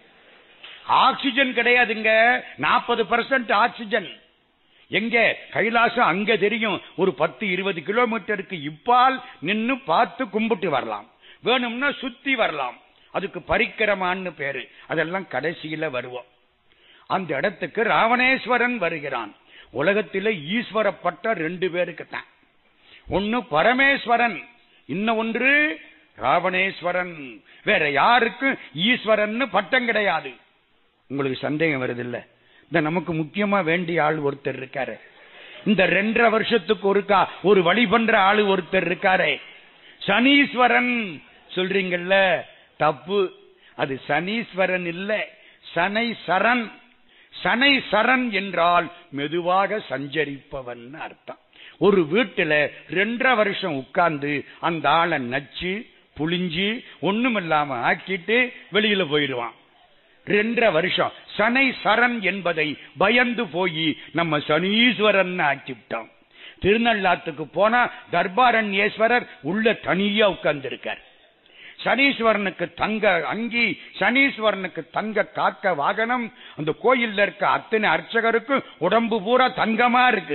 ஆக்சிஜன் கிடையாதுங்க நாற்பது பர்சன்ட் ஆக்சிஜன் எங்க கைலாசம் அங்க தெரியும் ஒரு பத்து இருபது கிலோமீட்டருக்கு இப்பால் நின்னு பார்த்து கும்பிட்டு வரலாம் வேணும்னா சுத்தி வரலாம் அதுக்கு பரிக்கிரமான்னு பேரு அதெல்லாம் கடைசியில வருவோம் அந்த இடத்துக்கு ராவணேஸ்வரன் வருகிறான் உலகத்தில ஈஸ்வரப்பட்ட ரெண்டு பேருக்கு தான் ஒன்னு பரமேஸ்வரன் இன்னும் ஒன்று ராவணேஸ்வரன் வேற யாருக்கும் ஈஸ்வரன் பட்டம் கிடையாது உங்களுக்கு சந்தேகம் வருது இல்ல இந்த நமக்கு முக்கியமா வேண்டிய ஆள் ஒருத்தர் இருக்காரு இந்த ரெண்டரை வருஷத்துக்கு ஒருக்கா ஒரு வழி பண்ற ஆளு ஒருத்தர் இருக்காரே சனீஸ்வரன் சொல்றீங்கல்ல தப்பு அது சனீஸ்வரன் இல்ல சனை சரண் சனை சரண் என்றால் மெதுவாக சஞ்சரிப்பவன் அர்த்தம் ஒரு வீட்டுல ரெண்டரை வருஷம் உட்கார்ந்து அந்த ஆளை நச்சு புளிஞ்சு ஒண்ணுமில்லாம ஆக்கிட்டு வெளியில போயிடுவான் ரெண்டரை வருஷம் சனை சரண் என்பதை பயந்து போய் நம்ம சனீஸ்வரன் ஆக்கிவிட்டோம் திருநள்ளாத்துக்கு போனா தர்பாரண்யேஸ்வரர் உள்ள தனியா உட்கார்ந்து இருக்கார் சனீஸ்வரனுக்கு தங்க அங்கி சனீஸ்வரனுக்கு தங்க காக்க வாகனம் அந்த கோயில்ல இருக்க அத்தனை அர்ச்சகருக்கும் உடம்பு பூரா தங்கமா இருக்கு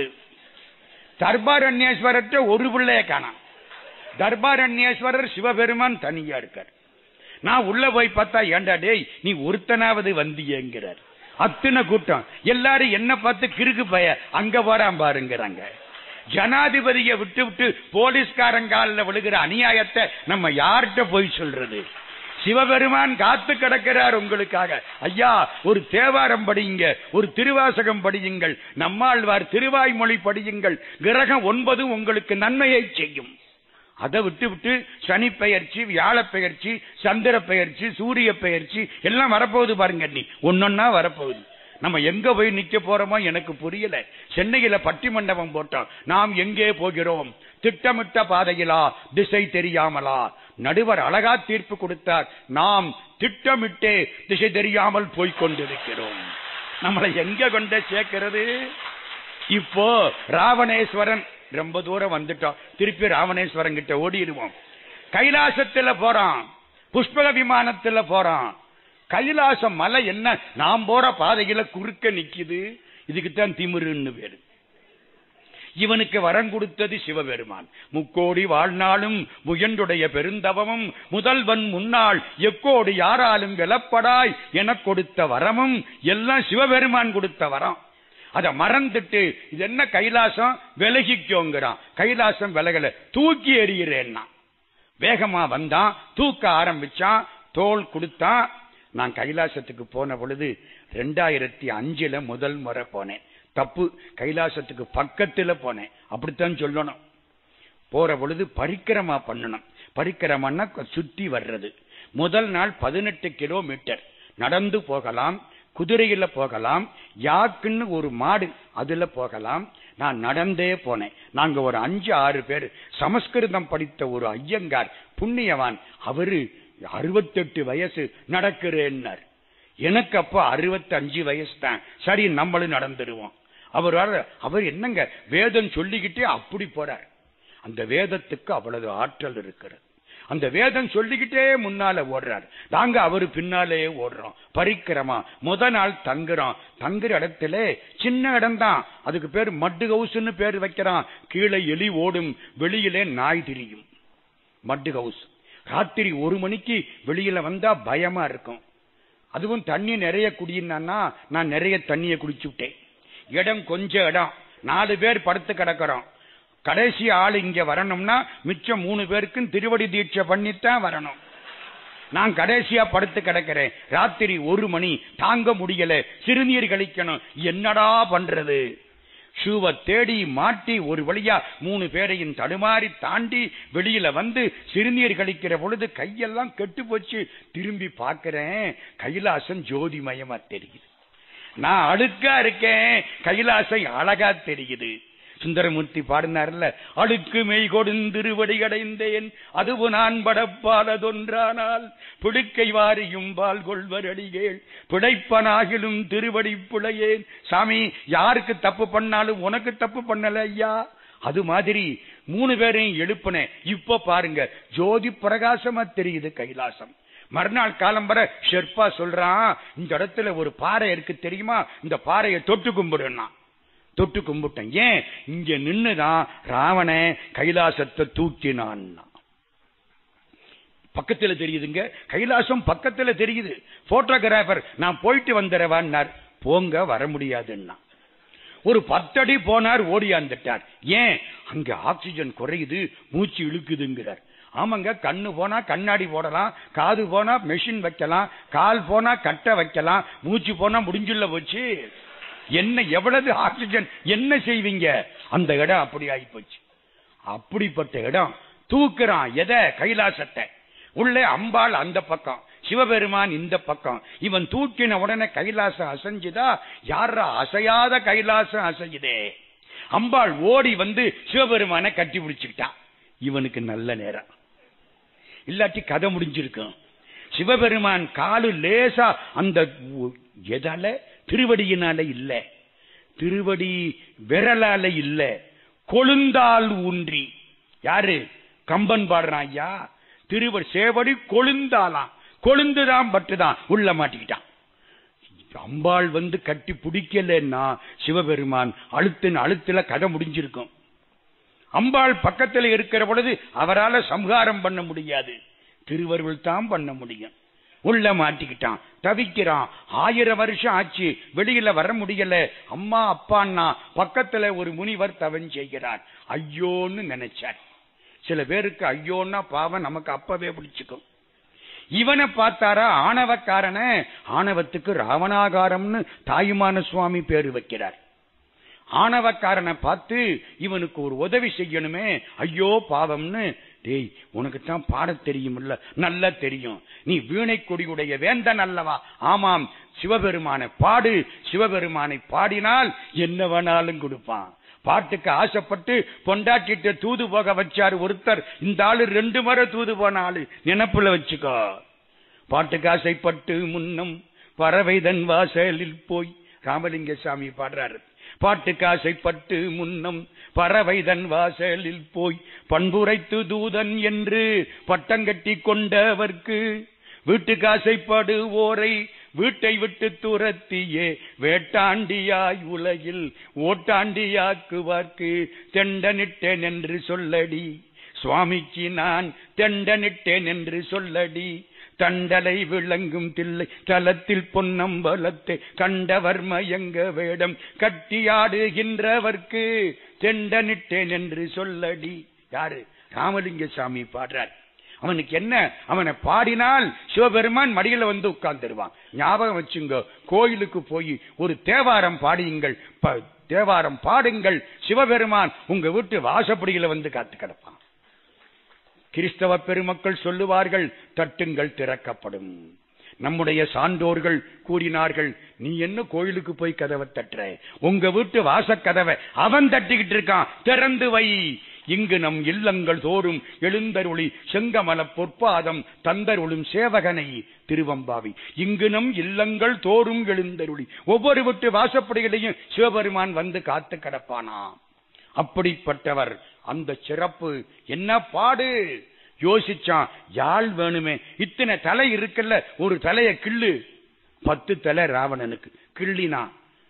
தர்பாரண்யேஸ்வரர்கிட்ட ஒரு பிள்ளைய காணாம் தர்பாரண்யேஸ்வரர் சிவபெருமான் தனியா இருக்கார் நான் உள்ள போய் பார்த்தா ஏண்டா டேய் நீ ஒருத்தனாவது வந்தியங்கிறார் அத்தனை கூட்டம் எல்லாரும் என்ன பார்த்து கிறுக்கு பய அங்க போறான் பாருங்கிறாங்க ஜனாதிபதியை விட்டு விட்டு போலீஸ்காரங்கால விழுகிற அநியாயத்தை நம்ம யார்கிட்ட போய் சொல்றது சிவபெருமான் காத்து கிடக்கிறார் உங்களுக்காக ஐயா ஒரு தேவாரம் படியுங்க ஒரு திருவாசகம் படியுங்கள் நம்மாழ்வார் திருவாய்மொழி படியுங்கள் கிரகம் ஒன்பது உங்களுக்கு நன்மையை செய்யும் அதை விட்டு விட்டு சனி பெயர்ச்சி வியாழ பெயர்ச்சி சந்திர பெயர்ச்சி சூரிய பெயர்ச்சி எல்லாம் வரப்போகுது பாருங்க நீ ஒன்னொன்னா வரப்போகுது நம்ம எங்க போய் நிக்க போறோமோ எனக்கு புரியல சென்னையில பட்டி மண்டபம் போட்டோம் நாம் எங்கே போகிறோம் திட்டமிட்ட பாதையிலா திசை தெரியாமலா நடுவர் அழகா தீர்ப்பு கொடுத்தார் நாம் திட்டமிட்டே திசை தெரியாமல் போய்க் கொண்டிருக்கிறோம் நம்மளை எங்க கொண்டு சேர்க்கிறது இப்போ ராவணேஸ்வரன் ரொம்ப தூரம் வந்துட்டோம் திருப்பி ராவணேஸ்வரன் கிட்ட ஓடிடுவோம் கைலாசத்துல போறோம் புஷ்பக விமானத்துல போறோம் கைலாசம் மலை என்ன நாம் போற பாதையில குறுக்க நிக்குது இதுக்குத்தான் திமிருன்னு பேரு இவனுக்கு வரம் கொடுத்தது சிவபெருமான் முக்கோடி வாழ்நாளும் முயன்றுடைய பெருந்தவமும் முதல்வன் முன்னாள் எக்கோடு யாராலும் வெலப்படாய் எனக் கொடுத்த வரமும் எல்லாம் சிவபெருமான் கொடுத்த வரம் அத மறந்துட்டு இது என்ன கைலாசம் விலகிக்கோங்கிறான் கைலாசம் விலகல தூக்கி எறிகிறேன்னா வேகமா வந்தான் தூக்க ஆரம்பிச்சான் தோல் கொடுத்தான் நான் கைலாசத்துக்கு போன பொழுது ரெண்டாயிரத்தி அஞ்சுல முதல் முறை போனேன் தப்பு கைலாசத்துக்கு பக்கத்துல போனேன் அப்படித்தான் சொல்லணும் போற பொழுது பரிக்கிரமா பண்ணணும் பரிக்கிரமன்னா சுத்தி வர்றது முதல் நாள் பதினெட்டு கிலோமீட்டர் நடந்து போகலாம் குதிரையில போகலாம் யாக்குன்னு ஒரு மாடு அதுல போகலாம் நான் நடந்தே போனேன் நாங்க ஒரு அஞ்சு ஆறு பேர் சமஸ்கிருதம் படித்த ஒரு ஐயங்கார் புண்ணியவான் அவரு அறுபத்தெட்டு வயசு நடக்கிறேன்னார் எனக்கு அப்ப அறுபத்தி அஞ்சு வயசு தான் சரி நம்மளும் நடந்துருவோம் அவர் அவர் என்னங்க வேதம் சொல்லிக்கிட்டே அப்படி போறார் அந்த வேதத்துக்கு அவ்வளவு ஆற்றல் இருக்கிறது அந்த வேதம் சொல்லிக்கிட்டே முன்னால ஓடுறார் நாங்க அவரு பின்னாலே ஓடுறோம் பறிக்கிறோமா முத நாள் தங்குறோம் தங்குற இடத்துல சின்ன இடம் தான் அதுக்கு பேர் மட்டு ஹவுஸ்னு பேர் வைக்கிறான் கீழே எலி ஓடும் வெளியிலே நாய் திரியும் மட்டு ஹவுஸ் ராத்திரி ஒரு மணிக்கு வெளியில வந்தா பயமா இருக்கும் அதுவும் தண்ணி நிறைய குடியினா நான் நிறைய தண்ணியை குடிச்சு விட்டேன் இடம் கொஞ்சம் இடம் நாலு பேர் படுத்து கிடக்கிறோம் கடைசி ஆள் இங்க வரணும்னா மிச்சம் மூணு பேருக்கும் திருவடி தீட்சை பண்ணித்தான் வரணும் நான் கடைசியா படுத்து கிடக்கிறேன் ராத்திரி ஒரு மணி தாங்க முடியல சிறுநீர் கழிக்கணும் என்னடா பண்றது ஷூவை தேடி மாட்டி ஒரு வழியா மூணு பேரையும் தடுமாறி தாண்டி வெளியில வந்து சிறுநீர் கழிக்கிற பொழுது கையெல்லாம் கெட்டு போச்சு திரும்பி பார்க்கிறேன் கைலாசம் ஜோதிமயமா தெரியுது நான் அழுக்கா இருக்கேன் கைலாசம் அழகா தெரியுது சுந்தரமூர்த்தி பாடினார்ல அழுக்கு மெய் கொடுந்திருவடி அடைந்தேன் அதுவு நான் படப்பாலதொன்றானால் பிடுக்கை வாரியும் பால் கொள்வரடிகேள் பிழைப்பனாகிலும் திருவடி புழையேன் சாமி யாருக்கு தப்பு பண்ணாலும் உனக்கு தப்பு பண்ணல ஐயா அது மாதிரி மூணு பேரையும் எழுப்புனேன் இப்ப பாருங்க ஜோதி பிரகாசமா தெரியுது கைலாசம் மறுநாள் காலம்பர ஷெர்பா சொல்றான் இந்த இடத்துல ஒரு பாறை இருக்கு தெரியுமா இந்த பாறையை தொட்டு கும்பிடுனா தொட்டு கும்பிட்டேன் ஏன் இங்க நின்னுதான் ராவண கைலாசத்தை தூக்கினான் பக்கத்துல தெரியுதுங்க கைலாசம் பக்கத்துல தெரியுது போட்டோகிராபர் நான் போயிட்டு வந்துடுறவான்னார் போங்க வர முடியாதுன்னா ஒரு பத்தடி போனார் ஓடியாந்துட்டார் ஏன் அங்க ஆக்சிஜன் குறையுது மூச்சு இழுக்குதுங்கிறார் ஆமாங்க கண்ணு போனா கண்ணாடி போடலாம் காது போனா மெஷின் வைக்கலாம் கால் போனா கட்டை வைக்கலாம் மூச்சு போனா முடிஞ்சுள்ள போச்சு என்ன எவ்வளவு ஆக்சிஜன் என்ன செய்வீங்க அந்த இடம் அப்படி ஆயிப்போச்சு அப்படிப்பட்ட இடம் தூக்குறான் எதை கைலாசத்தை உள்ளே அம்பாள் அந்த பக்கம் சிவபெருமான் இந்த பக்கம் இவன் தூக்கின உடனே கைலாசம் அசைஞ்சுதா யாரா அசையாத கைலாசம் அசையுதே அம்பாள் ஓடி வந்து சிவபெருமானை கட்டி பிடிச்சுக்கிட்டான் இவனுக்கு நல்ல நேரம் இல்லாட்டி கதை முடிஞ்சிருக்கும் சிவபெருமான் காலு லேசா அந்த உ- எதால திருவடியினால இல்ல திருவடி விரலால இல்ல கொழுந்தால் ஊன்றி யாரு கம்பன் பாடுறான் ஐயா திருவடி சேவடி கொழுந்தாலாம் கொழுந்துதான் பட்டுதான் உள்ள மாட்டிக்கிட்டான் அம்பாள் வந்து கட்டி பிடிக்கலன்னா சிவபெருமான் அழுத்தின் அழுத்துல கதை முடிஞ்சிருக்கும் அம்பாள் பக்கத்துல இருக்கிற பொழுது அவரால சம்ஹாரம் பண்ண முடியாது திருவருள் தான் பண்ண முடியும் உள்ள மாட்டிக்கிட்டான் தவிக்கிறான் ஆயிரம் வருஷம் ஆச்சு வெளியில வர முடியல அம்மா அப்பான்னா பக்கத்துல ஒரு முனிவர் தவன் செய்கிறார் ஐயோன்னு நினைச்சார் சில பேருக்கு ஐயோன்னா பாவம் நமக்கு அப்பவே பிடிச்சுக்கும் இவனை பார்த்தாரா ஆணவக்காரன ஆணவத்துக்கு ராவணாகாரம்னு தாயுமான சுவாமி பேரு வைக்கிறார் ஆணவக்காரனை பார்த்து இவனுக்கு ஒரு உதவி செய்யணுமே ஐயோ பாவம்னு டேய் உனக்கு தான் பாடத் தெரியுமில்ல நல்லா தெரியும் நீ வீணை கொடியுடைய வேந்தன் அல்லவா ஆமாம் சிவபெருமானை பாடு சிவபெருமானை பாடினால் என்ன வேணாலும் கொடுப்பான் பாட்டுக்கு ஆசைப்பட்டு பொண்டாட்டிட்ட தூது போக வச்சாரு ஒருத்தர் இந்த ஆளு ரெண்டு முறை தூது போன ஆளு நினப்புல வச்சுக்கோ பாட்டுக்கு ஆசைப்பட்டு முன்னம் பறவைதன் வாசலில் போய் ராமலிங்க சாமி பாடுறாரு பாட்டுக்கு ஆசைப்பட்டு முன்னம் பறவைதன் வாசலில் போய் பண்புரைத்து தூதன் என்று பட்டங்கட்டி கொண்டவர்க்கு வீட்டுக்கு ஆசைப்படுவோரை வீட்டை விட்டு துரத்தியே வேட்டாண்டியாய் உலகில் ஓட்டாண்டியாக்குவார்க்கு தெண்டனிட்டேன் என்று சொல்லடி சுவாமிக்கு நான் தெண்டனிட்டேன் என்று சொல்லடி தண்டலை விளங்கும் தில்லை தலத்தில் பொன்னம்பலத்தை கண்டவர் மயங்க வேடம் கட்டியாடுகின்றவர்க்கு தெண்டனிட்டேன் என்று சொல்லடி யாரு ராமலிங்க சாமி பாடுறார் அவனுக்கு என்ன அவனை பாடினால் சிவபெருமான் மடியில வந்து உட்கார்ந்துருவான் ஞாபகம் வச்சுங்க கோயிலுக்கு போய் ஒரு தேவாரம் பாடியுங்கள் ப- தேவாரம் பாடுங்கள் சிவபெருமான் உங்க வீட்டு வாசப்படியில வந்து காத்து கிடப்பான் கிறிஸ்தவ பெருமக்கள் சொல்லுவார்கள் தட்டுங்கள் திறக்கப்படும் நம்முடைய சான்றோர்கள் கூறினார்கள் நீ என்ன கோயிலுக்கு போய் கதவை தட்டுற உங்க வீட்டு வாசக்கதவை அவன் தட்டிக்கிட்டு இருக்கான் திறந்து வை இங்கு நம் இல்லங்கள் தோறும் எழுந்தருளி செங்கமல பொற்பாதம் தந்தருளும் சேவகனை திருவம்பாவி இங்கு நம் இல்லங்கள் தோறும் எழுந்தருளி ஒவ்வொரு வீட்டு வாசப்படிகளையும் சிவபெருமான் வந்து காத்து கிடப்பானா அப்படிப்பட்டவர் அந்த சிறப்பு என்ன பாடு யோசிச்சான் யாழ் வேணுமே இத்தனை தலை இருக்குல்ல ஒரு தலைய கிள்ளு பத்து தலை ராவணனுக்கு கிள்ளினா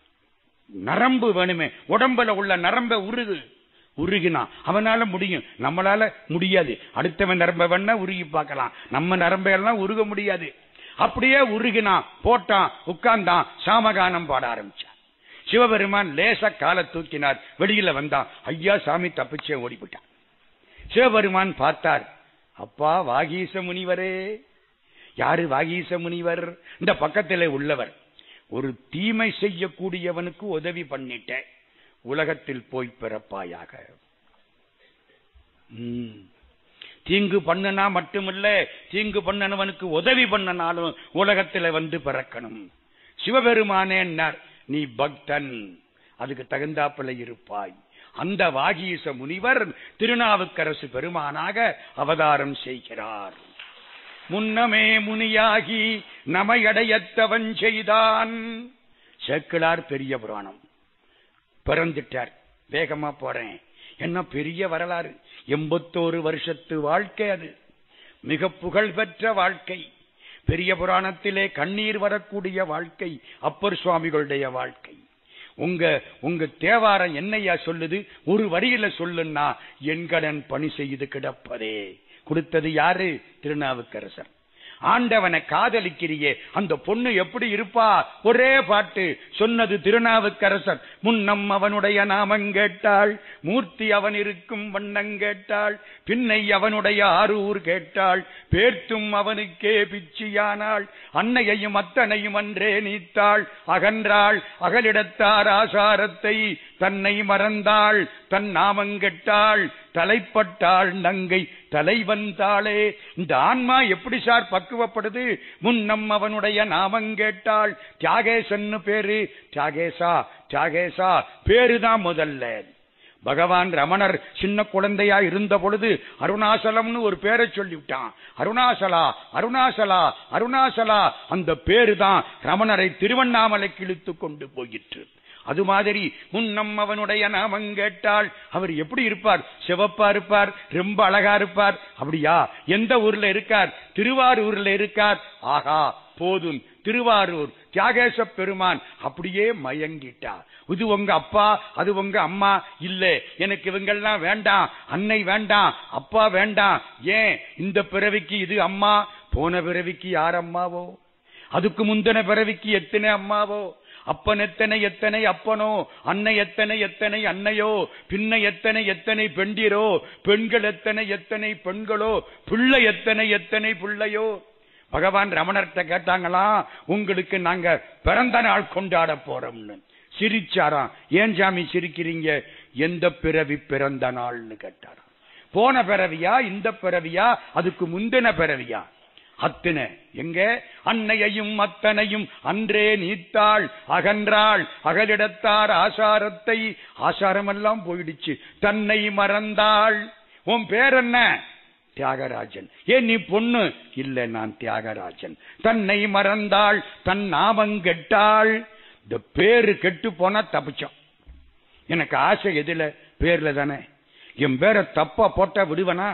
நரம்பு வேணுமே உடம்புல உள்ள நரம்ப உருகு உருகினா அவனால முடியும் நம்மளால முடியாது அடுத்தவன் நரம்ப வேணா உருகி பார்க்கலாம் நம்ம நரம்ப எல்லாம் உருக முடியாது அப்படியே உருகினா போட்டான் உட்கார்ந்தான் சாமகானம் பாட ஆரம்பிச்சான் சிவபெருமான் லேச கால தூக்கினார் வெளியில வந்தான் ஐயா சாமி தப்பிச்சே ஓடிவிட்டான் சிவபெருமான் பார்த்தார் அப்பா வாகீச முனிவரே யாரு வாகீச முனிவர் இந்த பக்கத்திலே உள்ளவர் ஒரு தீமை செய்யக்கூடியவனுக்கு உதவி பண்ணிட்ட உலகத்தில் போய் பிறப்பாயாக ம். தீங்கு பண்ணனா மட்டுமில்ல தீங்கு பண்ணனவனுக்கு உதவி பண்ணனாலும் உலகத்துல வந்து பிறக்கணும் சிவபெருமானே நீ பக்தன் அதுக்கு தகுந்தாப்புல இருப்பாய் அந்த வாகீச முனிவர் திருநாவுக்கரசு பெருமானாக அவதாரம் செய்கிறார் முன்னமே முனியாகி நமையடையத்தவன் செய்தான் சேக்கிழார் பெரிய புராணம் பிறந்துட்டார் வேகமா போறேன் என்ன பெரிய வரலாறு எண்பத்தோரு வருஷத்து வாழ்க்கை அது மிக புகழ் பெற்ற வாழ்க்கை பெரிய புராணத்திலே கண்ணீர் வரக்கூடிய வாழ்க்கை அப்பர் சுவாமிகளுடைய வாழ்க்கை உங்க உங்க தேவாரம் என்னையா சொல்லுது ஒரு வரியில சொல்லுன்னா என் கடன் பணி செய்து கிடப்பதே கொடுத்தது யாரு திருநாவுக்கரசர் ஆண்டவனை காதலிக்கிறியே அந்த பொண்ணு எப்படி இருப்பா ஒரே பாட்டு சொன்னது திருநாவுக்கரசர் முன்னம் அவனுடைய நாமம் கேட்டாள் மூர்த்தி அவன் இருக்கும் வண்ணம் கேட்டாள் பின்னை அவனுடைய ஆரூர் கேட்டாள் பேர்த்தும் அவனுக்கே பிச்சியானாள் அன்னையையும் அத்தனையும் அன்றே நீத்தாள் அகன்றாள் அகலிடத்தார் ஆசாரத்தை தன்னை மறந்தாள் தன் நாமங்கெட்டாள் தலைப்பட்டாள் நங்கை தலைவந்தாளே இந்த ஆன்மா எப்படி சார் பக்குவப்படுது முன்னம் அவனுடைய நாமம் கேட்டாள் தியாகேசன்னு பேரு தியாகேசா தியாகேசா பேருதான் முதல்ல பகவான் ரமணர் சின்ன குழந்தையா இருந்த பொழுது அருணாசலம்னு ஒரு பேரை சொல்லிவிட்டான் அருணாசலா அருணாசலா அருணாசலா அந்த பேரு தான் ரமணரை திருவண்ணாமலைக்கு இழுத்து கொண்டு போயிற்று அது மாதிரி முன்னம் அவனுடைய நாமம் கேட்டால் அவர் எப்படி இருப்பார் சிவப்பா இருப்பார் ரொம்ப அழகா இருப்பார் அப்படியா எந்த ஊர்ல இருக்கார் திருவாரூர்ல இருக்கார் ஆகா போதும் திருவாரூர் தியாகேச பெருமான் அப்படியே மயங்கிட்டார் இது உங்க அப்பா அது உங்க அம்மா இல்ல எனக்கு இவங்கெல்லாம் வேண்டாம் அன்னை வேண்டாம் அப்பா வேண்டாம் ஏன் இந்த பிறவிக்கு இது அம்மா போன பிறவிக்கு யார் அம்மாவோ அதுக்கு முந்தின பிறவிக்கு எத்தனை அம்மாவோ அப்பன் எத்தனை எத்தனை அப்பனோ அன்னை எத்தனை எத்தனை அன்னையோ பின்ன எத்தனை எத்தனை பெண்டிரோ பெண்கள் எத்தனை எத்தனை பெண்களோ பிள்ளை எத்தனை எத்தனை பிள்ளையோ பகவான் ரமணர்கிட்ட கேட்டாங்களாம் உங்களுக்கு நாங்க பிறந்த நாள் கொண்டாட போறோம்னு சிரிச்சாராம் ஏன் சாமி சிரிக்கிறீங்க எந்த பிறவி பிறந்த நாள்னு கேட்டாராம் போன பிறவியா இந்த பிறவியா அதுக்கு முந்தின பிறவியா அத்தனை எங்க அன்னையையும் அத்தனையும் அன்றே நீத்தாள் அகன்றாள் அகலிடத்தார் ஆசாரத்தை ஆசாரமெல்லாம் போயிடுச்சு தன்னை மறந்தாள் உன் பேர் என்ன தியாகராஜன் ஏன் நீ பொண்ணு இல்ல நான் தியாகராஜன் தன்னை மறந்தாள் தன் நாமம் கெட்டாள் இந்த பேரு கெட்டு போனா தப்பிச்சோம் எனக்கு ஆசை எதுல பேர்ல தானே என் பேரை தப்பா போட்டா விடுவனா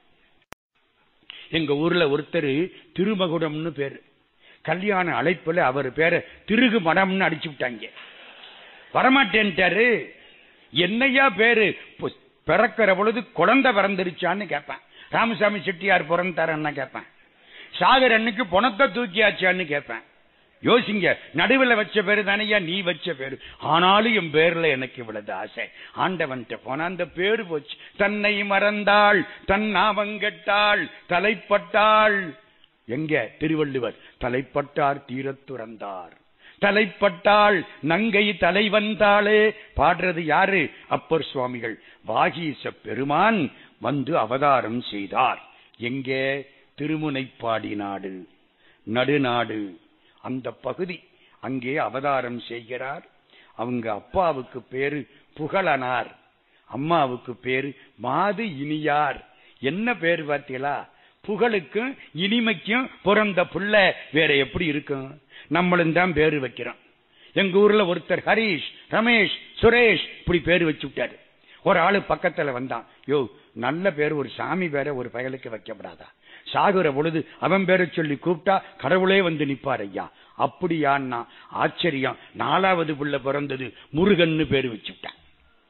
எங்க ஊர்ல ஒருத்தர் திருமகுடம்னு பேரு கல்யாண அழைப்புல அவர் பேரை திருகு மடம்னு அடிச்சு விட்டாங்க வரமாட்டேன்ட்டாரு என்னையா பேரு பு- பிறக்கிற பொழுது குழந்தை பிறந்துருச்சான்னு கேட்பேன் ராமசாமி செட்டியார் பிறந்தாரன்னா கேட்பேன் சாகர் அன்னைக்கு பணத்தை தூக்கியாச்சான்னு கேட்பேன் யோசிங்க நடுவுல வச்ச பேரு தானையா நீ வச்ச பேரு ஆனாலும் என் பேர்ல எனக்கு இவ்வளவு ஆசை ஆண்டவன்ட்ட போனா அந்த பேரு போச்சு தன்னை மறந்தாள் தன் நாமங்கெட்டாள் தலைப்பட்டாள் எங்க திருவள்ளுவர் தலைப்பட்டார் தீரத் துறந்தார் தலைப்பட்டாள் நங்கை தலைவந்தாளே பாடுறது யாரு அப்பர் சுவாமிகள் வாகீச பெருமான் வந்து அவதாரம் செய்தார் எங்கே திருமுனைப்பாடி நாடு நடுநாடு அந்த பகுதி அங்கே அவதாரம் செய்கிறார் அவங்க அப்பாவுக்கு பேரு புகழனார் அம்மாவுக்கு பேரு மாது இனியார் என்ன பேர் பார்த்தீங்களா புகழுக்கும் இனிமைக்கும் பிறந்த புள்ள வேற எப்படி இருக்கும் நம்மளும் தான் பேரு வைக்கிறோம் எங்க ஊர்ல ஒருத்தர் ஹரீஷ் ரமேஷ் சுரேஷ் இப்படி பேரு வச்சு விட்டாரு ஒரு ஆளு பக்கத்துல வந்தான் யோ நல்ல பேர் ஒரு சாமி பேரை ஒரு பயலுக்கு வைக்கப்படாதா சாகுற பொழுது அவன் பேரை சொல்லி கூப்பிட்டா கடவுளே வந்து நிப்பார் ஐயா அப்படியான்னா ஆச்சரியம் நாலாவது புள்ள பிறந்தது முருகன்னு பேரு வச்சுட்டான்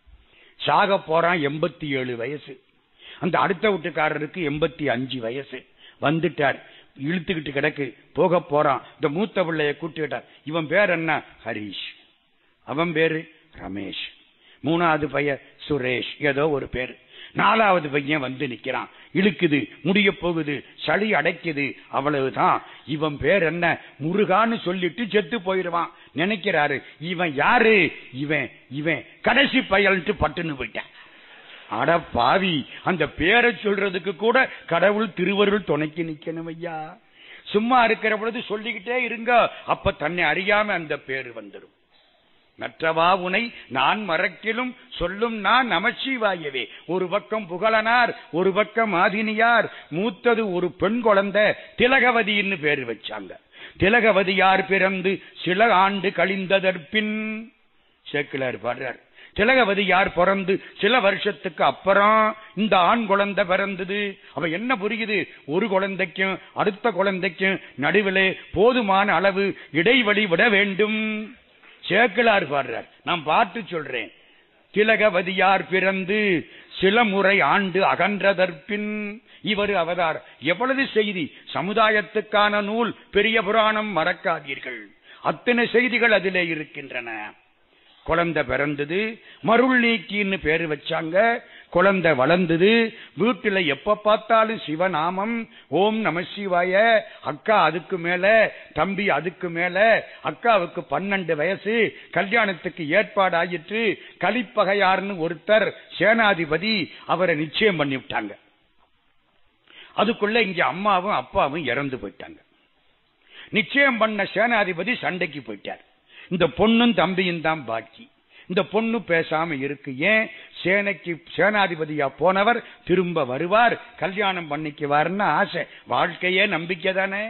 சாக போறான் எண்பத்தி ஏழு வயசு அந்த அடுத்த வீட்டுக்காரருக்கு எண்பத்தி அஞ்சு வயசு வந்துட்டார் இழுத்துக்கிட்டு கிடக்கு போக போறான் இந்த மூத்த பிள்ளைய கூட்டுக்கிட்டார் இவன் பேர் என்ன ஹரீஷ் அவன் பேரு ரமேஷ் மூணாவது பையன் சுரேஷ் ஏதோ ஒரு பேரு நாலாவது பையன் வந்து நிக்கிறான் இழுக்குது முடிய போகுது சளி அடைக்குது அவ்வளவுதான் இவன் பேர் என்ன முருகான்னு சொல்லிட்டு செத்து போயிடுவான் நினைக்கிறாரு இவன் யாரு இவன் இவன் கடைசி பயல்ட்டு பட்டுன்னு போயிட்டான் அட பாவி அந்த பேரை சொல்றதுக்கு கூட கடவுள் திருவருள் துணைக்கு நிக்கணும் ஐயா சும்மா இருக்கிற பொழுது சொல்லிக்கிட்டே இருங்க அப்ப தன்னை அறியாம அந்த பேரு வந்துடும் மற்றவா உனை நான் மறக்கிலும் சொல்லும் நான் நமச்சிவாயவே ஒரு பக்கம் புகழனார் ஒரு பக்கம் ஆதினியார் மூத்தது ஒரு பெண் குழந்தை திலகவதின்னு பேரு வச்சாங்க திலகவதியார் பிறந்து சில ஆண்டு கழிந்ததற்பின் சேக்கிலார் பாடுறார் திலகவதி யார் பிறந்து சில வருஷத்துக்கு அப்புறம் இந்த ஆண் குழந்தை பிறந்தது அவ என்ன புரியுது ஒரு குழந்தைக்கும் அடுத்த குழந்தைக்கும் நடுவிலே போதுமான அளவு இடைவெளி விட வேண்டும் சேக்கிலார் பாடுறார் நான் பாட்டு சொல்றேன் திலகவதியார் பிறந்து சில முறை ஆண்டு அகன்றதற்பின் இவர் அவதார் எவ்வளவு செய்தி சமுதாயத்துக்கான நூல் பெரிய புராணம் மறக்காதீர்கள் அத்தனை செய்திகள் அதிலே இருக்கின்றன குழந்தை பிறந்தது மருள் நீக்கின்னு பேரு வச்சாங்க குழந்தை வளர்ந்தது வீட்டுல எப்ப பார்த்தாலும் சிவநாமம் ஓம் நம சிவாய அக்கா அதுக்கு மேல தம்பி அதுக்கு மேல அக்காவுக்கு பன்னெண்டு வயசு கல்யாணத்துக்கு ஏற்பாடு ஆயிற்று கலிப்பகையார்னு ஒருத்தர் சேனாதிபதி அவரை நிச்சயம் பண்ணி விட்டாங்க அதுக்குள்ள இங்க அம்மாவும் அப்பாவும் இறந்து போயிட்டாங்க நிச்சயம் பண்ண சேனாதிபதி சண்டைக்கு போயிட்டார் இந்த பொண்ணும் தம்பியும் தான் பாக்கி இந்த பொண்ணு பேசாம இருக்கு ஏன் சேனைக்கு சேனாதிபதியா போனவர் திரும்ப வருவார் கல்யாணம் பண்ணிக்குவார்னு ஆசை வாழ்க்கையே நம்பிக்கை தானே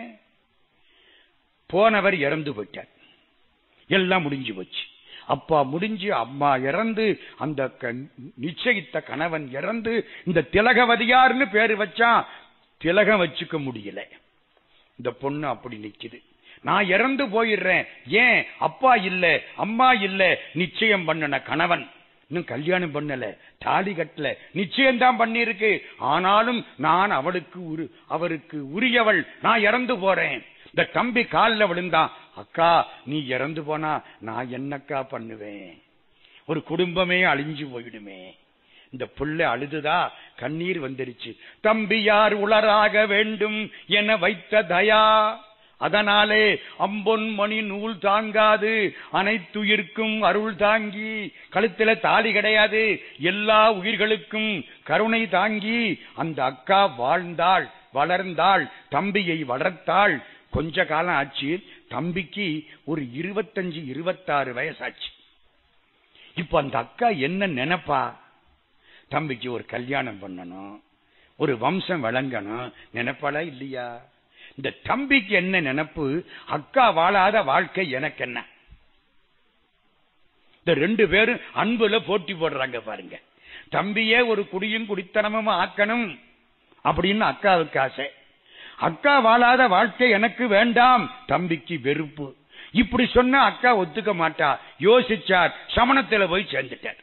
போனவர் இறந்து போயிட்டார் எல்லாம் முடிஞ்சு போச்சு அப்பா முடிஞ்சு அம்மா இறந்து அந்த க- நிச்சயித்த கணவன் இறந்து இந்த திலகவதியார்னு பேரு வச்சான் திலகம் வச்சுக்க முடியல இந்த பொண்ணு அப்படி நிக்குது நான் இறந்து போயிடுறேன் ஏன் அப்பா இல்ல அம்மா இல்ல நிச்சயம் பண்ணன கணவன் இன்னும் கல்யாணம் பண்ணல தாலி கட்டல நிச்சயம் தான் பண்ணிருக்கு ஆனாலும் நான் அவளுக்கு உரு அவருக்கு உரியவள் நான் இறந்து போறேன் இந்த தம்பி காலில் விழுந்தான் அக்கா நீ இறந்து போனா நான் என்னக்கா பண்ணுவேன் ஒரு குடும்பமே அழிஞ்சு போயிடுமே இந்த புள்ள அழுதுதா கண்ணீர் வந்துருச்சு தம்பி யார் உளராக வேண்டும் என வைத்த தயா அதனாலே அம்பொன் மணி நூல் தாங்காது அனைத்துயிர்க்கும் அருள் தாங்கி கழுத்துல தாலி கிடையாது எல்லா உயிர்களுக்கும் கருணை தாங்கி அந்த அக்கா வாழ்ந்தாள் வளர்ந்தாள் தம்பியை வளர்த்தாள் கொஞ்ச காலம் ஆச்சு தம்பிக்கு ஒரு இருபத்தஞ்சு இருபத்தாறு வயசாச்சு இப்ப அந்த அக்கா என்ன நினைப்பா தம்பிக்கு ஒரு கல்யாணம் பண்ணணும் ஒரு வம்சம் வழங்கணும் நினைப்பாளா இல்லையா இந்த தம்பிக்கு என்ன நினைப்பு அக்கா வாழாத வாழ்க்கை எனக்கு என்ன இந்த ரெண்டு பேரும் அன்புல போட்டி போடுறாங்க பாருங்க தம்பியே ஒரு குடியும் குடித்தனமும் ஆக்கணும் அப்படின்னு அக்காவுக்கு ஆசை அக்கா வாழாத வாழ்க்கை எனக்கு வேண்டாம் தம்பிக்கு வெறுப்பு இப்படி சொன்னா அக்கா ஒத்துக்க மாட்டா யோசிச்சார் சமணத்துல போய் சேர்ந்துட்டார்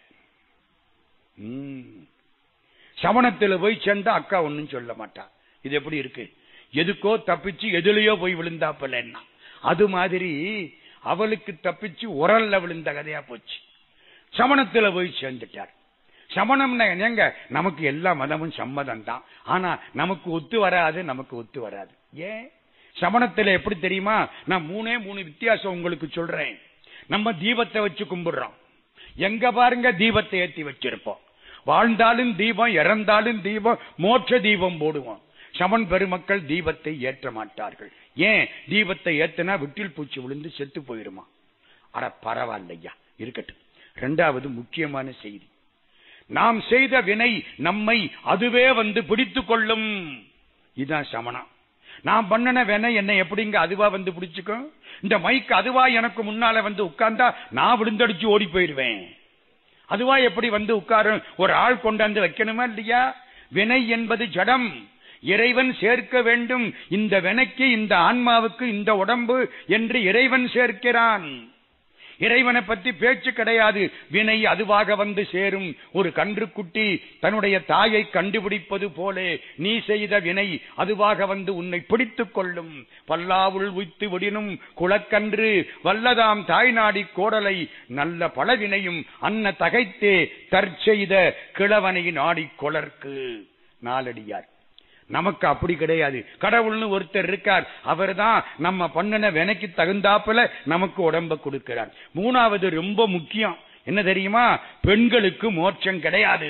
ம். சமணத்துல போய் சேர்ந்தா அக்கா ஒண்ணும் சொல்ல மாட்டா இது எப்படி இருக்கு எதுக்கோ தப்பிச்சு எதுலயோ போய் விழுந்தாப்பலன்னா அது மாதிரி அவளுக்கு தப்பிச்சு உரல்ல விழுந்த கதையா போச்சு சமணத்துல போய் சேர்ந்துட்டார் சமணம்னா என்னங்க நமக்கு எல்லா மதமும் சம்மதம் தான் ஆனா நமக்கு ஒத்து வராது நமக்கு ஒத்து வராது ஏன் சமணத்துல எப்படி தெரியுமா நான் மூணே மூணு வித்தியாசம் உங்களுக்கு சொல்றேன் நம்ம தீபத்தை வச்சு கும்பிடுறோம் எங்க பாருங்க தீபத்தை ஏத்தி வச்சிருப்போம் வாழ்ந்தாலும் தீபம் இறந்தாலும் தீபம் மோட்ச தீபம் போடுவோம் சமன் பெருமக்கள் தீபத்தை ஏற்ற மாட்டார்கள் ஏன் தீபத்தை ஏத்தினா விட்டில் பூச்சி விழுந்து செத்து போயிருமா அட பரவாயில்லையா இருக்கட்டும் இரண்டாவது முக்கியமான செய்தி நாம் செய்த வினை நம்மை அதுவே வந்து பிடித்துக் கொள்ளும் இதுதான் சமணம் நான் பண்ணன வினை என்னை எப்படிங்க அதுவா வந்து பிடிச்சுக்கும் இந்த மைக் அதுவா எனக்கு முன்னால வந்து உட்கார்ந்தா நான் விழுந்தடிச்சு ஓடி போயிருவேன் அதுவா எப்படி வந்து உட்காரும் ஒரு ஆள் கொண்டாந்து வைக்கணுமா இல்லையா வினை என்பது ஜடம் இறைவன் சேர்க்க வேண்டும் இந்த வினைக்கு இந்த ஆன்மாவுக்கு இந்த உடம்பு என்று இறைவன் சேர்க்கிறான் இறைவனை பத்தி பேச்சு கிடையாது வினை அதுவாக வந்து சேரும் ஒரு கன்றுக்குட்டி தன்னுடைய தாயை கண்டுபிடிப்பது போலே நீ செய்த வினை அதுவாக வந்து உன்னை பிடித்துக் கொள்ளும் பல்லாவுள் உய்த்து விடினும் குளக்கன்று வல்லதாம் தாய்நாடி கோடலை நல்ல பலவினையும் அன்ன தகைத்தே தற்செய்த கிழவனை நாடி கொளர்க்கு நாலடியார் நமக்கு அப்படி கிடையாது கடவுள்னு ஒருத்தர் இருக்கார் அவர்தான் நம்ம பண்ணின வினைக்கு தகுந்தாப்புல நமக்கு உடம்ப கொடுக்கிறார் மூணாவது ரொம்ப முக்கியம் என்ன தெரியுமா பெண்களுக்கு மோட்சம் கிடையாது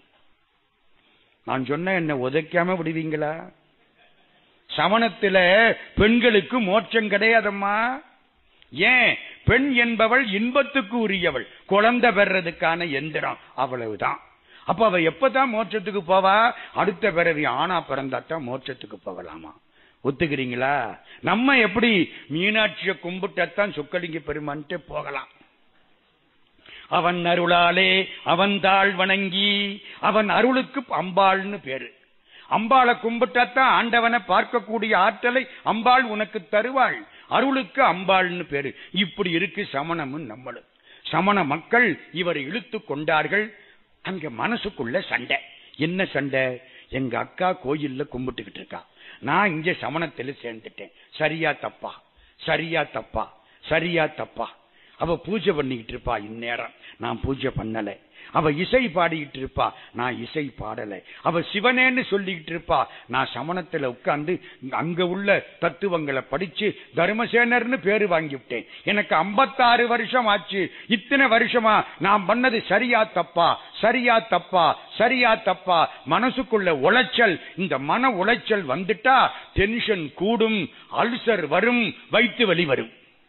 நான் சொன்ன என்ன உதைக்காம விடுவீங்களா சமணத்துல பெண்களுக்கு மோட்சம் கிடையாதம்மா ஏன் பெண் என்பவள் இன்பத்துக்கு உரியவள் குழந்தை பெறதுக்கான எந்திரம் அவ்வளவுதான் அப்ப அவ எப்பதான் மோட்சத்துக்கு போவா அடுத்த பிறவி ஆணா பிறந்தாத்தான் மோட்சத்துக்கு போகலாமா ஒத்துக்கிறீங்களா நம்ம எப்படி மீனாட்சிய கும்பிட்டத்தான் சொக்கலிங்க பெருமான்ட்டு போகலாம் அவன் அருளாலே அவன் தாழ் வணங்கி அவன் அருளுக்கு அம்பாள்னு பேரு அம்பாளை கும்பிட்டாத்தான் ஆண்டவனை பார்க்கக்கூடிய ஆற்றலை அம்பாள் உனக்கு தருவாள் அருளுக்கு அம்பாள்னு பேரு இப்படி இருக்கு சமணமும் நம்மளும் சமண மக்கள் இவரை இழுத்து கொண்டார்கள் அங்க மனசுக்குள்ள சண்டை என்ன சண்டை எங்க அக்கா கோயில்ல கும்பிட்டுக்கிட்டு இருக்கா நான் இங்க சமணத்துல சேர்ந்துட்டேன் சரியா தப்பா சரியா தப்பா சரியா தப்பா அவ பூஜை பண்ணிக்கிட்டு இருப்பா இந்நேரம் நான் பூஜை பண்ணல அவ இசை பாடிக்கிட்டு இருப்பா நான் இசை பாடல அவ சிவனேன்னு சொல்லிக்கிட்டு இருப்பா நான் சமணத்துல உட்கார்ந்து அங்க உள்ள தத்துவங்களை படிச்சு தர்மசேனர்னு பேரு வாங்கிவிட்டேன் எனக்கு 56 வருஷம் ஆச்சு இத்தனை வருஷமா நான் பண்ணது சரியா தப்பா சரியா தப்பா சரியா தப்பா மனசுக்குள்ள உளைச்சல் இந்த மன உளைச்சல் வந்துட்டா டென்ஷன் கூடும் அல்சர் வரும் வயிற்று வலி வரும்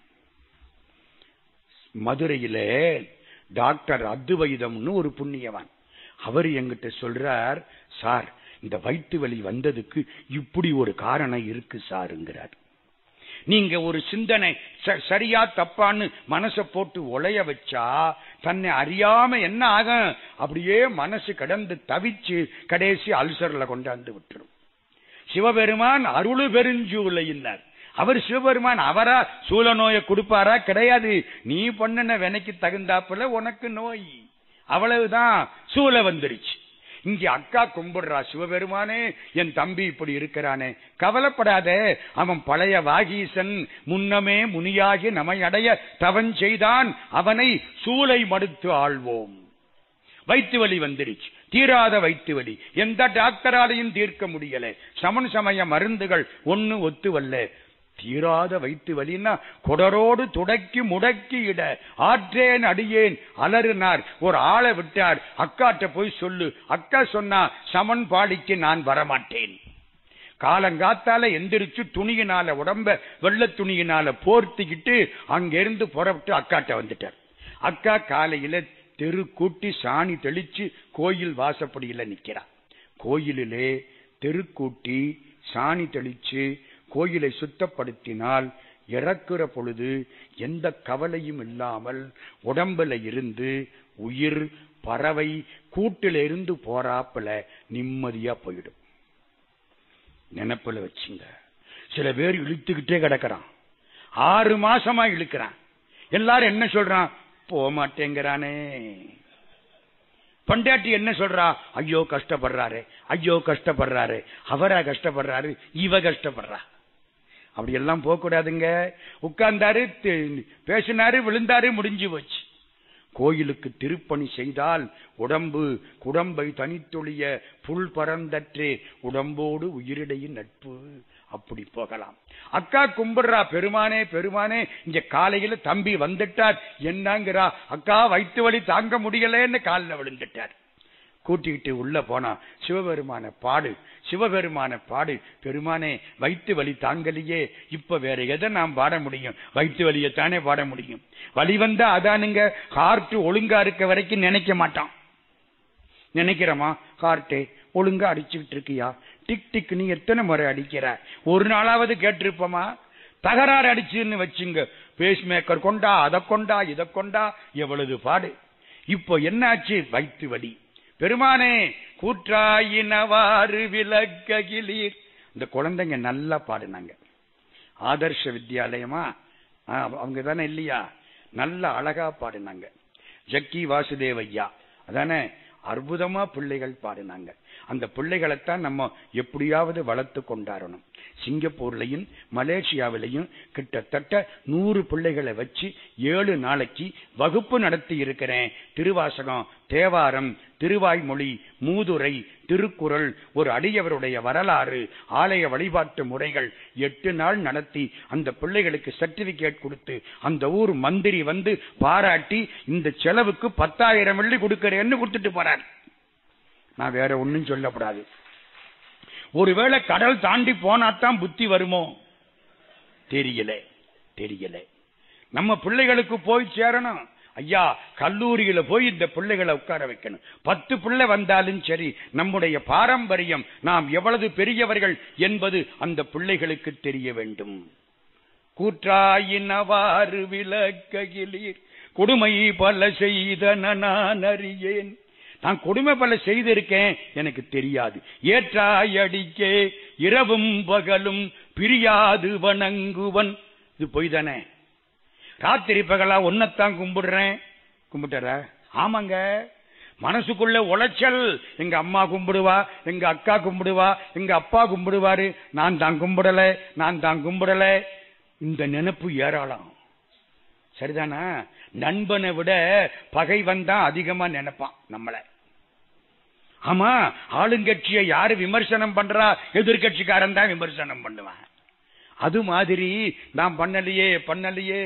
மதுரையிலே டாக்டர் அத்வைதம்னு ஒரு புண்ணியவான் அவர் என்கிட்ட சொல்றார் சார் இந்த வயிற்று வலி வந்ததுக்கு இப்படி ஒரு காரணம் இருக்கு சாருங்கிறார் நீங்க ஒரு சிந்தனை ச- சரியா தப்பான்னு மனசை போட்டு உலைய வச்சா தன்னை அறியாம என்ன ஆகும் அப்படியே மனசு கடந்து தவிச்சு கடைசி அல்சர்ல கொண்டாந்து விட்டுரும் சிவபெருமான் அருளு பெருஞ்சூலையினார் அவர் சிவபெருமான் அவரா சூல நோயை கொடுப்பாரா கிடையாது நீ பண்ணின வினைக்கு தகுந்தாப்புல உனக்கு நோய் அவ்வளவுதான் சூல வந்துருச்சு இங்க அக்கா கும்பிடுறா சிவபெருமானே என் தம்பி இப்படி இருக்கிறானே கவலைப்படாத அவன் பழைய வாகீசன் முன்னமே முனியாகி நம்மை அடைய தவன் செய்தான் அவனை சூலை மடுத்து ஆள்வோம் வயிற்று வலி வந்துருச்சு தீராத வயிற்று வலி எந்த டாக்டராலையும் தீர்க்க முடியல சமன் சமய மருந்துகள் ஒண்ணு ஒத்து வல்ல தீராத வயிற்று வலின்னா கொடரோடு துடக்கி முடக்கி இட ஆற்றேன் அடியேன் அலறுனார் ஒரு ஆளை விட்டார் அக்காட்ட போய் சொல்லு அக்கா சொன்னா சமன் பாடிக்கு நான் வரமாட்டேன் காலங்காத்தால எந்திரிச்சு துணியினால உடம்ப வெள்ள துணியினால போர்த்திக்கிட்டு அங்கிருந்து புறப்பட்டு அக்காட்ட வந்துட்டார் அக்கா காலையில தெரு கூட்டி சாணி தெளிச்சு கோயில் வாசப்படியில நிக்கிறா கோயிலிலே தெரு கூட்டி சாணி தெளிச்சு கோயிலை சுத்தப்படுத்தினால் இறக்குற பொழுது எந்த கவலையும் இல்லாமல் உடம்புல இருந்து உயிர் பறவை கூட்டில இருந்து போறாப்புல நிம்மதியா போயிடும் நினைப்புல வச்சுங்க சில பேர் இழுத்துக்கிட்டே கிடக்கிறான் ஆறு மாசமா இழுக்கிறான் எல்லாரும் என்ன சொல்றான் போக மாட்டேங்கிறானே பண்டாட்டி என்ன சொல்றா ஐயோ கஷ்டப்படுறாரு ஐயோ கஷ்டப்படுறாரு அவரா கஷ்டப்படுறாரு இவ கஷ்டப்படுறா அப்படி எல்லாம் போக கூடாதுங்க உட்கார்ந்தாரு தி- பேசினாரு விழுந்தாரு முடிஞ்சு போச்சு கோயிலுக்கு திருப்பணி செய்தால் உடம்பு குடம்பை தனித்தொழிய புல் பரந்தற்றே உடம்போடு உயிரிடையின் நட்பு அப்படி போகலாம் அக்கா கும்பிடுறா பெருமானே பெருமானே இங்க காலையில தம்பி வந்துட்டார் என்னங்கிறா அக்கா வயிற்று வலி தாங்க முடியலன்னு காலில் விழுந்துட்டார் கூட்டிக்கிட்டு உள்ள போனா சிவபெருமான பாடு சிவபெருமான பாடு பெருமானே வயிற்று வலி தாங்கலையே இப்ப வேற எதை நாம் பாட முடியும் வயிற்று வலியைத்தானே பாட முடியும் வலி வந்தா அதானுங்க ஹார்ட் ஒழுங்கா இருக்க வரைக்கும் நினைக்க மாட்டான் நினைக்கிறோமா ஹார்ட்டே ஒழுங்கா அடிச்சுக்கிட்டு இருக்கியா டிக் டிக் நீ எத்தனை முறை அடிக்கிற ஒரு நாளாவது கேட்டிருப்போமா தகராறு அடிச்சுன்னு வச்சுங்க பேஸ் மேக்கர் கொண்டா அதை கொண்டா இதை கொண்டா எவ்வளவு பாடு இப்போ என்னாச்சு வயிற்று வலி பெருமானே கூற்றாயினவாறு விளக்ககிலீர் இந்த குழந்தைங்க நல்லா பாடுனாங்க ஆதர்ஷ வித்யாலயமா ஆ, அவங்க தானே இல்லையா நல்ல அழகா பாடுனாங்க ஜக்கி வாசுதேவையா அதானே அற்புதமா பிள்ளைகள் பாடினாங்க அந்த பிள்ளைகளைத்தான் நம்ம எப்படியாவது வளர்த்து கொண்டாடணும் சிங்கப்பூர்லயும் மலேசியாவிலையும் கிட்டத்தட்ட நூறு பிள்ளைகளை வச்சு ஏழு நாளைக்கு வகுப்பு நடத்தி இருக்கிறேன் திருவாசகம் தேவாரம் திருவாய்மொழி மூதுரை திருக்குறள் ஒரு அடியவருடைய வரலாறு ஆலய வழிபாட்டு முறைகள் எட்டு நாள் நடத்தி அந்த பிள்ளைகளுக்கு சர்டிபிகேட் கொடுத்து அந்த ஊர் மந்திரி வந்து பாராட்டி இந்த செலவுக்கு பத்தாயிரம் வெள்ளி கொடுக்கிறேன்னு கொடுத்துட்டு போறார் நான் வேற ஒண்ணும் சொல்லப்படாது ஒருவேளை கடல் தாண்டி போனாதான் புத்தி வருமோ தெரியல தெரியல நம்ம பிள்ளைகளுக்கு போய் சேரணும் ஐயா கல்லூரியில போய் இந்த பிள்ளைகளை உட்கார வைக்கணும் பத்து பிள்ளை வந்தாலும் சரி நம்முடைய பாரம்பரியம் நாம் எவ்வளவு பெரியவர்கள் என்பது அந்த பிள்ளைகளுக்கு தெரிய வேண்டும் கூற்றாயினவாறு விளக்ககிலீர் கொடுமை பல செய்தன நான் அறியேன் நான் கொடுமை பல செய்திருக்கேன் எனக்கு தெரியாது ஏற்றாய் அடிக்கே இரவும் பகலும் பிரியாது வணங்குவன் இது பொய் தானே ராத்திரி பகலா ஒன்னத்தான் கும்பிடுறேன் கும்பிட்டாரா ஆமாங்க மனசுக்குள்ள உளைச்சல் எங்க அம்மா கும்பிடுவா எங்க அக்கா கும்பிடுவா எங்க அப்பா கும்பிடுவாரு நான் தான் கும்பிடல நான் தான் கும்பிடல இந்த நினைப்பு ஏராளம் சரிதானா நண்பனை விட பகைவன் தான் அதிகமா நினைப்பான் நம்மள ஆமா ஆளுங்கட்சியை யாரு விமர்சனம் பண்றா எதிர்கட்சிக்காரன் தான் விமர்சனம் பண்ணுவான் அது மாதிரி நான் பண்ணலையே பண்ணலையே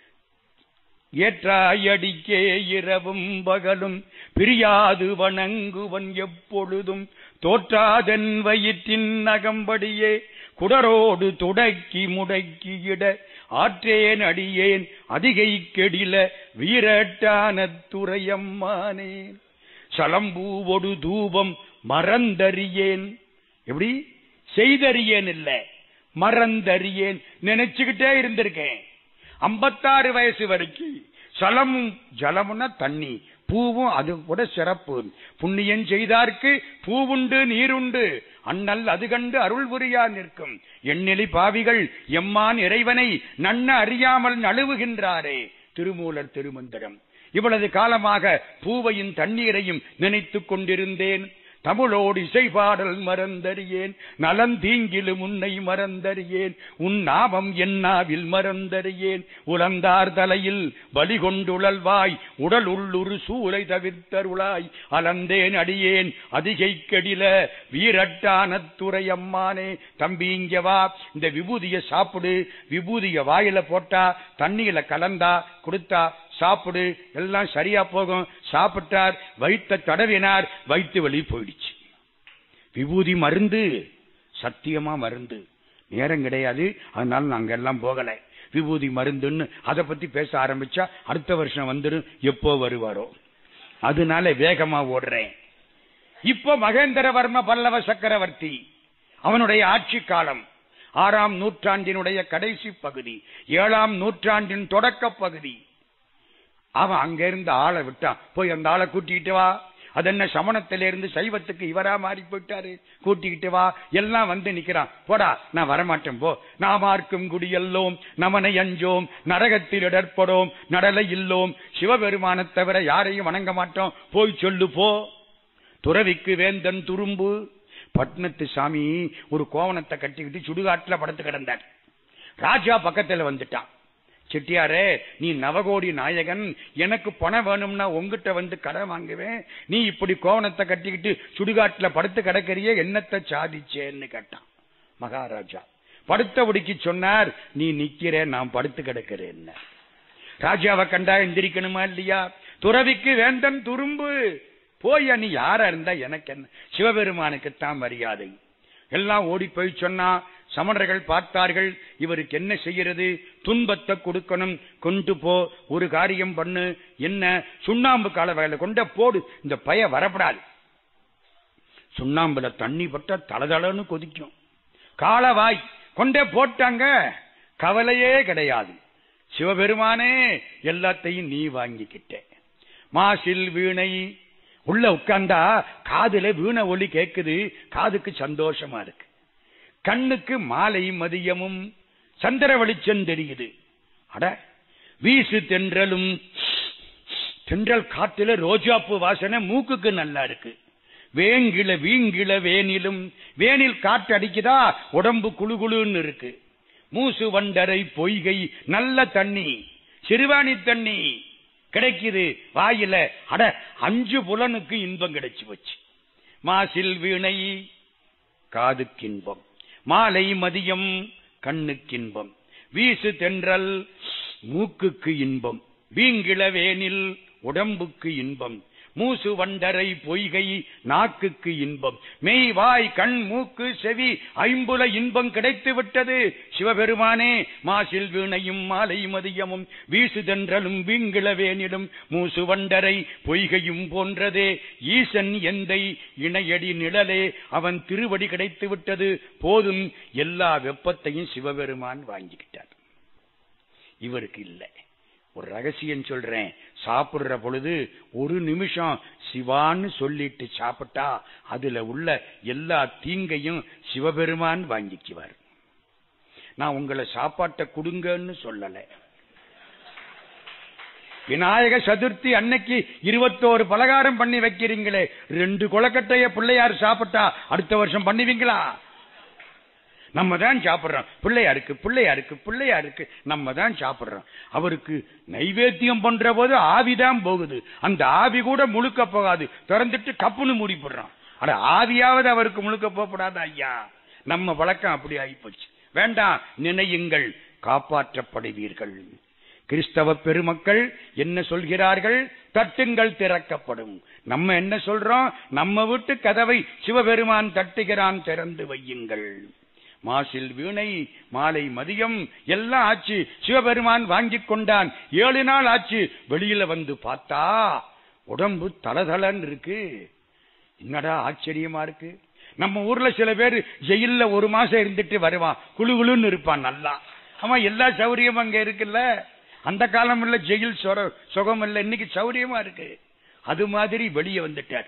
ஏற்றாயடிக்கே இரவும் பகலும் பிரியாது வணங்குவன் எப்பொழுதும் தோற்றாதன் வயிற்றின் நகம்படியே குடரோடு துடக்கி முடக்கி இட ஆற்றேன் அடியேன் அதிகை கெடில வீரட்டான துறையம்மானேன் சலம்பூவொடு தூபம் மறந்தறியேன் எப்படி செய்தறியேன் இல்ல மறந்தறியேன் நினைச்சுக்கிட்டே இருந்திருக்கேன் ஐம்பத்தாறு வயசு வரைக்கும் சலமும் ஜலமுன்னா தண்ணி பூவும் அது கூட சிறப்பு புண்ணியம் செய்தார்க்கு பூவுண்டு நீருண்டு அண்ணல் அது கண்டு அருள் புரியா நிற்கும் எண்ணெலி பாவிகள் எம்மான் இறைவனை நன்ன அறியாமல் நழுவுகின்றாரே திருமூலர் திருமந்திரம் இவ்வளவு காலமாக பூவையும் தண்ணீரையும் நினைத்துக் கொண்டிருந்தேன் தமிழோடு இசைபாடல் மறந்தறியேன் நலந்தீங்கிலும் உன்னை மறந்தறியேன் உன் நாமம் என்னாவில் மறந்தறியேன் உலந்தார் தலையில் பலி கொண்டுழல்வாய் உடல் உள்ளுரு சூலை தவிர்த்தருளாய் அலந்தேன் அடியேன் அதிகை கெடில வீரட்டான துறையம்மானே தம்பி இங்க வா இந்த விபூதிய சாப்பிடு விபூதிய வாயில போட்டா தண்ணியில கலந்தா கொடுத்தா சாப்பிடு எல்லாம் சரியா போகும் சாப்பிட்டார் வைத்த தடவினார் வைத்து வழி போயிடுச்சு விபூதி மருந்து சத்தியமா மருந்து நேரம் கிடையாது அதனால நாங்க எல்லாம் போகல விபூதி மருந்துன்னு அதை பத்தி பேச ஆரம்பிச்சா அடுத்த வருஷம் வந்துடும் எப்போ வருவாரோ அதனால வேகமா ஓடுறேன் இப்போ மகேந்திரவர்ம பல்லவ சக்கரவர்த்தி அவனுடைய ஆட்சி காலம் ஆறாம் நூற்றாண்டினுடைய கடைசி பகுதி ஏழாம் நூற்றாண்டின் தொடக்க பகுதி அவன் அங்க இருந்து ஆளை விட்டான் போய் அந்த ஆளை கூட்டிக்கிட்டு வா அது என்ன சமணத்திலிருந்து சைவத்துக்கு இவரா மாறி போயிட்டாரு கூட்டிக்கிட்டு வா எல்லாம் வந்து நிக்கிறான் போடா நான் வரமாட்டேன் போ நாமார்க்கும் குடியல்லோம் நமனை அஞ்சோம் நரகத்தில் இடர்படோம் நடலை இல்லோம் சிவபெருமானை தவிர யாரையும் வணங்க மாட்டோம் போய் சொல்லு போ துறவிக்கு வேந்தன் துரும்பு பட்னத்து சாமி ஒரு கோவணத்தை கட்டிக்கிட்டு சுடுகாட்டுல படுத்து கிடந்தார் ராஜா பக்கத்துல வந்துட்டான் செட்டியாரே நீ நவகோடி நாயகன் எனக்கு பணம் வேணும்னா உங்ககிட்ட வந்து கடன் வாங்குவேன் நீ இப்படி கோவணத்தை கட்டிக்கிட்டு சுடுகாட்டுல படுத்து கிடக்கிறியே என்னத்தை சாதிச்சேன்னு கேட்டான் மகாராஜா படுத்தபடிக்கு சொன்னார் நீ நிக்கிற நான் படுத்து கிடக்கிறேன் ராஜாவை கண்டா எந்திரிக்கணுமா இல்லையா துறவிக்கு வேந்தன் துரும்பு போய் நீ யாரா இருந்தா எனக்கு என்ன சிவபெருமானுக்குத்தான் மரியாதை எல்லாம் ஓடி போய் சொன்னா சமணர்கள் பார்த்தார்கள் இவருக்கு என்ன செய்யறது துன்பத்தை கொடுக்கணும் கொண்டு போ ஒரு காரியம் பண்ணு என்ன சுண்ணாம்பு கால வகையில கொண்ட போடு இந்த பய வரப்படாது சுண்ணாம்புல தண்ணி பட்டா தளதளன்னு கொதிக்கும் காலவாய் கொண்டே போட்டாங்க கவலையே கிடையாது சிவபெருமானே எல்லாத்தையும் நீ வாங்கிக்கிட்ட மாசில் வீணை உள்ள உட்கார்ந்தா காதுல வீணை ஒலி கேக்குது காதுக்கு சந்தோஷமா இருக்கு கண்ணுக்கு மாலை மதியமும் சந்திர வெளிச்சம் தெரியுது அட வீசு தென்றலும் தென்றல் காத்துல ரோஜாப்பூ வாசனை மூக்குக்கு நல்லா இருக்கு வேங்கில வீங்கில வேனிலும் வேனில் காற்று அடிக்குதா உடம்பு குழு குழுன்னு இருக்கு மூசு வண்டரை பொய்கை நல்ல தண்ணி சிறுவாணி தண்ணி கிடைக்குது வாயில அட அஞ்சு புலனுக்கு இன்பம் கிடைச்சு வச்சு மாசில் வீணை காதுக்கின்பம் மாலை மதியம் கண்ணுக்கின்பம் வீசு தென்றல் மூக்குக்கு இன்பம் வீங்கிளவேனில் உடம்புக்கு இன்பம் மூசு வண்டரை பொய்கை நாக்குக்கு இன்பம் மெய் வாய் கண் மூக்கு செவி ஐம்புல இன்பம் கிடைத்து விட்டது சிவபெருமானே மாசில் வீணையும் மாலை மதியமும் வீசுதென்றலும் வீங்கிளவேனிலும் மூசு வண்டரை பொய்கையும் போன்றதே ஈசன் எந்தை இணையடி நிழலே அவன் திருவடி கிடைத்து விட்டது போதும் எல்லா வெப்பத்தையும் சிவபெருமான் வாங்கிக்கிட்டார் இவருக்கு இல்லை ஒரு ரகசியம் சொல்றேன் சாப்பிடுற பொழுது ஒரு நிமிஷம் சிவான்னு சொல்லிட்டு சாப்பிட்டா அதுல உள்ள எல்லா தீங்கையும் சிவபெருமான் வாங்கிக்குவார் நான் உங்களை சாப்பாட்டை கொடுங்கன்னு சொல்லல விநாயக சதுர்த்தி அன்னைக்கு இருபத்தோரு பலகாரம் பண்ணி வைக்கிறீங்களே ரெண்டு கொலக்கட்டைய பிள்ளையார் சாப்பிட்டா அடுத்த வருஷம் பண்ணுவீங்களா நம்ம தான் சாப்பிடுறோம் பிள்ளையாருக்கு பிள்ளையாருக்கு பிள்ளையாருக்கு நம்ம தான் சாப்பிடுறோம் அவருக்கு நைவேத்தியம் பண்ற போது ஆவிதான் போகுது அந்த ஆவி கூட முழுக்க போகாது திறந்துட்டு கப்புன்னு மூடி போடுறோம் அட ஆவியாவது அவருக்கு முழுக்க போகப்படாது ஐயா நம்ம பழக்கம் அப்படி ஆகிப்போச்சு வேண்டாம் நினையுங்கள் காப்பாற்றப்படுவீர்கள் கிறிஸ்தவ பெருமக்கள் என்ன சொல்கிறார்கள் தட்டுங்கள் திறக்கப்படும் நம்ம என்ன சொல்றோம் நம்ம வீட்டு கதவை சிவபெருமான் தட்டுகிறான் திறந்து வையுங்கள் மாசில் வீணை மாலை மதியம் எல்லாம் ஆச்சு சிவபெருமான் வாங்கி கொண்டான் ஏழு நாள் ஆச்சு வெளியில வந்து பார்த்தா உடம்பு தளதளன்னு இருக்கு என்னடா ஆச்சரியமா இருக்கு நம்ம ஊர்ல சில பேர் ஜெயில்ல ஒரு மாசம் இருந்துட்டு வருவான் குழு குழுன்னு இருப்பான் நல்லா ஆமா எல்லா சௌரியமும் அங்க இருக்குல்ல அந்த காலம் இல்ல ஜெயில் சொர சுகம் இல்ல இன்னைக்கு சௌரியமா இருக்கு அது மாதிரி வெளியே வந்துட்டார்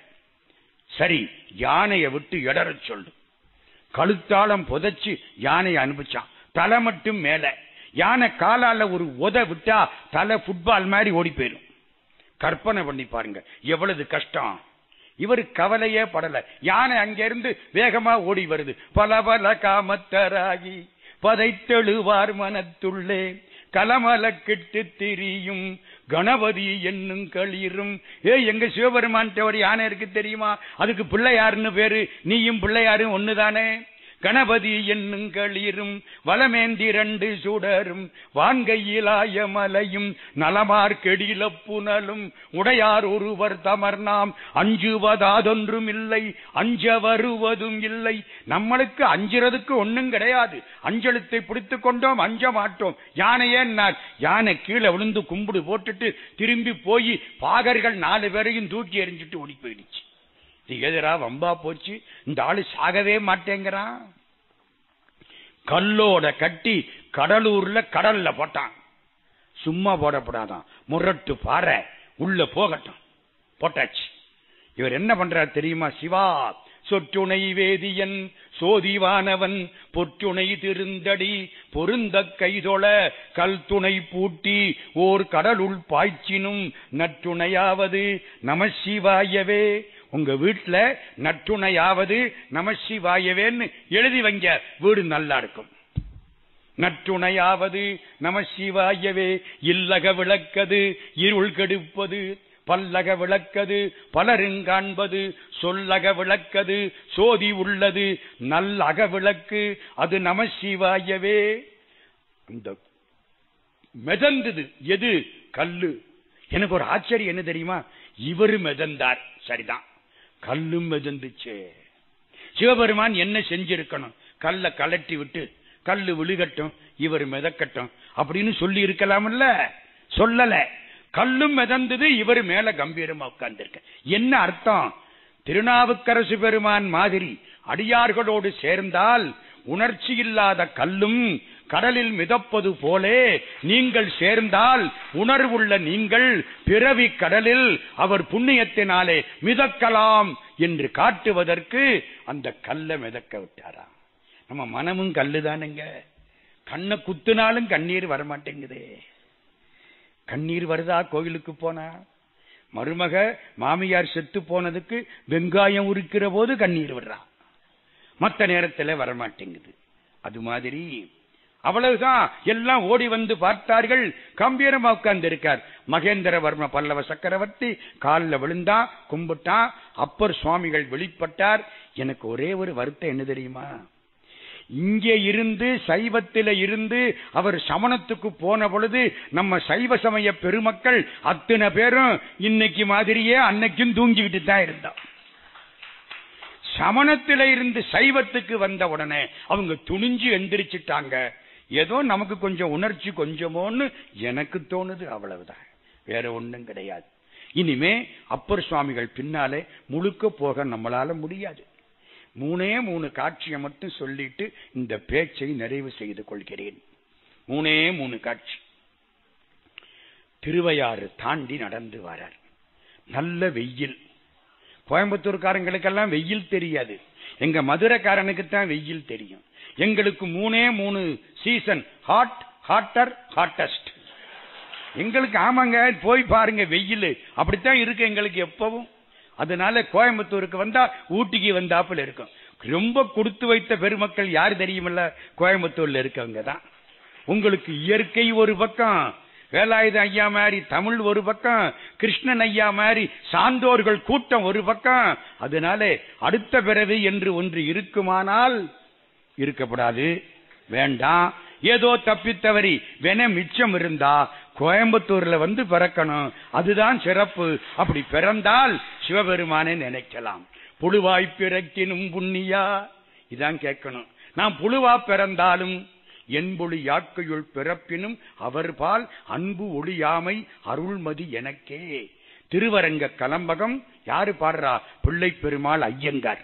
சரி யானையை விட்டு இடற சொல்லு கழுத்தாளம் புதைச்சு யானையை அனுப்பிச்சான் தலை மட்டும் மேல யானை காலால ஒரு உத விட்டா தலை ஃபுட்பால் மாதிரி ஓடி போயிடும் கற்பனை பண்ணி பாருங்க எவ்வளவு கஷ்டம் இவர் கவலையே படல யானை அங்க இருந்து வேகமா ஓடி வருது பல பல காமத்தராகி பதைத்தெழுவார் மனத்துள்ளே கலமல கிட்டு திரியும் கணபதி என்னும் களிரும் ஏ எங்க சிவபெருமான் ஒரு யானை இருக்கு தெரியுமா அதுக்கு பிள்ளையாருன்னு பேரு நீயும் பிள்ளையாரும் ஒண்ணுதானே கணபதி என்னும் களிரும் வலமேந்தி ரெண்டு சுடரும் வான்கையிலாய மலையும் நலமார் கெடில புனலும் உடையார் ஒருவர் தமர் நாம் அஞ்சுவதாதொன்றும் இல்லை அஞ்ச வருவதும் இல்லை நம்மளுக்கு அஞ்சுறதுக்கு ஒண்ணும் கிடையாது அஞ்செழுத்தை பிடித்துக் கொண்டோம் அஞ்ச மாட்டோம் யானையே யானை கீழே விழுந்து கும்பிடு போட்டுட்டு திரும்பி போய் பாகர்கள் நாலு பேரையும் தூக்கி எறிஞ்சிட்டு ஓடி போயிடுச்சு இது எதிரா வம்பா போச்சு இந்த ஆளு சாகவே மாட்டேங்கிறான் கல்லோட கட்டி கடலூர்ல கடல்ல போட்டான் சும்மா போடப்படாதான் முரட்டு பாறை உள்ள போகட்டும் போட்டாச்சு இவர் என்ன பண்றார் தெரியுமா சிவா சொற்றுணை வேதியன் சோதிவானவன் பொற்றுணை திருந்தடி பொருந்த கைதொள கல் துணை பூட்டி ஓர் கடலுள் பாய்ச்சினும் நற்றுணையாவது நம சிவாயவே உங்க வீட்டுல நற்றுணையாவது நம சிவாயவேன்னு எழுதி வைங்க வீடு நல்லா இருக்கும் நற்றுணையாவது நம சிவாயவே இல்லக விளக்கது இருள் கெடுப்பது பல்லக விளக்கது பலருங்காண்பது சொல்லக விளக்கது சோதி உள்ளது நல்லக விளக்கு அது நம சிவாயவே அந்த மெதந்தது எது கல்லு எனக்கு ஒரு ஆச்சரியம் என்ன தெரியுமா இவரு மெதந்தார் சரிதான் கல்லும் மெதந்துச்சு சிவபெருமான் என்ன செஞ்சிருக்கணும் கல்ல கலட்டி விட்டு கல்லு விழுகட்டும் இவர் மிதக்கட்டும் அப்படின்னு சொல்லி இருக்கலாம்ல சொல்லல கல்லும் மிதந்தது இவர் மேல கம்பீரமா உட்கார்ந்திருக்க என்ன அர்த்தம் திருநாவுக்கரசு பெருமான் மாதிரி அடியார்களோடு சேர்ந்தால் உணர்ச்சி இல்லாத கல்லும் கடலில் மிதப்பது போலே நீங்கள் சேர்ந்தால் உணர்வுள்ள நீங்கள் பிறவி கடலில் அவர் புண்ணியத்தினாலே மிதக்கலாம் என்று காட்டுவதற்கு அந்த கல்லை மிதக்க விட்டாரா நம்ம மனமும் கல்லுதானுங்க கண்ணை குத்துனாலும் கண்ணீர் வரமாட்டேங்குதே கண்ணீர் வருதா கோயிலுக்கு போனா மருமக மாமியார் செத்து போனதுக்கு வெங்காயம் உரிக்கிற போது கண்ணீர் வர்றா மத்த நேரத்தில் வரமாட்டேங்குது அது மாதிரி அவ்வளவுதான் எல்லாம் ஓடி வந்து பார்த்தார்கள் கம்பீரமா உட்கார்ந்து இருக்கார் மகேந்திரவர்ம பல்லவ சக்கரவர்த்தி காலில் விழுந்தா கும்பிட்டான் அப்பர் சுவாமிகள் வெளிப்பட்டார் எனக்கு ஒரே ஒரு வருத்தம் என்ன தெரியுமா இங்கே இருந்து சைவத்தில இருந்து அவர் சமணத்துக்கு போன பொழுது நம்ம சைவ சமய பெருமக்கள் அத்தனை பேரும் இன்னைக்கு மாதிரியே அன்னைக்கும் தூங்கிக்கிட்டு தான் இருந்தான் சமணத்தில இருந்து சைவத்துக்கு வந்த உடனே அவங்க துணிஞ்சு எந்திரிச்சிட்டாங்க ஏதோ நமக்கு கொஞ்சம் உணர்ச்சி கொஞ்சமோன்னு எனக்கு தோணுது அவ்வளவுதான் வேற ஒண்ணும் கிடையாது இனிமே அப்பர் சுவாமிகள் பின்னாலே முழுக்க போக நம்மளால முடியாது மூணே மூணு காட்சியை மட்டும் சொல்லிட்டு இந்த பேச்சை நிறைவு செய்து கொள்கிறேன் மூணே மூணு காட்சி திருவையாறு தாண்டி நடந்து வரார் நல்ல வெயில் கோயம்புத்தூர்காரங்களுக்கெல்லாம் வெயில் தெரியாது எங்க மதுரைக்காரனுக்கு தான் வெயில் தெரியும் எங்களுக்கு மூணே மூணு சீசன் ஹாட் ஹாட்டர் ஹாட்டஸ்ட் எங்களுக்கு ஆமாங்க போய் பாருங்க வெயில் அப்படித்தான் இருக்கு எங்களுக்கு எப்பவும் அதனால கோயம்புத்தூருக்கு வந்தா ஊட்டிக்கு வந்தாப்புல இருக்கும் ரொம்ப கொடுத்து வைத்த பெருமக்கள் யார் தெரியுமில்ல கோயம்புத்தூர்ல இருக்கவங்க தான் உங்களுக்கு இயற்கை ஒரு பக்கம் வேலாயுத ஐயா மாதிரி தமிழ் ஒரு பக்கம் கிருஷ்ணன் ஐயா மாதிரி சான்றோர்கள் கூட்டம் ஒரு பக்கம் அதனால அடுத்த பிறவி என்று ஒன்று இருக்குமானால் இருக்கப்படாது வேண்டாம் ஏதோ தப்பித்தவரி வென மிச்சம் இருந்தா கோயம்புத்தூர்ல வந்து பிறக்கணும் அதுதான் சிறப்பு அப்படி பிறந்தால் சிவபெருமானை நினைக்கலாம் புழுவாய் பிறக்கினும் புண்ணியா இதான் கேட்கணும் நான் புழுவா பிறந்தாலும் என்பொழி யாக்கையுள் பிறப்பினும் அவர்பால் அன்பு ஒளியாமை அருள்மதி எனக்கே திருவரங்க கலம்பகம் யாரு பாடுறா பிள்ளை பெருமாள் ஐயங்கார்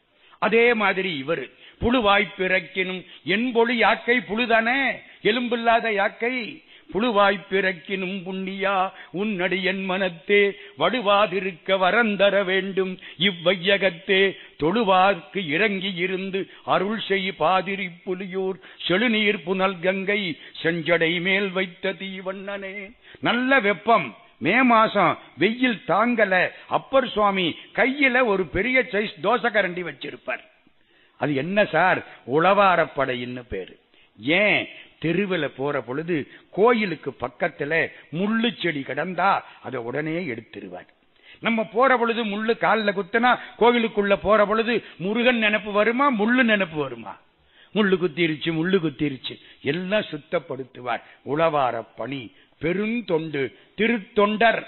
அதே மாதிரி இவர் புழுவாய் பிறக்கினும் என்பொழி யாக்கை புழுதானே எலும்பில்லாத யாக்கை புழுவாய் பிறக்கினும் புண்ணியா உன்னடி என் மனத்தே வடுவாதிருக்க வரந்தர வேண்டும் இவ்வையகத்தே தொழுவார்க்கு இறங்கி இருந்து அருள் செய் பாதிரி புலியூர் செழுநீர் புனல் கங்கை செஞ்சடை மேல் வைத்த தீவண்ணனே நல்ல வெப்பம் மே மாசம் வெயில் தாங்கல அப்பர் சுவாமி கையில ஒரு பெரிய சைஸ் தோசை கரண்டி வச்சிருப்பார் அது என்ன சார் உளவாரப்படைன்னு பேரு ஏன் தெருவில் போற பொழுது கோயிலுக்கு பக்கத்துல முள்ளு செடி கிடந்தா அதை உடனே எடுத்துருவார் நம்ம போற பொழுது முள்ளு காலில் குத்தினா கோவிலுக்குள்ள போற பொழுது முருகன் நினைப்பு வருமா முள்ளு நினைப்பு வருமா முள்ளு குத்திருச்சு முள்ளு குத்திருச்சு எல்லாம் சுத்தப்படுத்துவார் உளவார பணி பெருந்தொண்டு திருத்தொண்டர்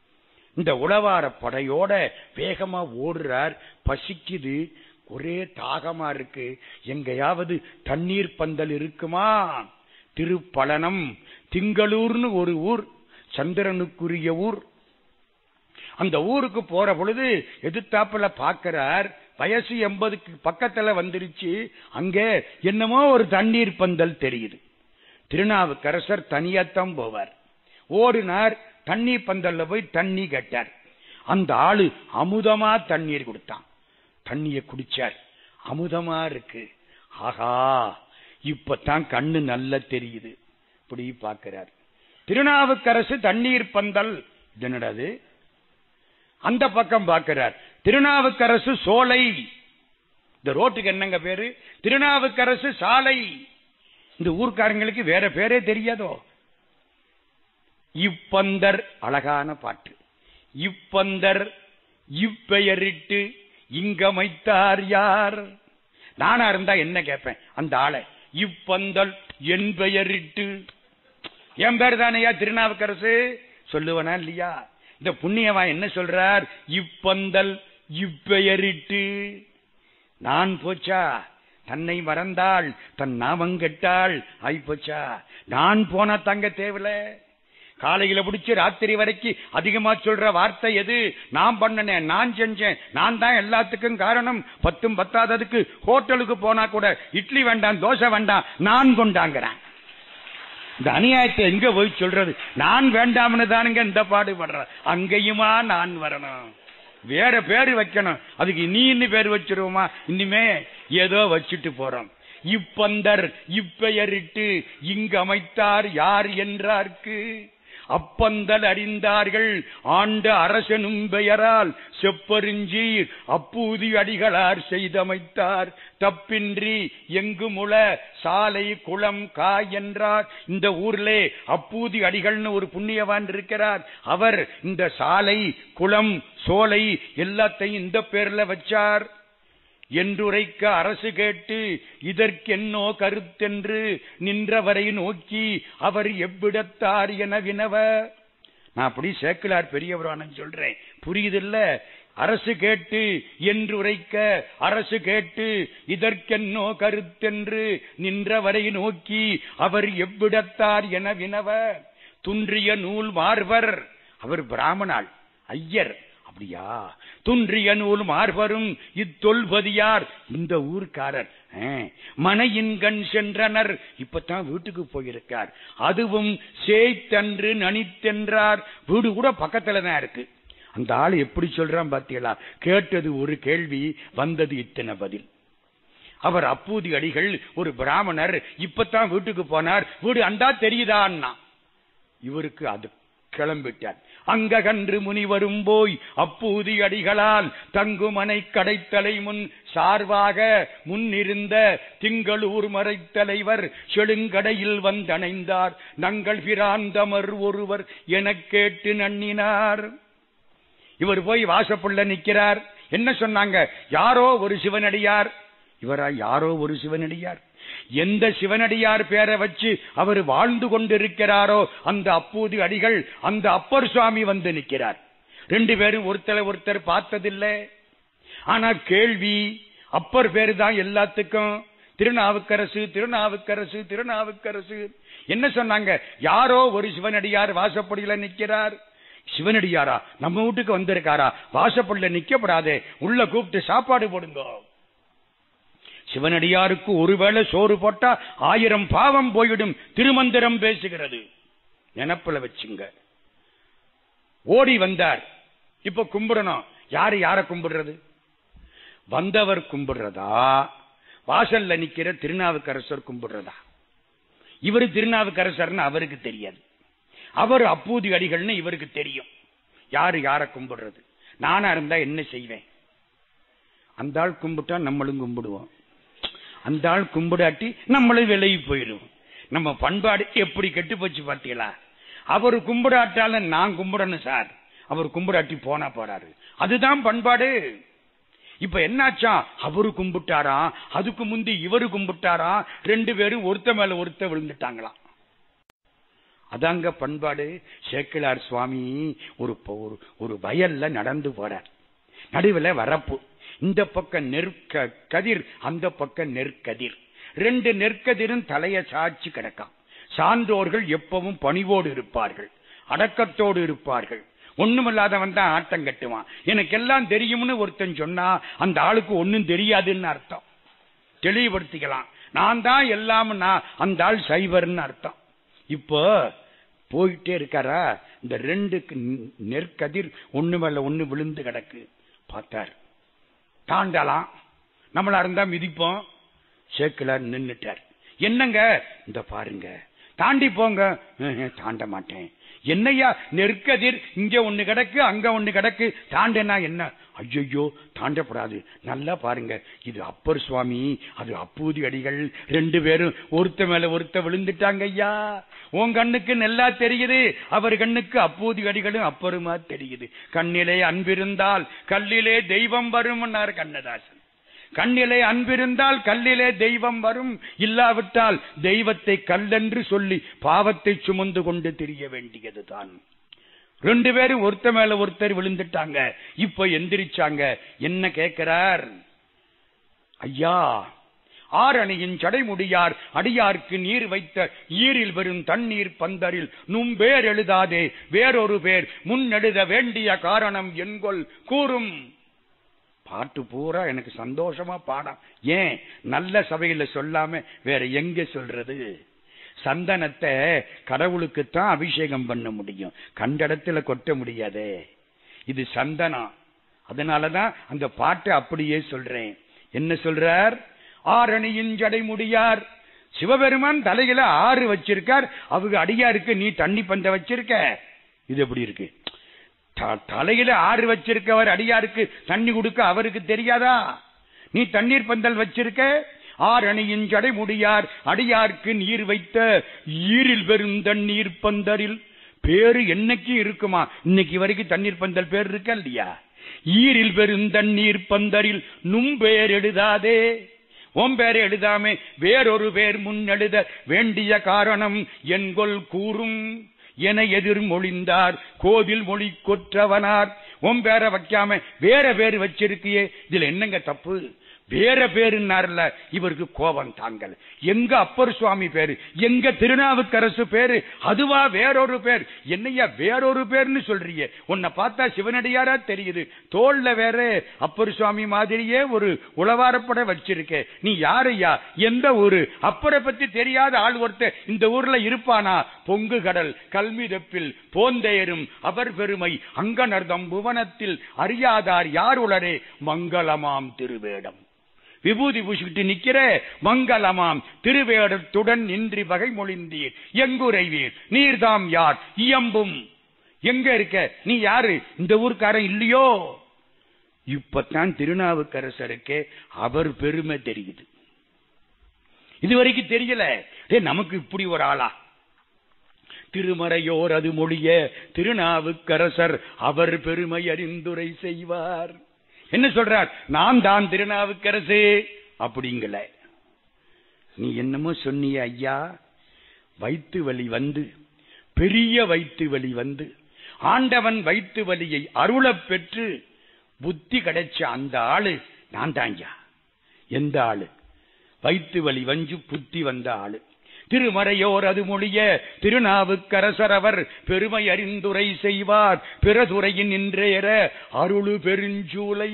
இந்த உளவார படையோட வேகமா ஓடுறார் பசிக்குது ஒரே தாகமா இருக்கு எங்கேயாவது தண்ணீர் பந்தல் இருக்குமா திருப்பழனம் திங்களூர்னு ஒரு ஊர் சந்திரனுக்குரிய ஊர் அந்த ஊருக்கு போற பொழுது எதிர்த்தாப்புல பாக்கிறார் வயசு எண்பதுக்கு பக்கத்துல வந்துருச்சு அங்க என்னமோ ஒரு தண்ணீர் பந்தல் தெரியுது திருநாவுக்கரசர் தனியாத்தான் போவார் ஓடினார் தண்ணி பந்தல்ல போய் தண்ணி கேட்டார் அந்த ஆளு அமுதமா தண்ணீர் கொடுத்தான் தண்ணிய குடிச்சார் அமுதமா இருக்கு ஆஹா இப்பதான் கண்ணு நல்லா தெரியுது இப்படி பாக்கிறார் திருநாவுக்கரசு தண்ணீர் பந்தல் இது என்னடாது அந்த பக்கம் பார்க்கிறார் திருநாவுக்கரசு சோலை இந்த ரோட்டுக்கு என்னங்க பேரு திருநாவுக்கரசு சாலை இந்த ஊர்க்காரங்களுக்கு வேற பேரே தெரியாதோ இப்பந்தர் அழகான பாட்டு இப்பந்தர் இப்பெயரிட்டு இங்கமைத்தார் யார் நானா இருந்தா என்ன கேட்பேன் அந்த ஆளை இப்பந்தல் என் பெயரிட்டு என் பேர் தானையா திருநாவுக்கரசு சொல்லுவனா இல்லையா இந்த புண்ணியவா என்ன சொல்றார் இப்பந்தல் இப்பெயரிட்டு நான் போச்சா தன்னை மறந்தாள் தன் நாமம் கெட்டாள் ஆய் போச்சா நான் போனா தங்க தேவல காலையில பிடிச்சு ராத்திரி வரைக்கும் அதிகமா சொல்ற வார்த்தை எது நான் பண்ணனேன் நான் செஞ்சேன் நான் தான் எல்லாத்துக்கும் காரணம் பத்தும் பத்தாததுக்கு ஹோட்டலுக்கு போனா கூட இட்லி வேண்டாம் தோசை வேண்டாம் நான் கொண்டாங்கிறேன் இந்த அநியாயத்தை எங்க போய் சொல்றது நான் வேண்டாம்னு தானுங்க இந்த பாடுபடுற அங்கேயுமா நான் வரணும் வேற பேரு வைக்கணும் அதுக்கு நீ இன்னும் பேர் வச்சிருவோமா இனிமே ஏதோ வச்சுட்டு போறோம் இப்பந்தர் இப்பெயரிட்டு இங்கு அமைத்தார் யார் என்றார்க்கு அப்பந்தல் அறிந்தார்கள் ஆண்ட அரசனும் பெயரால் செப்பருஞ்சீர் அப்பூதி அடிகளார் செய்தமைத்தார் தப்பின்றி எங்குமுள சாலை குளம் காய் என்றார் இந்த ஊர்லே அப்பூதி அடிகள்னு ஒரு புண்ணியவான் இருக்கிறார் அவர் இந்த சாலை குளம் சோலை எல்லாத்தையும் இந்த பேர்ல வச்சார் என்றுரைக்க அரசு கேட்டு இதற்கென்னோ கருத்தென்று நின்றவரை நோக்கி அவர் எவ்விடத்தார் என வினவ நான் அப்படி சேக்கிலார் பெரியவரான சொல்றேன் புரியுதில்ல அரசு கேட்டு என்று உரைக்க அரசு கேட்டு இதற்கென்னோ கருத்தென்று நின்றவரை நோக்கி அவர் எவ்விடத்தார் என வினவ துன்றிய நூல் மார்வர் அவர் பிராமணாள் ஐயர் அப்படியா துன்றிய நூல் மார்பரும் இத்தொல்பதியார் இந்த ஊர்க்காரர் மனையின் கண் சென்றனர் இப்பதான் வீட்டுக்கு போயிருக்கார் அதுவும் சேய்த்தன்று நனித்தென்றார் வீடு கூட பக்கத்துல தான் இருக்கு அந்த ஆள் எப்படி சொல்றான் பாத்தீங்களா கேட்டது ஒரு கேள்வி வந்தது இத்தனை பதில் அவர் அப்பூதி அடிகள் ஒரு பிராமணர் இப்பதான் வீட்டுக்கு போனார் வீடு அண்டா தெரியுதான்னா இவருக்கு அது கிளம்பிட்டார் அங்ககன்று முனிவரும் போய் அப்பூதி அடிகளால் தங்குமனை கடைத்தலை முன் சார்பாக முன்னிருந்த திங்களூர் மறைத்தலைவர் செழுங்கடையில் வந்தணைந்தார் நங்கள் பிராந்தமர் ஒருவர் எனக் கேட்டு நன்னினார் இவர் போய் வாசப்புள்ள நிக்கிறார் என்ன சொன்னாங்க யாரோ ஒரு சிவனடியார் இவரா யாரோ ஒரு சிவனடியார் எந்த சிவனடியார் பேரை வச்சு அவர் வாழ்ந்து கொண்டிருக்கிறாரோ அந்த அப்பூதி அடிகள் அந்த அப்பர் சுவாமி வந்து நிற்கிறார் ரெண்டு பேரும் ஒருத்தரை ஒருத்தர் பார்த்ததில்லை ஆனா கேள்வி அப்பர் பேரு தான் எல்லாத்துக்கும் திருநாவுக்கரசு திருநாவுக்கரசு திருநாவுக்கரசு என்ன சொன்னாங்க யாரோ ஒரு சிவனடியார் வாசப்படியில நிக்கிறார் சிவனடியாரா நம்ம வீட்டுக்கு வந்திருக்காரா வாசப்படியில நிக்கப்படாதே உள்ள கூப்பிட்டு சாப்பாடு போடுங்க சிவனடியாருக்கு ஒருவேளை சோறு போட்டா ஆயிரம் பாவம் போயிடும் திருமந்திரம் பேசுகிறது நினப்புல வச்சுங்க ஓடி வந்தார் இப்ப கும்பிடணும் யாரு யார கும்பிடுறது வந்தவர் கும்பிடுறதா வாசல்ல நிக்கிற திருநாவுக்கரசர் கும்பிடுறதா இவரு திருநாவுக்கரசர்னு அவருக்கு தெரியாது அவர் அப்பூதி அடிகள்னு இவருக்கு தெரியும் யாரு யார கும்பிடுறது நானா இருந்தா என்ன செய்வேன் அந்த ஆள் கும்பிட்டா நம்மளும் கும்பிடுவோம் அந்த ஆள் கும்பிடாட்டி நம்மளும் விலகி போயிடுவோம் நம்ம பண்பாடு எப்படி கெட்டு போச்சு பார்த்தீங்களா அவர் கும்பிடாட்டால நான் கும்பிடணும் சார் அவர் கும்பிடாட்டி போனா போறாரு அதுதான் பண்பாடு இப்ப என்னாச்சா அவரு கும்பிட்டாரா அதுக்கு முந்தி இவரு கும்பிட்டாரா ரெண்டு பேரும் ஒருத்த மேல ஒருத்த விழுந்துட்டாங்களாம் அதாங்க பண்பாடு சேக்கிலார் சுவாமி ஒரு ப- ஒரு ஒரு வயல்ல நடந்து போறார் நடுவுல வரப்பு இந்த பக்கம் நெற்க கதிர் அந்த பக்கம் நெற்கதிர் ரெண்டு நெற்கதிரும் தலைய சாய்ச்சி கிடக்காம் சான்றோர்கள் எப்பவும் பணிவோடு இருப்பார்கள் அடக்கத்தோடு இருப்பார்கள் ஒண்ணுமில்லாதவன் தான் ஆட்டம் கட்டுவான் எனக்கு எல்லாம் தெரியும்னு ஒருத்தன் சொன்னா அந்த ஆளுக்கு ஒண்ணும் தெரியாதுன்னு அர்த்தம் தெளிவுபடுத்திக்கலாம் நான் தான் எல்லாம் நான் அந்த ஆள் சைவர்னு அர்த்தம் இப்போ போயிட்டே இருக்காரா இந்த ரெண்டு க- நெற்கதிர் ஒண்ணு மேல ஒண்ணு விழுந்து கிடக்கு பார்த்தார் தாண்டலாம் நம்மளா இருந்தா மிதிப்போம் சேக்கிலார் நின்னுட்டார் என்னங்க இந்த பாருங்க தாண்டி போங்க "ம்ஹும், தாண்ட மாட்டேன் என்னய்யா நெற்கதிர் இங்க ஒண்ணு கிடக்கு அங்க ஒண்ணு கிடக்கு தாண்டனா என்ன ஐயோ தாண்டப்படாது நல்லா பாருங்க இது அப்பர் சுவாமி அது அப்பூதி அடிகள் ரெண்டு பேரும் ஒருத்த மேல ஒருத்த விழுந்துட்டாங்க ஐயா உன் கண்ணுக்கு நல்லா தெரியுது அவர் கண்ணுக்கு அப்பூதி அடிகளும் அப்பருமா தெரியுது கண்ணிலே அன்பிருந்தால் கல்லிலே தெய்வம் வரும்னார் கண்ணதாசன் கண்ணிலே அன்பிருந்தால் கல்லிலே தெய்வம் வரும் இல்லாவிட்டால் தெய்வத்தை கல்லென்று சொல்லி பாவத்தை சுமந்து கொண்டு திரிய வேண்டியதுதான் ரெண்டு பேரும் ஒருத்த மேல ஒருத்தர் விழுந்துட்டாங்க இப்ப எந்திரிச்சாங்க என்ன கேட்கிறார் ஐயா ஆரணியின் சடைமுடியார் அடியார்க்கு நீர் வைத்த ஈரில் வரும் தண்ணீர் பந்தரில் நும்பேர் எழுதாதே வேறொரு பேர் முன்னெழுத வேண்டிய காரணம் என்கொள் கூறும் பாட்டு பூரா எனக்கு சந்தோஷமா பாடம் ஏன் நல்ல சபையில சொல்லாம வேற எங்க சொல்றது சந்தனத்தை கடவுளுக்குத்தான் அபிஷேகம் பண்ண முடியும் கண்ட இடத்துல கொட்ட முடியாதே இது சந்தனம் அதனாலதான் அந்த பாட்டை அப்படியே சொல்றேன் என்ன சொல்றார் ஆரணியின் ஜடை முடியார் சிவபெருமான் தலையில ஆறு வச்சிருக்கார் அவங்க அடியாருக்கு நீ தண்ணி பந்த வச்சிருக்க இது எப்படி இருக்கு த- தலையில ஆறு வச்சிருக்கவர் அடியாருக்கு தண்ணி கொடுக்க அவருக்கு தெரியாதா நீ தண்ணீர் பந்தல் வச்சிருக்க ஆரணியின் ஜடை முடியார் அடியார்க்கு நீர் வைத்த ஈரில் வெறும் தண்ணீர் பந்தரில் பேரு என்னைக்கு இருக்குமா இன்னைக்கு வரைக்கும் தண்ணீர் பந்தல் பேர் இருக்கா இல்லையா ஈரில் வெறும் தண்ணீர் பந்தரில் நும் பேர் எழுதாதே உன் பேரை எழுதாமே வேறொரு பேர் முன் எழுத வேண்டிய காரணம் என்கொள் கூறும் என எதிர் மொழிந்தார் கோதில் மொழி கொற்றவனார் உன் பேரை வைக்காம வேற பேர் வச்சிருக்கியே இதுல என்னங்க தப்பு வேற பேருன்னார்ல இவருக்கு கோபம் தாங்கல் எங்க அப்பர் சுவாமி பேரு எங்க திருநாவுக்கரசு பேரு அதுவா வேறொரு பேர் என்னையா வேறொரு பேர்னு சொல்றீங்க உன்னை பார்த்தா சிவனடியாரா தெரியுது தோல்ல வேற அப்பர் சுவாமி மாதிரியே ஒரு உளவாரப்பட வச்சிருக்கே நீ யாரையா எந்த ஊரு அப்பரை பத்தி தெரியாத ஆள் ஒருத்த இந்த ஊர்ல இருப்பானா பொங்கு கடல் கல்மிதப்பில் போந்தேரும் அவர் பெருமை அங்கனர்தம் புவனத்தில் அறியாதார் யார் உளரே மங்களமாம் திருவேடம் விபூதி பூசிக்கிட்டு நிக்கிற மங்களமாம் திருவேடத்துடன் நின்றி வகை மொழிந்தீர் எங்குரைவீர் நீர்தாம் யார் இயம்பும் எங்க இருக்க நீ யாரு இந்த ஊர்க்காரன் இல்லையோ இப்பத்தான் திருநாவுக்கரசருக்கு அவர் பெருமை தெரியுது இதுவரைக்கும் தெரியல டேய், நமக்கு இப்படி ஒரு ஆளா திருமறையோர் அது மொழிய திருநாவுக்கரசர் அவர் பெருமை அறிந்துரை செய்வார் என்ன சொல்றார் நான் தான் திருநாவுக்கரசு அப்படிங்கல நீ என்னமோ சொன்னிய ஐயா வயிற்று வலி வந்து பெரிய வயிற்று வலி வந்து ஆண்டவன் வயிற்று வலியை அருளப் பெற்று புத்தி கிடைச்ச அந்த ஆளு நான் தாங்க எந்த ஆளு வயிற்று வலி வஞ்சு புத்தி வந்த ஆளு திருமறையோர் அது மொழிய திருநாவுக்கரசர் அவர் பெருமை அறிந்துரை செய்வார் பிறதுரையின் நின்றேற அருளு பெருஞ்சூலை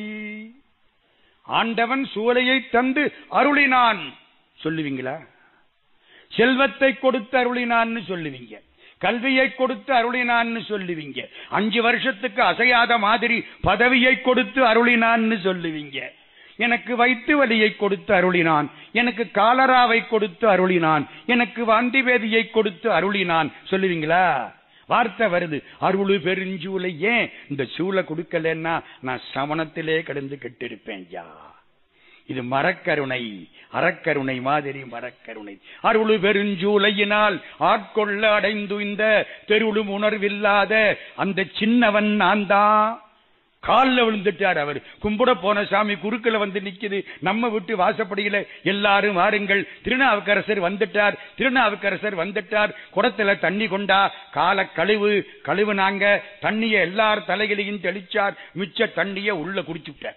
ஆண்டவன் சூலையை தந்து அருளினான் சொல்லுவீங்களா செல்வத்தை கொடுத்து அருளினான்னு சொல்லுவீங்க கல்வியை கொடுத்து அருளினான்னு சொல்லுவீங்க அஞ்சு வருஷத்துக்கு அசையாத மாதிரி பதவியை கொடுத்து அருளினான்னு சொல்லுவீங்க எனக்கு வயிற்று வலியை கொடுத்து அருளினான் எனக்கு காலராவை கொடுத்து அருளினான் எனக்கு வாந்தி வேதியை கொடுத்து அருளினான் சொல்லுவீங்களா வார்த்தை வருது அருளு பெருஞ்சூலை ஏன் இந்த சூளை கொடுக்கலன்னா நான் சமணத்திலே கிடந்து கெட்டிருப்பேன் யா இது மரக்கருணை அறக்கருணை மாதிரி மரக்கருணை அருளு பெருஞ்சூலையினால் ஆட்கொள்ள அடைந்து இந்த தெருளும் உணர்வில்லாத அந்த சின்னவன் நான் தான் காலில் விழுந்துட்டார் அவர் கும்பிட போன சாமி குறுக்கில் வந்து நிக்குது நம்ம விட்டு வாசப்படியில எல்லாரும் வாருங்கள் திருநாவுக்கரசர் வந்துட்டார் திருநாவுக்கரசர் வந்துட்டார் குடத்துல தண்ணி கொண்டா கால கழுவு கழுவு நாங்க தண்ணிய எல்லார் தலைகளையும் தெளிச்சார் மிச்ச தண்ணிய உள்ள குடிச்சுட்டார்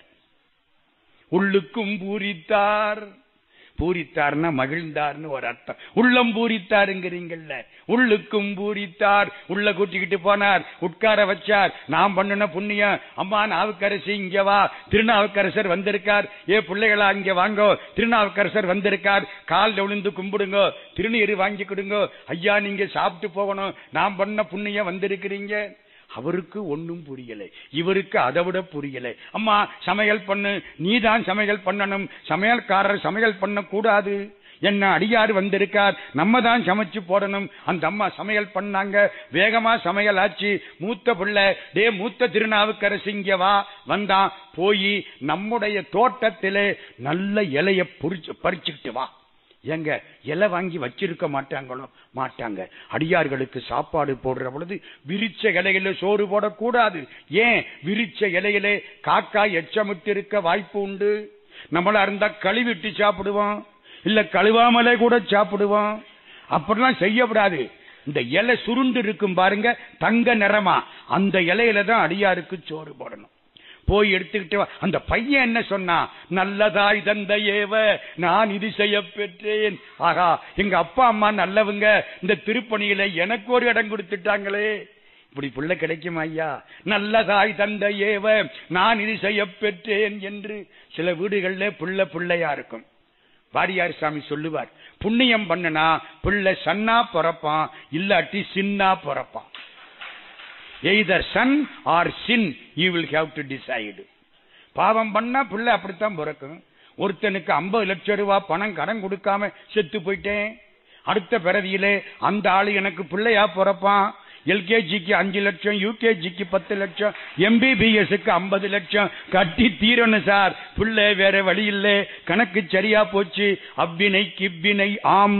உள்ளுக்கும் பூரித்தார் பூரித்தார்னா மகிழ்ந்தார்னு ஒரு அர்த்தம் உள்ளம் பூரித்தாருங்கிறீங்கல்ல உள்ளுக்கும் பூரித்தார் உள்ள கூட்டிக்கிட்டு போனார் உட்கார வச்சார் நாம் பண்ணுன புண்ணியம் அம்மா நாவுக்கரசி இங்க வா திருநாவுக்கரசர் வந்திருக்கார் ஏ பிள்ளைகளா இங்க வாங்கோ திருநாவுக்கரசர் வந்திருக்கார் கால் விழுந்து கும்பிடுங்க திருநீர் வாங்கி கொடுங்க ஐயா நீங்க சாப்பிட்டு போகணும் நாம் பண்ண புண்ணியம் வந்திருக்கிறீங்க அவருக்கு ஒண்ணும் புரியல இவருக்கு அதை விட புரியல அம்மா சமையல் பண்ணு நீதான் சமையல் பண்ணணும் சமையல்காரர் சமையல் பண்ண கூடாது என்ன அடியார் வந்திருக்கார் நம்ம தான் சமைச்சு போடணும் அந்த அம்மா சமையல் பண்ணாங்க வேகமா சமையல் ஆச்சு மூத்த பிள்ளை டே மூத்த திருநாவுக்கரசிங்க வா வந்தான் போய் நம்முடைய தோட்டத்திலே நல்ல இலைய புரிச்சு பறிச்சுக்கிட்டு வா எங்க இலை வாங்கி வச்சிருக்க மாட்டாங்களோ மாட்டாங்க அடியார்களுக்கு சாப்பாடு போடுற பொழுது விரிச்ச இலையில சோறு போடக்கூடாது ஏன் விரிச்ச இலையிலே காக்கா எச்சமிட்டு இருக்க வாய்ப்பு உண்டு நம்மளா இருந்தா கழுவிட்டு சாப்பிடுவோம் இல்ல கழுவாமலே கூட சாப்பிடுவோம் அப்படிலாம் செய்யக்கூடாது இந்த இலை சுருண்டு இருக்கும் பாருங்க தங்க நிறமா அந்த இலையில தான் அடியாருக்கு சோறு போடணும் போய் எடுத்துக்கிட்டு வா. அந்த பையன் என்ன சொன்னா நல்லதாய் தந்த ஏவ நான் இது செய்ய பெற்றேன் ஆகா எங்க அப்பா அம்மா நல்லவங்க இந்த திருப்பணியில எனக்கு ஒரு இடம் கொடுத்துட்டாங்களே இப்படி பிள்ளை கிடைக்குமா ஐயா நல்லதாய் தந்த ஏவ நான் இது செய்ய பெற்றேன் என்று சில வீடுகள்ல பிள்ளை பிள்ளையா இருக்கும் வாரியார் சாமி சொல்லுவார் புண்ணியம் பண்ணுனா பிள்ளை சன்னா பிறப்பான் இல்லாட்டி சின்னா பிறப்பான் either son or sin you will have to decide பாவம் பண்ணா பிள்ளை அப்படித்தான் பிறக்கும் ஒருத்தனுக்கு ஐம்பது லட்சம் ரூபாய் பணம் கடன் கொடுக்காம செத்து போயிட்டேன் அடுத்த பிறவியிலே அந்த ஆளு எனக்கு பிள்ளையா பிறப்பான் எல்கேஜிக்கு அஞ்சு லட்சம் யூகேஜிக்கு பத்து லட்சம் எம்பிபிஎஸ்க்கு ஐம்பது லட்சம் கட்டி தீரணும் சார் பிள்ளை வேற வழி இல்லை கணக்கு சரியா போச்சு அவ்வினை கிவ்வினை ஆம்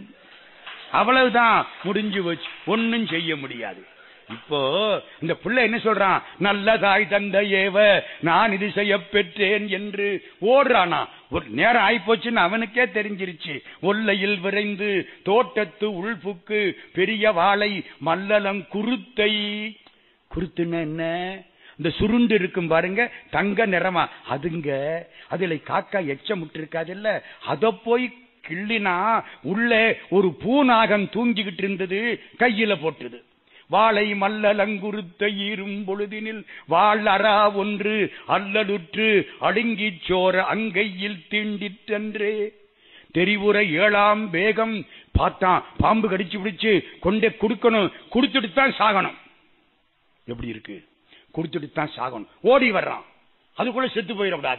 அவ்வளவுதான் முடிஞ்சு போச்சு ஒன்னும் செய்ய முடியாது இப்போ இந்த பிள்ளை என்ன சொல்றான் நல்லதாய் தந்த ஏவ நான் இது செய்ய பெற்றேன் என்று ஓடுறானா ஒரு நேரம் ஆயிப்போச்சுன்னு அவனுக்கே தெரிஞ்சிருச்சு ஒல்லையில் விரைந்து தோட்டத்து உள்புக்கு பெரிய வாளை மல்லலம் குருத்தை குருத்துன்னா என்ன இந்த சுருண்டு இருக்கும் பாருங்க தங்க நிறமா அதுங்க அதுல காக்கா எச்சமுட்டு இருக்காதுல்ல அத போய் கிள்ளினா உள்ளே ஒரு பூநாகம் தூங்கிக்கிட்டு இருந்தது கையில போட்டுது வாளை மல்லலங்குருத்த ஈரும் பொழுதினில் வாழ் அரா ஒன்று அல்லலுற்று அடுங்கிச் சோர அங்கையில் தீண்டிற்றன்றே தெரிவுரை ஏழாம் வேகம் பார்த்தான் பாம்பு கடிச்சு பிடிச்சு கொண்டே கொடுக்கணும் கொடுத்துட்டு தான் சாகணும் எப்படி இருக்கு கொடுத்துட்டு தான் சாகணும் ஓடி வர்றான் அதுக்குள்ள செத்து போயிடக்கூடாது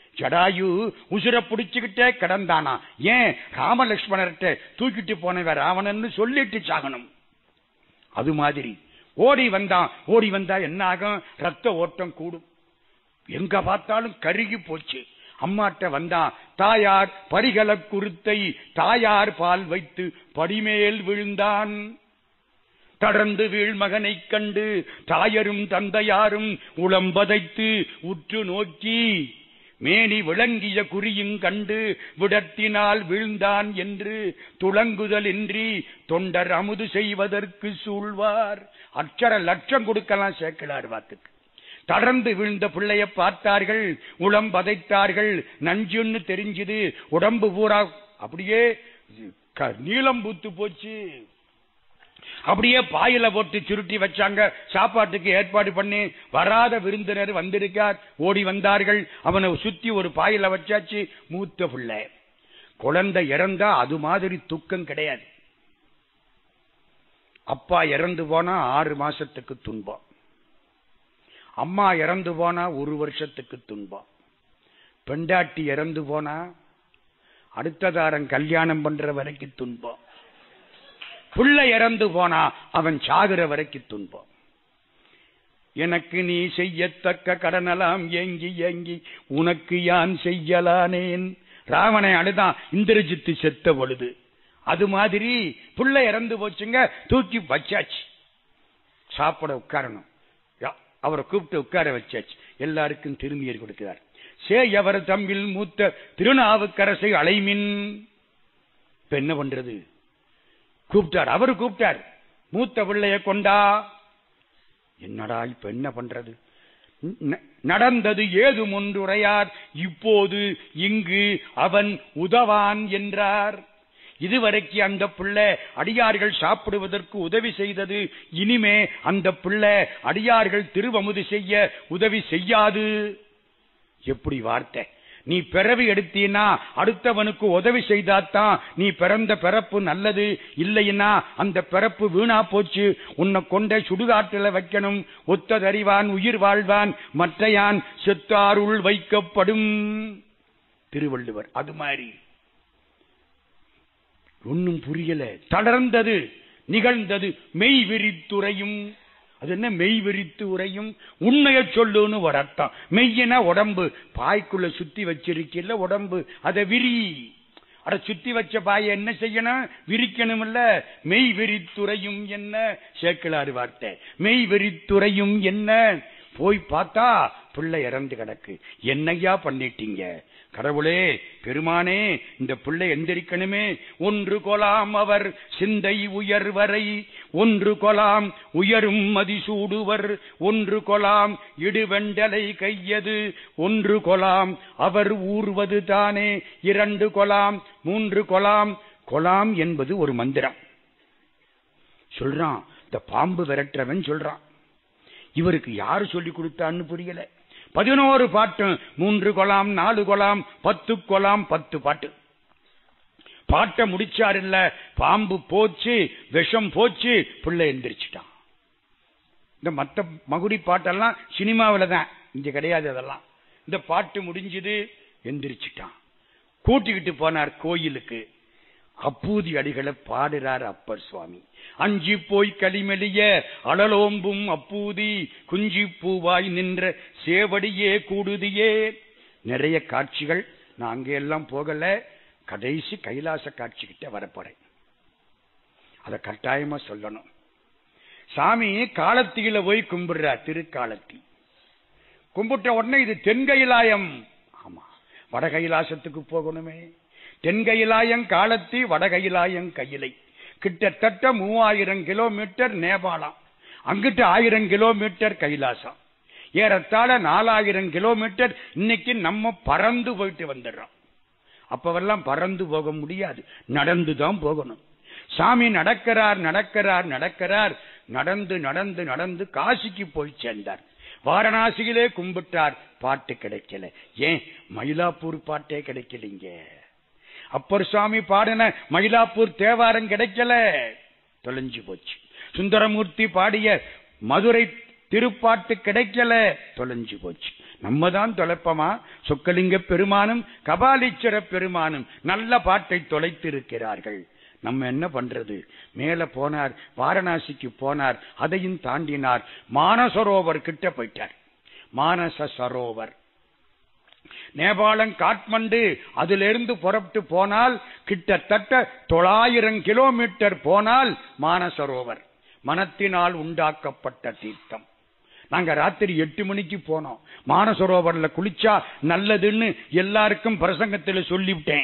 ஜடாயு உசுர புடிச்சுக்கிட்டே கிடந்தானா ஏன் ராமலட்சுமணர்கிட்ட தூக்கிட்டு போனவ ராவணன்னு சொல்லிட்டு சாகணும் அது மாதிரி ஓடி வந்தான் ஓடி வந்தா என்ன ஆகும் ரத்த ஓட்டம் கூடும் எங்க பார்த்தாலும் கருகி போச்சு அம்மாட்ட வந்தான் தாயார் பரிகல குருத்தை தாயார் பால் வைத்து படிமேல் விழுந்தான் தொடர்ந்து வீழ் மகனைக் கண்டு தாயரும் தந்தையாரும் உளம்பதைத்து உற்று நோக்கி மேனி விளங்கிய குறியும் கண்டு விடத்தினால் வீழ்ந்தான் என்று துளங்குதலின்றி தொண்டர் அமுது செய்வதற்கு சூழ்வார் அச்சர லட்சம் கொடுக்கலாம் சேக்கலார் வாத்துக்கு தொடர்ந்து விழுந்த பிள்ளைய பார்த்தார்கள் உளம் பதைத்தார்கள் நஞ்சுன்னு தெரிஞ்சுது உடம்பு பூரா அப்படியே க- நீலம் பூத்து போச்சு அப்படியே பாயில போட்டு சுருட்டி வச்சாங்க சாப்பாட்டுக்கு ஏற்பாடு பண்ணி வராத விருந்தினர் வந்திருக்கார் ஓடி வந்தார்கள் அவனை சுத்தி ஒரு பாயில வச்சாச்சு மூத்த பிள்ளை குழந்தை இறந்தா அது மாதிரி துக்கம் கிடையாது அப்பா இறந்து போனா ஆறு மாசத்துக்கு துன்பம் அம்மா இறந்து போனா ஒரு வருஷத்துக்கு துன்பம் பெண்டாட்டி இறந்து போனா அடுத்த தாரம் கல்யாணம் பண்ற வரைக்கும் துன்பம் புள்ள இறந்து போனா அவன் சாகுற வரைக்கும் துன்பம் எனக்கு நீ செய்யத்தக்க கடனலாம் ஏங்கி ஏங்கி உனக்கு யான் செய்யலானேன் ராவணன் அழுதான் இந்திரஜித்து செத்த பொழுது அது மாதிரி புள்ள இறந்து போச்சுங்க தூக்கி வச்சாச்சு சாப்பிட உட்காரணும் யா, அவரை கூப்பிட்டு உட்கார வச்சாச்சு எல்லாருக்கும் திரும்பியர் கொடுக்கிறார் சேயவர் தம்பில் மூத்த திருநாவுக்கரசை அலைமின் இப்ப என்ன பண்றது கூப்பிட்டார் அவரு கூப்பிட்டார் மூத்த பிள்ளைய கொண்டா என்னடா இப்ப என்ன பண்றது ந- நடந்தது ஏதும் ஒன்றுரையார் இப்போது இங்கு அவன் உதவான் என்றார் இதுவரைக்கு அந்த பிள்ளை அடியார்கள் சாப்பிடுவதற்கு உதவி செய்தது இனிமே அந்த பிள்ளை அடியார்கள் திருவமுது செய்ய உதவி செய்யாது எப்படி வார்த்தை நீ பிறவி எடுத்தீன்னா அடுத்தவனுக்கு உதவி செய்தாத்தான் நீ பிறந்த பிறப்பு நல்லது இல்லைன்னா அந்த பிறப்பு வீணா போச்சு உன்னை கொண்ட சுடுகாட்டுல வைக்கணும் ஒத்ததறிவான் உயிர் வாழ்வான் மற்றையான் செத்தாருள் வைக்கப்படும் திருவள்ளுவர் அது மாதிரி ஒன்னும் புரியல தளர்ந்தது நிகழ்ந்தது மெய் விரித்துரையும் அது என்ன மெய் விரித்து உரையும் உண்மைய சொல்லுன்னு ஒரு அர்த்தம் மெய்யனா உடம்பு பாய்க்குள்ள சுத்தி வச்சிருக்கல உடம்பு அதை விரி அட சுத்தி வச்ச பாய என்ன செய்யணும் விரிக்கணும் இல்ல மெய் விரித்துறையும் என்ன சேக்கிலாறு வார்த்தை மெய் விரித்துறையும் என்ன போய் பார்த்தா பிள்ளை இறந்து கிடக்கு என்னையா பண்ணிட்டீங்க கடவுளே பெருமானே இந்த பிள்ளை எந்திரிக்கணுமே ஒன்று கொலாம் அவர் சிந்தை உயர்வரை ஒன்று கொலாம் உயரும் மதிசூடுவர் ஒன்று கொலாம் இடுவெண்டலை கையது ஒன்று கொலாம் அவர் ஊர்வது தானே இரண்டு கொலாம் மூன்று கொலாம் கொலாம் என்பது ஒரு மந்திரம் சொல்றான் இந்த பாம்பு விரட்டுறவன் சொல்றான் இவருக்கு யாரு சொல்லி கொடுத்தான்னு புரியல பதினோரு பாட்டு மூன்று கொலாம் நாலு கொலாம் பத்து கொலாம் பத்து பாட்டு பாட்டை முடிச்சார் இல்ல பாம்பு போச்சு விஷம் போச்சு பிள்ளை எந்திரிச்சிட்டான் இந்த மத்த மகுடி பாட்டெல்லாம் சினிமாவில தான் இங்க கிடையாது அதெல்லாம் இந்த பாட்டு முடிஞ்சது எந்திரிச்சிட்டான் கூட்டிக்கிட்டு போனார் கோயிலுக்கு அப்பூதி அடிகளை பாடுறார் அப்பர் சுவாமி அஞ்சி போய் களிமெலிய அழலோம்பும் அப்பூதி குஞ்சி பூவாய் நின்ற சேவடியே கூடுதியே நிறைய காட்சிகள் நான் அங்க எல்லாம் போகல கடைசி கைலாச காட்சிக்கிட்ட வரப்போறேன் அத கட்டாயமா சொல்லணும் சாமி காலத்தியில போய் கும்பிடுறார் திருக்காலத்தி கும்பிட்ட உடனே இது தென்கைலாயம் ஆமா வடகைலாசத்துக்கு போகணுமே தென்கைலாயம் காலத்தி வடகைலாயம் கையிலை கிட்டத்தட்ட மூவாயிரம் கிலோமீட்டர் நேபாளம் அங்கிட்டு ஆயிரம் கிலோமீட்டர் கைலாசம் ஏறத்தாழ நாலாயிரம் கிலோமீட்டர் இன்னைக்கு நம்ம பறந்து போயிட்டு வந்துடுறோம் அப்பவெல்லாம் பறந்து போக முடியாது நடந்து தான் போகணும் சாமி நடக்கிறார் நடக்கிறார் நடக்கிறார் நடந்து நடந்து நடந்து காசிக்கு போய் சேர்ந்தார் வாரணாசியிலே கும்பிட்டார் பாட்டு கிடைக்கல ஏன் மயிலாப்பூர் பாட்டே கிடைக்கலீங்க அப்பர் சுவாமி பாடின மயிலாப்பூர் தேவாரம் கிடைக்கல தொலைஞ்சு போச்சு சுந்தரமூர்த்தி பாடிய மதுரை திருப்பாட்டு கிடைக்கல தொலைஞ்சு போச்சு நம்ம தான் தொலைப்பமா சொக்கலிங்க பெருமானும் கபாலீச்சர பெருமானும் நல்ல பாட்டை தொலைத்து இருக்கிறார்கள் நம்ம என்ன பண்றது மேல போனார் வாரணாசிக்கு போனார் அதையும் தாண்டினார் மானசரோவர் கிட்ட போயிட்டார் மானச சரோவர் நேபாளம் காட்மண்டு அதிலிருந்து புறப்பட்டு போனால் கிட்டத்தட்ட தொள்ளாயிரம் கிலோமீட்டர் போனால் மானசரோவர் மனத்தினால் உண்டாக்கப்பட்ட தீர்த்தம் நாங்க ராத்திரி எட்டு மணிக்கு போனோம் மானசரோவர்ல குளிச்சா நல்லதுன்னு எல்லாருக்கும் பிரசங்கத்துல சொல்லிவிட்டேன்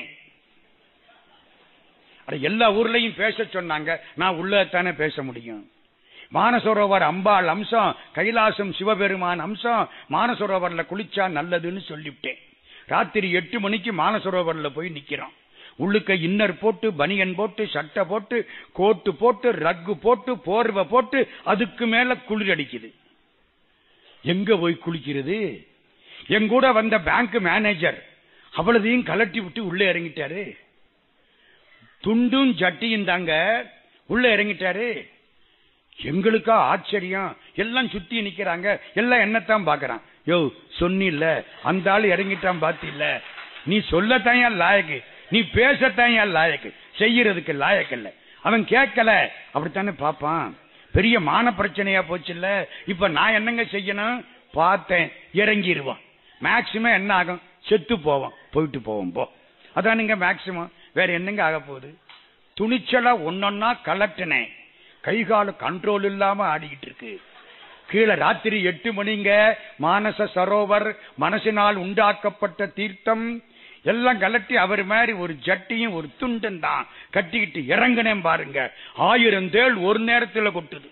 அட எல்லா ஊர்லயும் பேச சொன்னாங்க நான் உள்ளதானே பேச முடியும் மானசரோவர் அம்பாள் அம்சம் கைலாசம் சிவபெருமான் அம்சம் மானசரோவர்ல குளிச்சா நல்லதுன்னு சொல்லிவிட்டேன் ராத்திரி எட்டு மணிக்கு மானசரோவர்ல போய் நிக்கிறோம் உள்ளுக்க இன்னர் போட்டு பனியன் போட்டு சட்டை போட்டு கோட்டு போட்டு ரக்கு போட்டு போர்வை போட்டு அதுக்கு மேல குளிர் அடிக்குது எங்க போய் குளிக்கிறது என் கூட வந்த பேங்க் மேனேஜர் அவ்வளதையும் கலட்டி விட்டு உள்ள இறங்கிட்டாரு துண்டும் ஜட்டியும் தாங்க உள்ள இறங்கிட்டாரு எங்களுக்கா ஆச்சரியம் எல்லாம் சுத்தி நிக்கிறாங்க எல்லாம் என்னத்தான் பாக்குறான் யோ சொன்னில்ல அந்த ஆள் இறங்கிட்டான் பாத்தில்ல நீ சொல்லத்தான் ஏன் லாயக்கு நீ பேசத்தான் ஏன் லாயக்கு செய்யறதுக்கு லாயக்கு இல்ல அவன் கேட்கல அப்படித்தானே பாப்பான் பெரிய மான பிரச்சனையா போச்சுல்ல இப்ப நான் என்னங்க செய்யணும் பார்த்தேன் இறங்கிடுவான் மேக்சிமம் என்ன ஆகும் செத்து போவோம் போயிட்டு போவோம் போ அதானுங்க மேக்சிமம் வேற என்னங்க ஆக போகுது துணிச்சலா ஒன்னொன்னா கலட்டினேன் கை கால கண்ட்ரோல் இல்லாம ஆடிக்கிட்டு இருக்கு கீழே ராத்திரி எட்டு மணிங்க மானச சரோவர் மனசினால் உண்டாக்கப்பட்ட தீர்த்தம் எல்லாம் கலட்டி அவர் மாதிரி ஒரு ஜட்டியும் ஒரு துண்டும் தான் கட்டிக்கிட்டு இறங்கினேன் பாருங்க ஆயிரம் தேள் ஒரு நேரத்துல கொட்டுது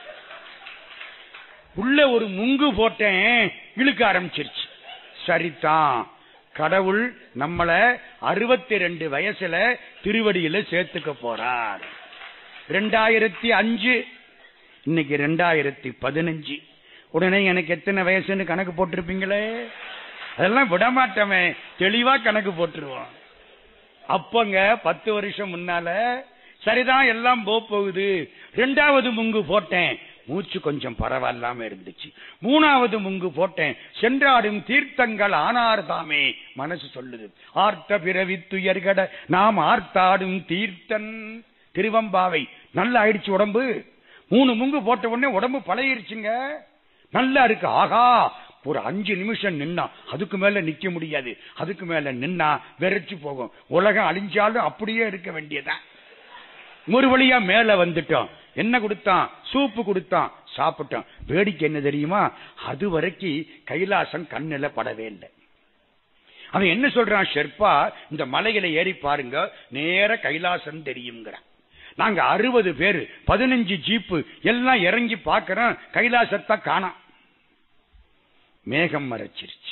உள்ள ஒரு முங்கு போட்டேன் இழுக்க ஆரம்பிச்சிருச்சு சரிதான் கடவுள் நம்மள அறுபத்தி ரெண்டு வயசுல திருவடியில சேர்த்துக்க போறார் ரெண்டாயிரத்தி அஞ்சு இன்னைக்கு ரெண்டாயிரத்தி பதினஞ்சு உடனே எனக்கு எத்தனை வயசுன்னு கணக்கு போட்டிருப்பீங்களே அதெல்லாம் விடமாட்டமே தெளிவா கணக்கு போட்டுருவோம் அப்பங்க பத்து வருஷம் முன்னால சரிதான் எல்லாம் போ போகுது ரெண்டாவது முங்கு போட்டேன் மூச்சு கொஞ்சம் பரவாயில்லாம இருந்துச்சு மூணாவது முங்கு போட்டேன் சென்றாடும் தீர்த்தங்கள் ஆனார் தாமே மனசு சொல்லுது ஆர்த்த பிறவி துயர்கட நாம் ஆர்த்தாடும் தீர்த்தன் திருவம்பாவை நல்லா ஆயிடுச்சு உடம்பு மூணு முங்கு போட்ட உடனே உடம்பு பழகிருச்சுங்க நல்லா இருக்கு ஆகா ஒரு அஞ்சு நிமிஷம் நின்னா அதுக்கு மேல நிக்க முடியாது அதுக்கு மேல நின்னா வெறிச்சு போகும் உலகம் அழிஞ்சாலும் அப்படியே இருக்க வேண்டியதான் ஒரு வழியா மேல வந்துட்டோம் என்ன கொடுத்தான் சூப்பு கொடுத்தான் சாப்பிட்டோம் வேடிக்கை என்ன தெரியுமா அது வரைக்கும் கைலாசம் கண்ணில படவே இல்லை அவன் என்ன சொல்றான் ஷெர்பா இந்த மலையில ஏறி பாருங்க நேர கைலாசம் தெரியுங்கிறான் நாங்க அறுபது பேரு பதினஞ்சு ஜீப்பு எல்லாம் இறங்கி பாக்குறோம் கைலாசத்தை காணாம் மேகம் மறைச்சிருச்சு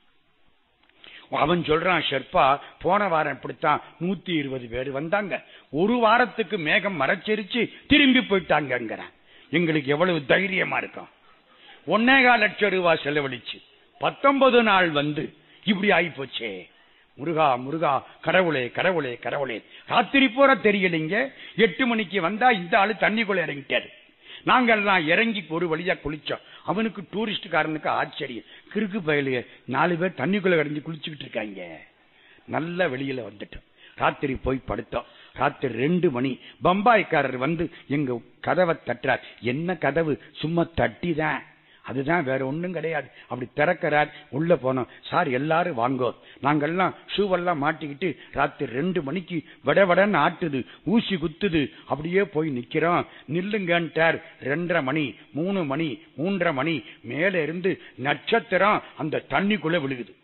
அவன் சொல்றான் ஷெர்பா போன வாரம் இப்படித்தான் நூத்தி இருபது பேர் வந்தாங்க ஒரு வாரத்துக்கு மேகம் மறைச்சிருச்சு திரும்பி போயிட்டாங்கிறான் எங்களுக்கு எவ்வளவு தைரியமா இருக்கும் ஒன்னேகால் லட்சம் ரூபாய் செலவழிச்சு பத்தொன்பது நாள் வந்து இப்படி ஆகி போச்சே முருகா முருகா கடவுளே கடவுளே கடவுளே ராத்திரி போற தெரியலைங்க எட்டு மணிக்கு வந்தா இந்த ஆளு தண்ணிக்குள்ள இறங்கிட்டாரு நாங்கெல்லாம் இறங்கி ஒரு வழியா குளிச்சோம் அவனுக்கு டூரிஸ்டுக்காரனுக்கு ஆச்சரியம் கிறுக்கு பயலுக நாலு பேர் தண்ணிக்குள்ள கடைஞ்சு குளிச்சுக்கிட்டு இருக்காங்க நல்ல வெளியில வந்துட்டோம் ராத்திரி போய் படுத்தோம் ராத்திரி ரெண்டு மணி பம்பாய்க்காரர் வந்து எங்க கதவை தட்டுறார் என்ன கதவு சும்மா தட்டி தான் அதுதான் வேற ஒண்ணும் கிடையாது அப்படி திறக்கிறார் உள்ள போனோம் சார் எல்லாரும் வாங்கோ நாங்கெல்லாம் ஷூவெல்லாம் மாட்டிக்கிட்டு ராத்திரி ரெண்டு மணிக்கு விட விடன்னு ஆட்டுது ஊசி குத்துது அப்படியே போய் நிக்கிறோம் நில்லுங்கன்ட்டார் ரெண்டரை மணி மூணு மணி மூன்றரை மணி மேல இருந்து நட்சத்திரம் அந்த தண்ணிக்குள்ள விழுகுது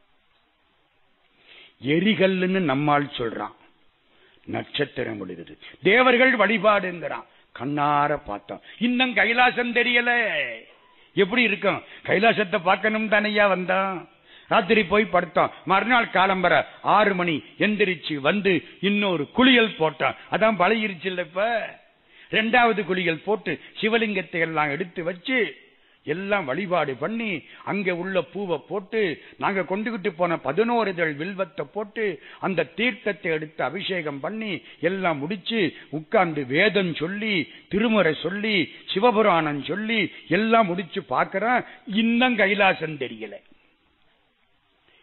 எரிகல்லுன்னு நம்மால் சொல்றான் நட்சத்திரம் விழுகுது தேவர்கள் வழிபாடுங்கிறான் கண்ணார பார்த்தோம் இன்னும் கைலாசம் தெரியல எப்படி இருக்கும் கைலாசத்தை பார்க்கணும் தானையா வந்தான் ராத்திரி போய் படுத்தோம் மறுநாள் காலம்பர ஆறு மணி எந்திரிச்சு வந்து இன்னொரு குளியல் போட்டான் அதான் பழகிருச்சு இல்ல இப்ப ரெண்டாவது குளியல் போட்டு சிவலிங்கத்தை எல்லாம் எடுத்து வச்சு எல்லாம் வழிபாடு பண்ணி அங்க உள்ள பூவை போட்டு நாங்க கொண்டுகிட்டு போன பதினோரு இதழ் வில்வத்தை போட்டு அந்த தீர்த்தத்தை எடுத்து அபிஷேகம் பண்ணி எல்லாம் முடிச்சு உட்கார்ந்து வேதம் சொல்லி திருமுறை சொல்லி சிவபுராணம் சொல்லி எல்லாம் முடிச்சு பார்க்கறேன் இன்னும் கைலாசம் தெரியல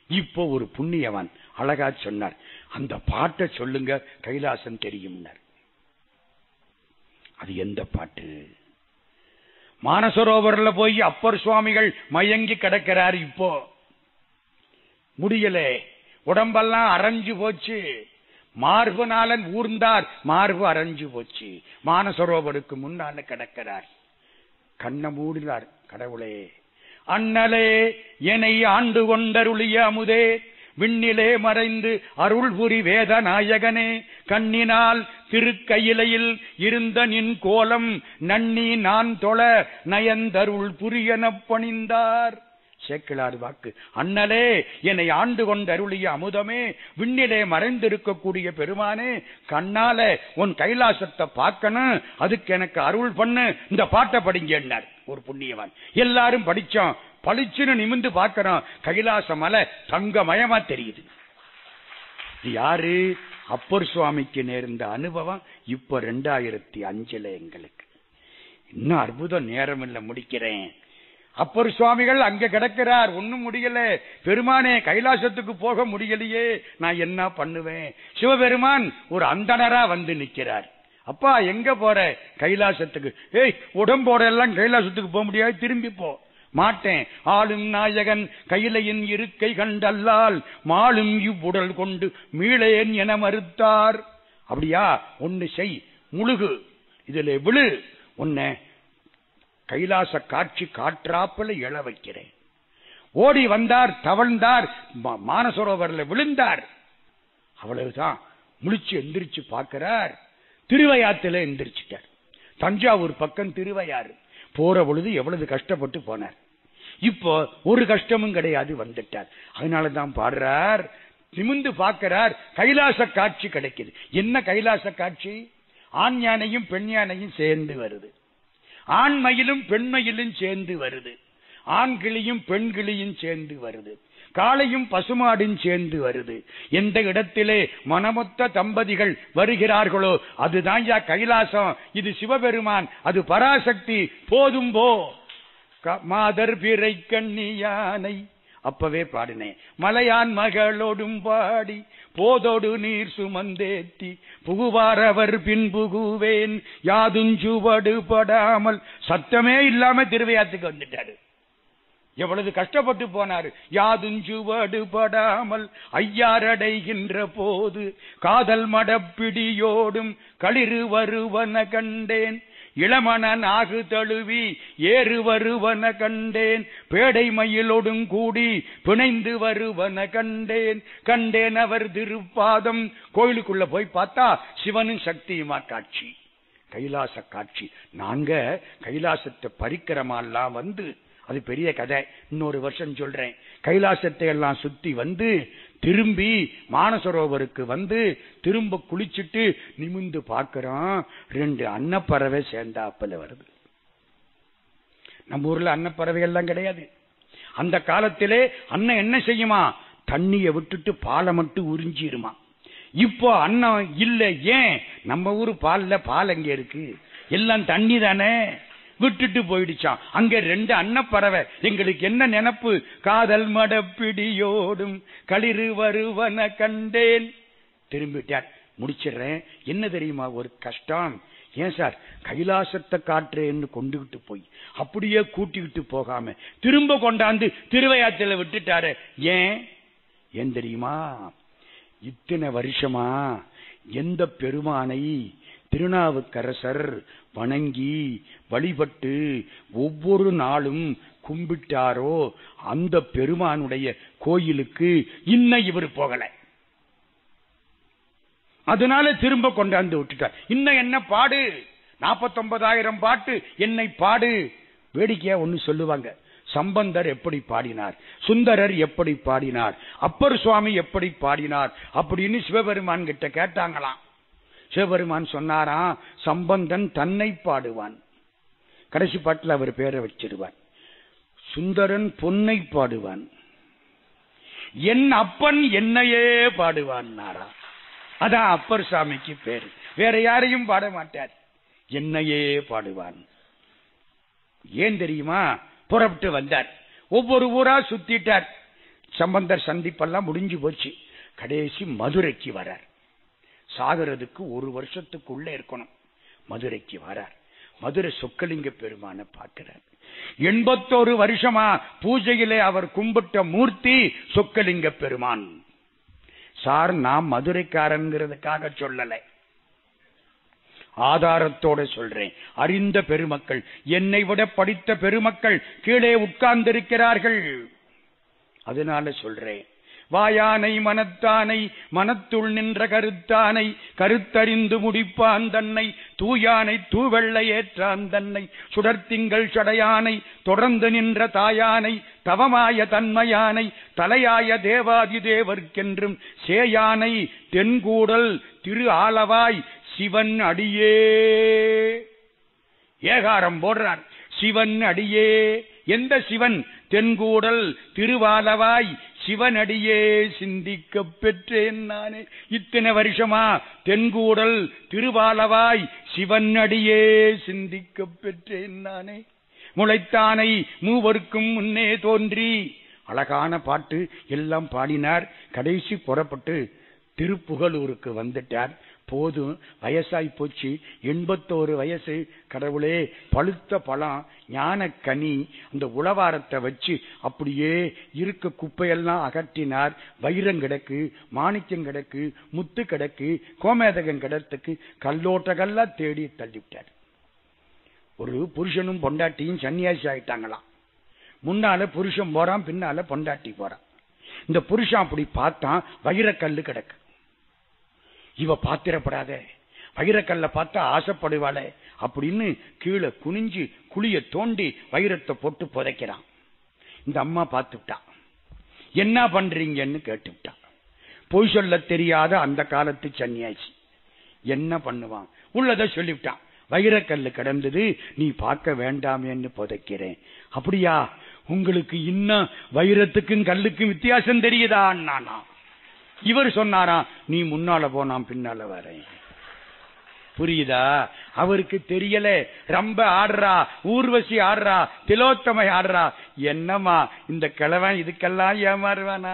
இப்போ ஒரு புண்ணியவன் அழகா சொன்னார் அந்த பாட்டை சொல்லுங்க கைலாசம் தெரியும்னார் அது எந்த பாட்டு மானசரோவர்ல போய் அப்பர் சுவாமிகள் மயங்கி கிடக்கிறார் இப்போ முடியல உடம்பெல்லாம் அரைஞ்சு போச்சு மார்புனாலன் ஊர்ந்தார் மார்பு அரைஞ்சு போச்சு மானசரோவருக்கு முன்னால கிடக்கிறார் கண்ண மூடினார் கடவுளே அண்ணலே என்னை ஆண்டு கொண்டருளிய அமுதே விண்ணிலே மறைந்து அருள் புரி வேத நாயகனே கண்ணினால் திருக்கையிலையில் இருந்த நின் கோலம் நன்னி நான் தொழ நயந்தருள் புரியனப் பணிந்தார் சேக்கிழார் வாக்கு அண்ணலே என்னை ஆண்டு கொண்டு அருளிய அமுதமே விண்ணிலே மறைந்திருக்கக்கூடிய பெருமானே கண்ணால உன் கைலாசத்தை பார்க்கணும் அதுக்கு எனக்கு அருள் பண்ணு இந்த பாட்டை படிங்கன்னார் ஒரு புண்ணியவான் எல்லாரும் படிச்சோம் பளிச்சுன்னு நிமிந்து பார்க்கறோம் கைலாச மலை தங்கமயமா தெரியுது இது யாரு அப்பர் சுவாமிக்கு நேர்ந்த அனுபவம் இப்ப ரெண்டாயிரத்தி அஞ்சுல எங்களுக்கு இன்னும் அற்புதம் நேரம் இல்ல முடிக்கிறேன் அப்பர் சுவாமிகள் அங்க கிடக்கிறார் ஒண்ணும் முடியல பெருமானே கைலாசத்துக்கு போக முடியலையே நான் என்ன பண்ணுவேன் சிவபெருமான் ஒரு அந்தணரா வந்து நிக்கிறார் அப்பா எங்க போற கைலாசத்துக்கு ஏய் உடம்போட எல்லாம் கைலாசத்துக்கு போக முடியாது திரும்பி போ மாட்டேன் ஆளும் நாயகன் கையிலையின் இருக்கை கண்டல்லால் மாளும் இவ்வுடல் கொண்டு மீளேன் என மறுத்தார் அப்படியா ஒன்னு செய் முழுகு இதுல விழு உன்னை கைலாச காட்சி காற்றாப்புல எழ வைக்கிறேன் ஓடி வந்தார் தவழ்ந்தார் மா- மானசரோவர்ல விழுந்தார் அவ்வளவுதான் முழிச்சு எந்திரிச்சு பார்க்கிறார் திருவையாத்துல எந்திரிச்சிட்டார் தஞ்சாவூர் பக்கம் திருவையாறு போற பொழுது எவ்வளவு கஷ்டப்பட்டு போனார் இப்போ ஒரு கஷ்டமும் கிடையாது வந்துட்டார் அதனால தான் பாடுறார் நிமிந்து பார்க்கிறார் கைலாச காட்சி கிடைக்குது என்ன கைலாச காட்சி ஆண் யானையும் பெண் யானையும் சேர்ந்து வருது ஆண்மயிலும் பெண்மயிலும் சேர்ந்து வருது ஆண் கிளியும் பெண் கிளியும் சேர்ந்து வருது காளையும் பசுமாடும் சேர்ந்து வருது எந்த இடத்திலே மனமொத்த தம்பதிகள் வருகிறார்களோ அதுதான் யா கைலாசம் இது சிவபெருமான் அது பராசக்தி போதும் போ க- மாதர் பிறை கண்ணி யானை அப்பவே பாடினேன் மலையான் மகளோடும் பாடி போதோடு நீர் சுமந்தேத்தி புகுவார் அவர் பின் புகுவேன் யாதுஞ்சுவடு படாமல் சத்தமே இல்லாம திருவையாத்துக்கு வந்துட்டாரு எவ்வளவு கஷ்டப்பட்டு போனாரு யாதுஞ்சுவடு படாமல் ஐயாரடைகின்ற போது காதல் மடப்பிடியோடும் களிறு வருவன கண்டேன் இளமணன் ஆகு தழுவி ஏறு வருவன கண்டேன் பேடை மயிலோடும் கூடி பிணைந்து வருவன கண்டேன் கண்டேன் அவர் திருப்பாதம் கோயிலுக்குள்ள போய் பார்த்தா சிவனும் சக்தியுமா காட்சி கைலாச காட்சி நாங்க கைலாசத்தை பரிக்கிரமெல்லாம் வந்து அது பெரிய கதை இன்னொரு வருஷம் சொல்றேன் கைலாசத்தை எல்லாம் சுத்தி வந்து திரும்பி மானசரோவருக்கு வந்து திரும்ப குளிச்சுட்டு நிமிந்து பார்க்கிறோம் ரெண்டு அன்னப்பறவை சேர்ந்தாப்புல வருது நம்ம ஊர்ல அன்னப்பறவை எல்லாம் கிடையாது அந்த காலத்திலே அன்னம் என்ன செய்யுமா தண்ணிய விட்டுட்டு பாலை மட்டும் உறிஞ்சிருமா இப்போ அன்னம் இல்ல ஏன் நம்ம ஊரு பால்ல பால் அங்க இருக்கு எல்லாம் தண்ணி தானே விட்டுட்டு போயிடுச்சான் அங்க ரெண்டு அன்னப்பறவை எங்களுக்கு என்ன நினப்பு காதல் மடப்பிடியோடும் களிறு வருவன கண்டேன் திரும்பிட்டார் முடிச்சிடுறேன் என்ன தெரியுமா ஒரு கஷ்டம் ஏன் சார் கைலாசத்தை காட்டுறேன்னு கொண்டுகிட்டு போய் அப்படியே கூட்டிக்கிட்டு போகாம திரும்ப கொண்டாந்து திருவையாத்துல விட்டுட்டாரு ஏன் ஏன் தெரியுமா இத்தனை வருஷமா எந்த பெருமானை திருநாவுக்கரசர் வணங்கி வழிபட்டு ஒவ்வொரு நாளும் கும்பிட்டாரோ அந்த பெருமானுடைய கோயிலுக்கு இன்னும் இவர் போகல அதனால திரும்ப கொண்டாந்து விட்டுட்டார் இன்னும் என்ன பாடு நாற்பத்தொன்பதாயிரம் பாட்டு என்னை பாடு வேடிக்கையா ஒன்னு சொல்லுவாங்க சம்பந்தர் எப்படி பாடினார் சுந்தரர் எப்படி பாடினார் அப்பர் சுவாமி எப்படி பாடினார் அப்படின்னு சிவபெருமான் கிட்ட கேட்டாங்களாம் சிவபெருமான் சொன்னாராம் சம்பந்தன் தன்னை பாடுவான் கடைசி பாட்டில் அவர் பேரை வச்சிருவார் சுந்தரன் பொன்னை பாடுவான் என் அப்பன் என்னையே பாடுவான் அதான் அப்பர் சாமிக்கு பேரு வேற யாரையும் பாட மாட்டார் என்னையே பாடுவான் ஏன் தெரியுமா புறப்பட்டு வந்தார் ஒவ்வொரு ஊரா சுத்திட்டார் சம்பந்தர் சந்திப்பெல்லாம் முடிஞ்சு போச்சு கடைசி மதுரைக்கு வரார் சாகிறதுக்கு ஒரு வருஷத்துக்குள்ள இருக்கணும் மதுரைக்கு வரார் மதுரை சொக்கலிங்க பெருமான பார்க்கிறார் எண்பத்தோரு வருஷமா பூஜையிலே அவர் கும்பிட்ட மூர்த்தி சொக்கலிங்க பெருமான் சார் நான் மதுரைக்காரங்கிறதுக்காக சொல்லலை ஆதாரத்தோட சொல்றேன் அறிந்த பெருமக்கள் என்னை விட படித்த பெருமக்கள் கீழே உட்கார்ந்திருக்கிறார்கள் அதனால சொல்றேன் வாயானை மனத்தானை மனத்துள் நின்ற கருத்தானை கருத்தறிந்து முடிப்பான் தன்னை தூயானை தூவெள்ள ஏற்றான் தன்னை சுடர்த்திங்கள் சடையானை தொடர்ந்து நின்ற தாயானை தவமாய தன்மையானை தலையாய தேவாதி தேவர்க்கென்றும் சேயானை தென்கூடல் திரு ஆலவாய் சிவன் அடியே ஏகாரம் போடுறார் சிவன் அடியே எந்த சிவன் தென்கூடல் திருவாலவாய் சிவனடியே சிந்திக்க பெற்றேன் நானே இத்தனை வருஷமா தென்கூடல் திருவாலவாய் சிவன் அடியே சிந்திக்க பெற்றேன் நானே முளைத்தானை மூவருக்கும் முன்னே தோன்றி அழகான பாட்டு எல்லாம் பாடினார் கடைசி புறப்பட்டு திருப்புகலூருக்கு வந்துட்டார் போதும் வயசாய் போச்சு எண்பத்தோரு வயசு கடவுளே பழுத்த பழம் ஞான கனி அந்த உளவாரத்தை வச்சு அப்படியே இருக்க குப்பையெல்லாம் அகற்றினார் வைரம் கிடக்கு மாணிக்கம் கிடக்கு முத்து கிடக்கு கோமேதகம் கிடத்துக்கு கல்லோட்ட கல்லா தேடி தள்ளிவிட்டார் ஒரு புருஷனும் பொண்டாட்டியும் சன்னியாசி ஆயிட்டாங்களாம் முன்னால புருஷன் போறான் பின்னால பொண்டாட்டி போறான் இந்த புருஷன் அப்படி பார்த்தான் வைரக்கல்லு கிடக்கு இவ பாத்திரப்படாத வைரக்கல்ல பார்த்தா ஆசைப்படுவாளே அப்படின்னு கீழே குனிஞ்சு குழிய தோண்டி வைரத்தை போட்டு புதைக்கிறான் இந்த அம்மா பார்த்துட்டா என்ன பண்றீங்கன்னு கேட்டுவிட்டா பொய் சொல்ல தெரியாத அந்த காலத்து சன்னியாசி என்ன பண்ணுவான் உள்ளத சொல்லிவிட்டான் வைரக்கல்லு கிடந்தது நீ பார்க்க வேண்டாமேன்னு புதைக்கிறேன் அப்படியா உங்களுக்கு இன்னும் வைரத்துக்கும் கல்லுக்கும் வித்தியாசம் தெரியுதா நானா இவர் சொன்னாரா நீ முன்னால போனான் பின்னால வரேன் புரியுதா அவருக்கு தெரியல ரொம்ப ஆடுறா ஊர்வசி ஆடுறா திலோத்தமை ஆடுறா என்னம்மா இந்த கிழவன் இதுக்கெல்லாம் ஏமாறுவானா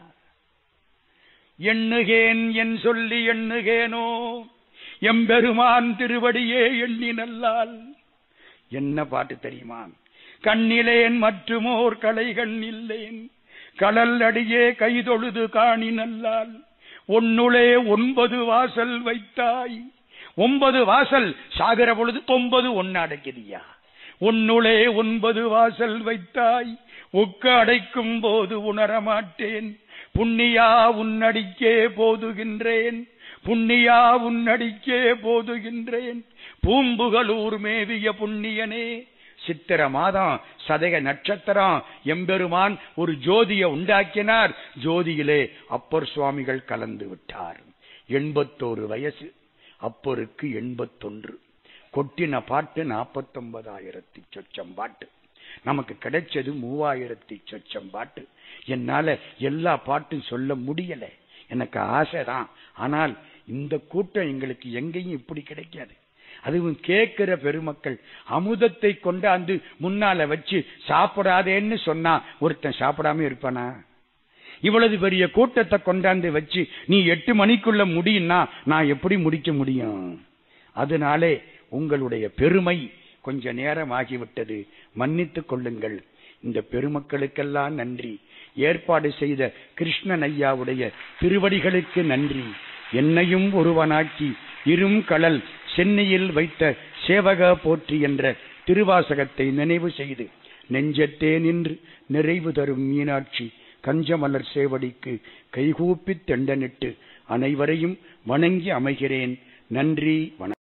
எண்ணுகேன் என் சொல்லி எண்ணுகேனோ எம்பெருமான் திருவடியே எண்ணி நல்லால் என்ன பாட்டு தெரியுமா கண்ணிலேன் மற்றுமோர் கலைகள் இல்லேன் கடல் அடியே கைதொழுது காணி நல்லால் ஒன்னுளே ஒன்பது வாசல் வைத்தாய் ஒன்பது வாசல் சாகிற பொழுது ஒன்பது ஒன்னு அடைக்குதியா உன்னுளே ஒன்பது வாசல் வைத்தாய் ஒக்க அடைக்கும் போது உணரமாட்டேன் புண்ணியா உன்னடிக்கே போதுகின்றேன் புண்ணியா உன்னடிக்கே போதுகின்றேன் பூம்புகலூர் மேவிய புண்ணியனே சித்திர மாதம் சதக நட்சத்திரம் எம்பெருமான் ஒரு ஜோதியை உண்டாக்கினார் ஜோதியிலே அப்பர் சுவாமிகள் கலந்து விட்டார் எண்பத்தோரு வயசு அப்பருக்கு எண்பத்தொன்று கொட்டின பாட்டு நாற்பத்தொன்பதாயிரத்தி சொச்சம் பாட்டு நமக்கு கிடைச்சது மூவாயிரத்தி சொச்சம் பாட்டு என்னால எல்லா பாட்டும் சொல்ல முடியல எனக்கு ஆசைதான் ஆனால் இந்த கூட்டம் எங்களுக்கு எங்கேயும் இப்படி கிடைக்காது அதுவும் கேட்கிற பெருமக்கள் அமுதத்தை கொண்டாந்து முன்னால வச்சு சாப்பிடாதேன்னு சொன்னா ஒருத்தன் சாப்பிடாம இருப்பானா இவ்வளவு பெரிய கூட்டத்தை கொண்டாந்து வச்சு நீ எட்டு மணிக்குள்ள முடியும்னா நான் எப்படி முடிக்க முடியும் அதனாலே உங்களுடைய பெருமை கொஞ்ச நேரம் ஆகிவிட்டது மன்னித்துக் கொள்ளுங்கள் இந்த பெருமக்களுக்கெல்லாம் நன்றி ஏற்பாடு செய்த கிருஷ்ணன் ஐயாவுடைய திருவடிகளுக்கு நன்றி என்னையும் ஒருவனாக்கி இரும் கடல் சென்னையில் வைத்த சேவக போற்றி என்ற திருவாசகத்தை நினைவு செய்து நெஞ்சத்தே நின்று நிறைவு தரும் மீனாட்சி கஞ்சமலர் சேவடிக்கு கைகூப்பித் தெண்டனிட்டு அனைவரையும் வணங்கி அமைகிறேன் நன்றி வணக்கம்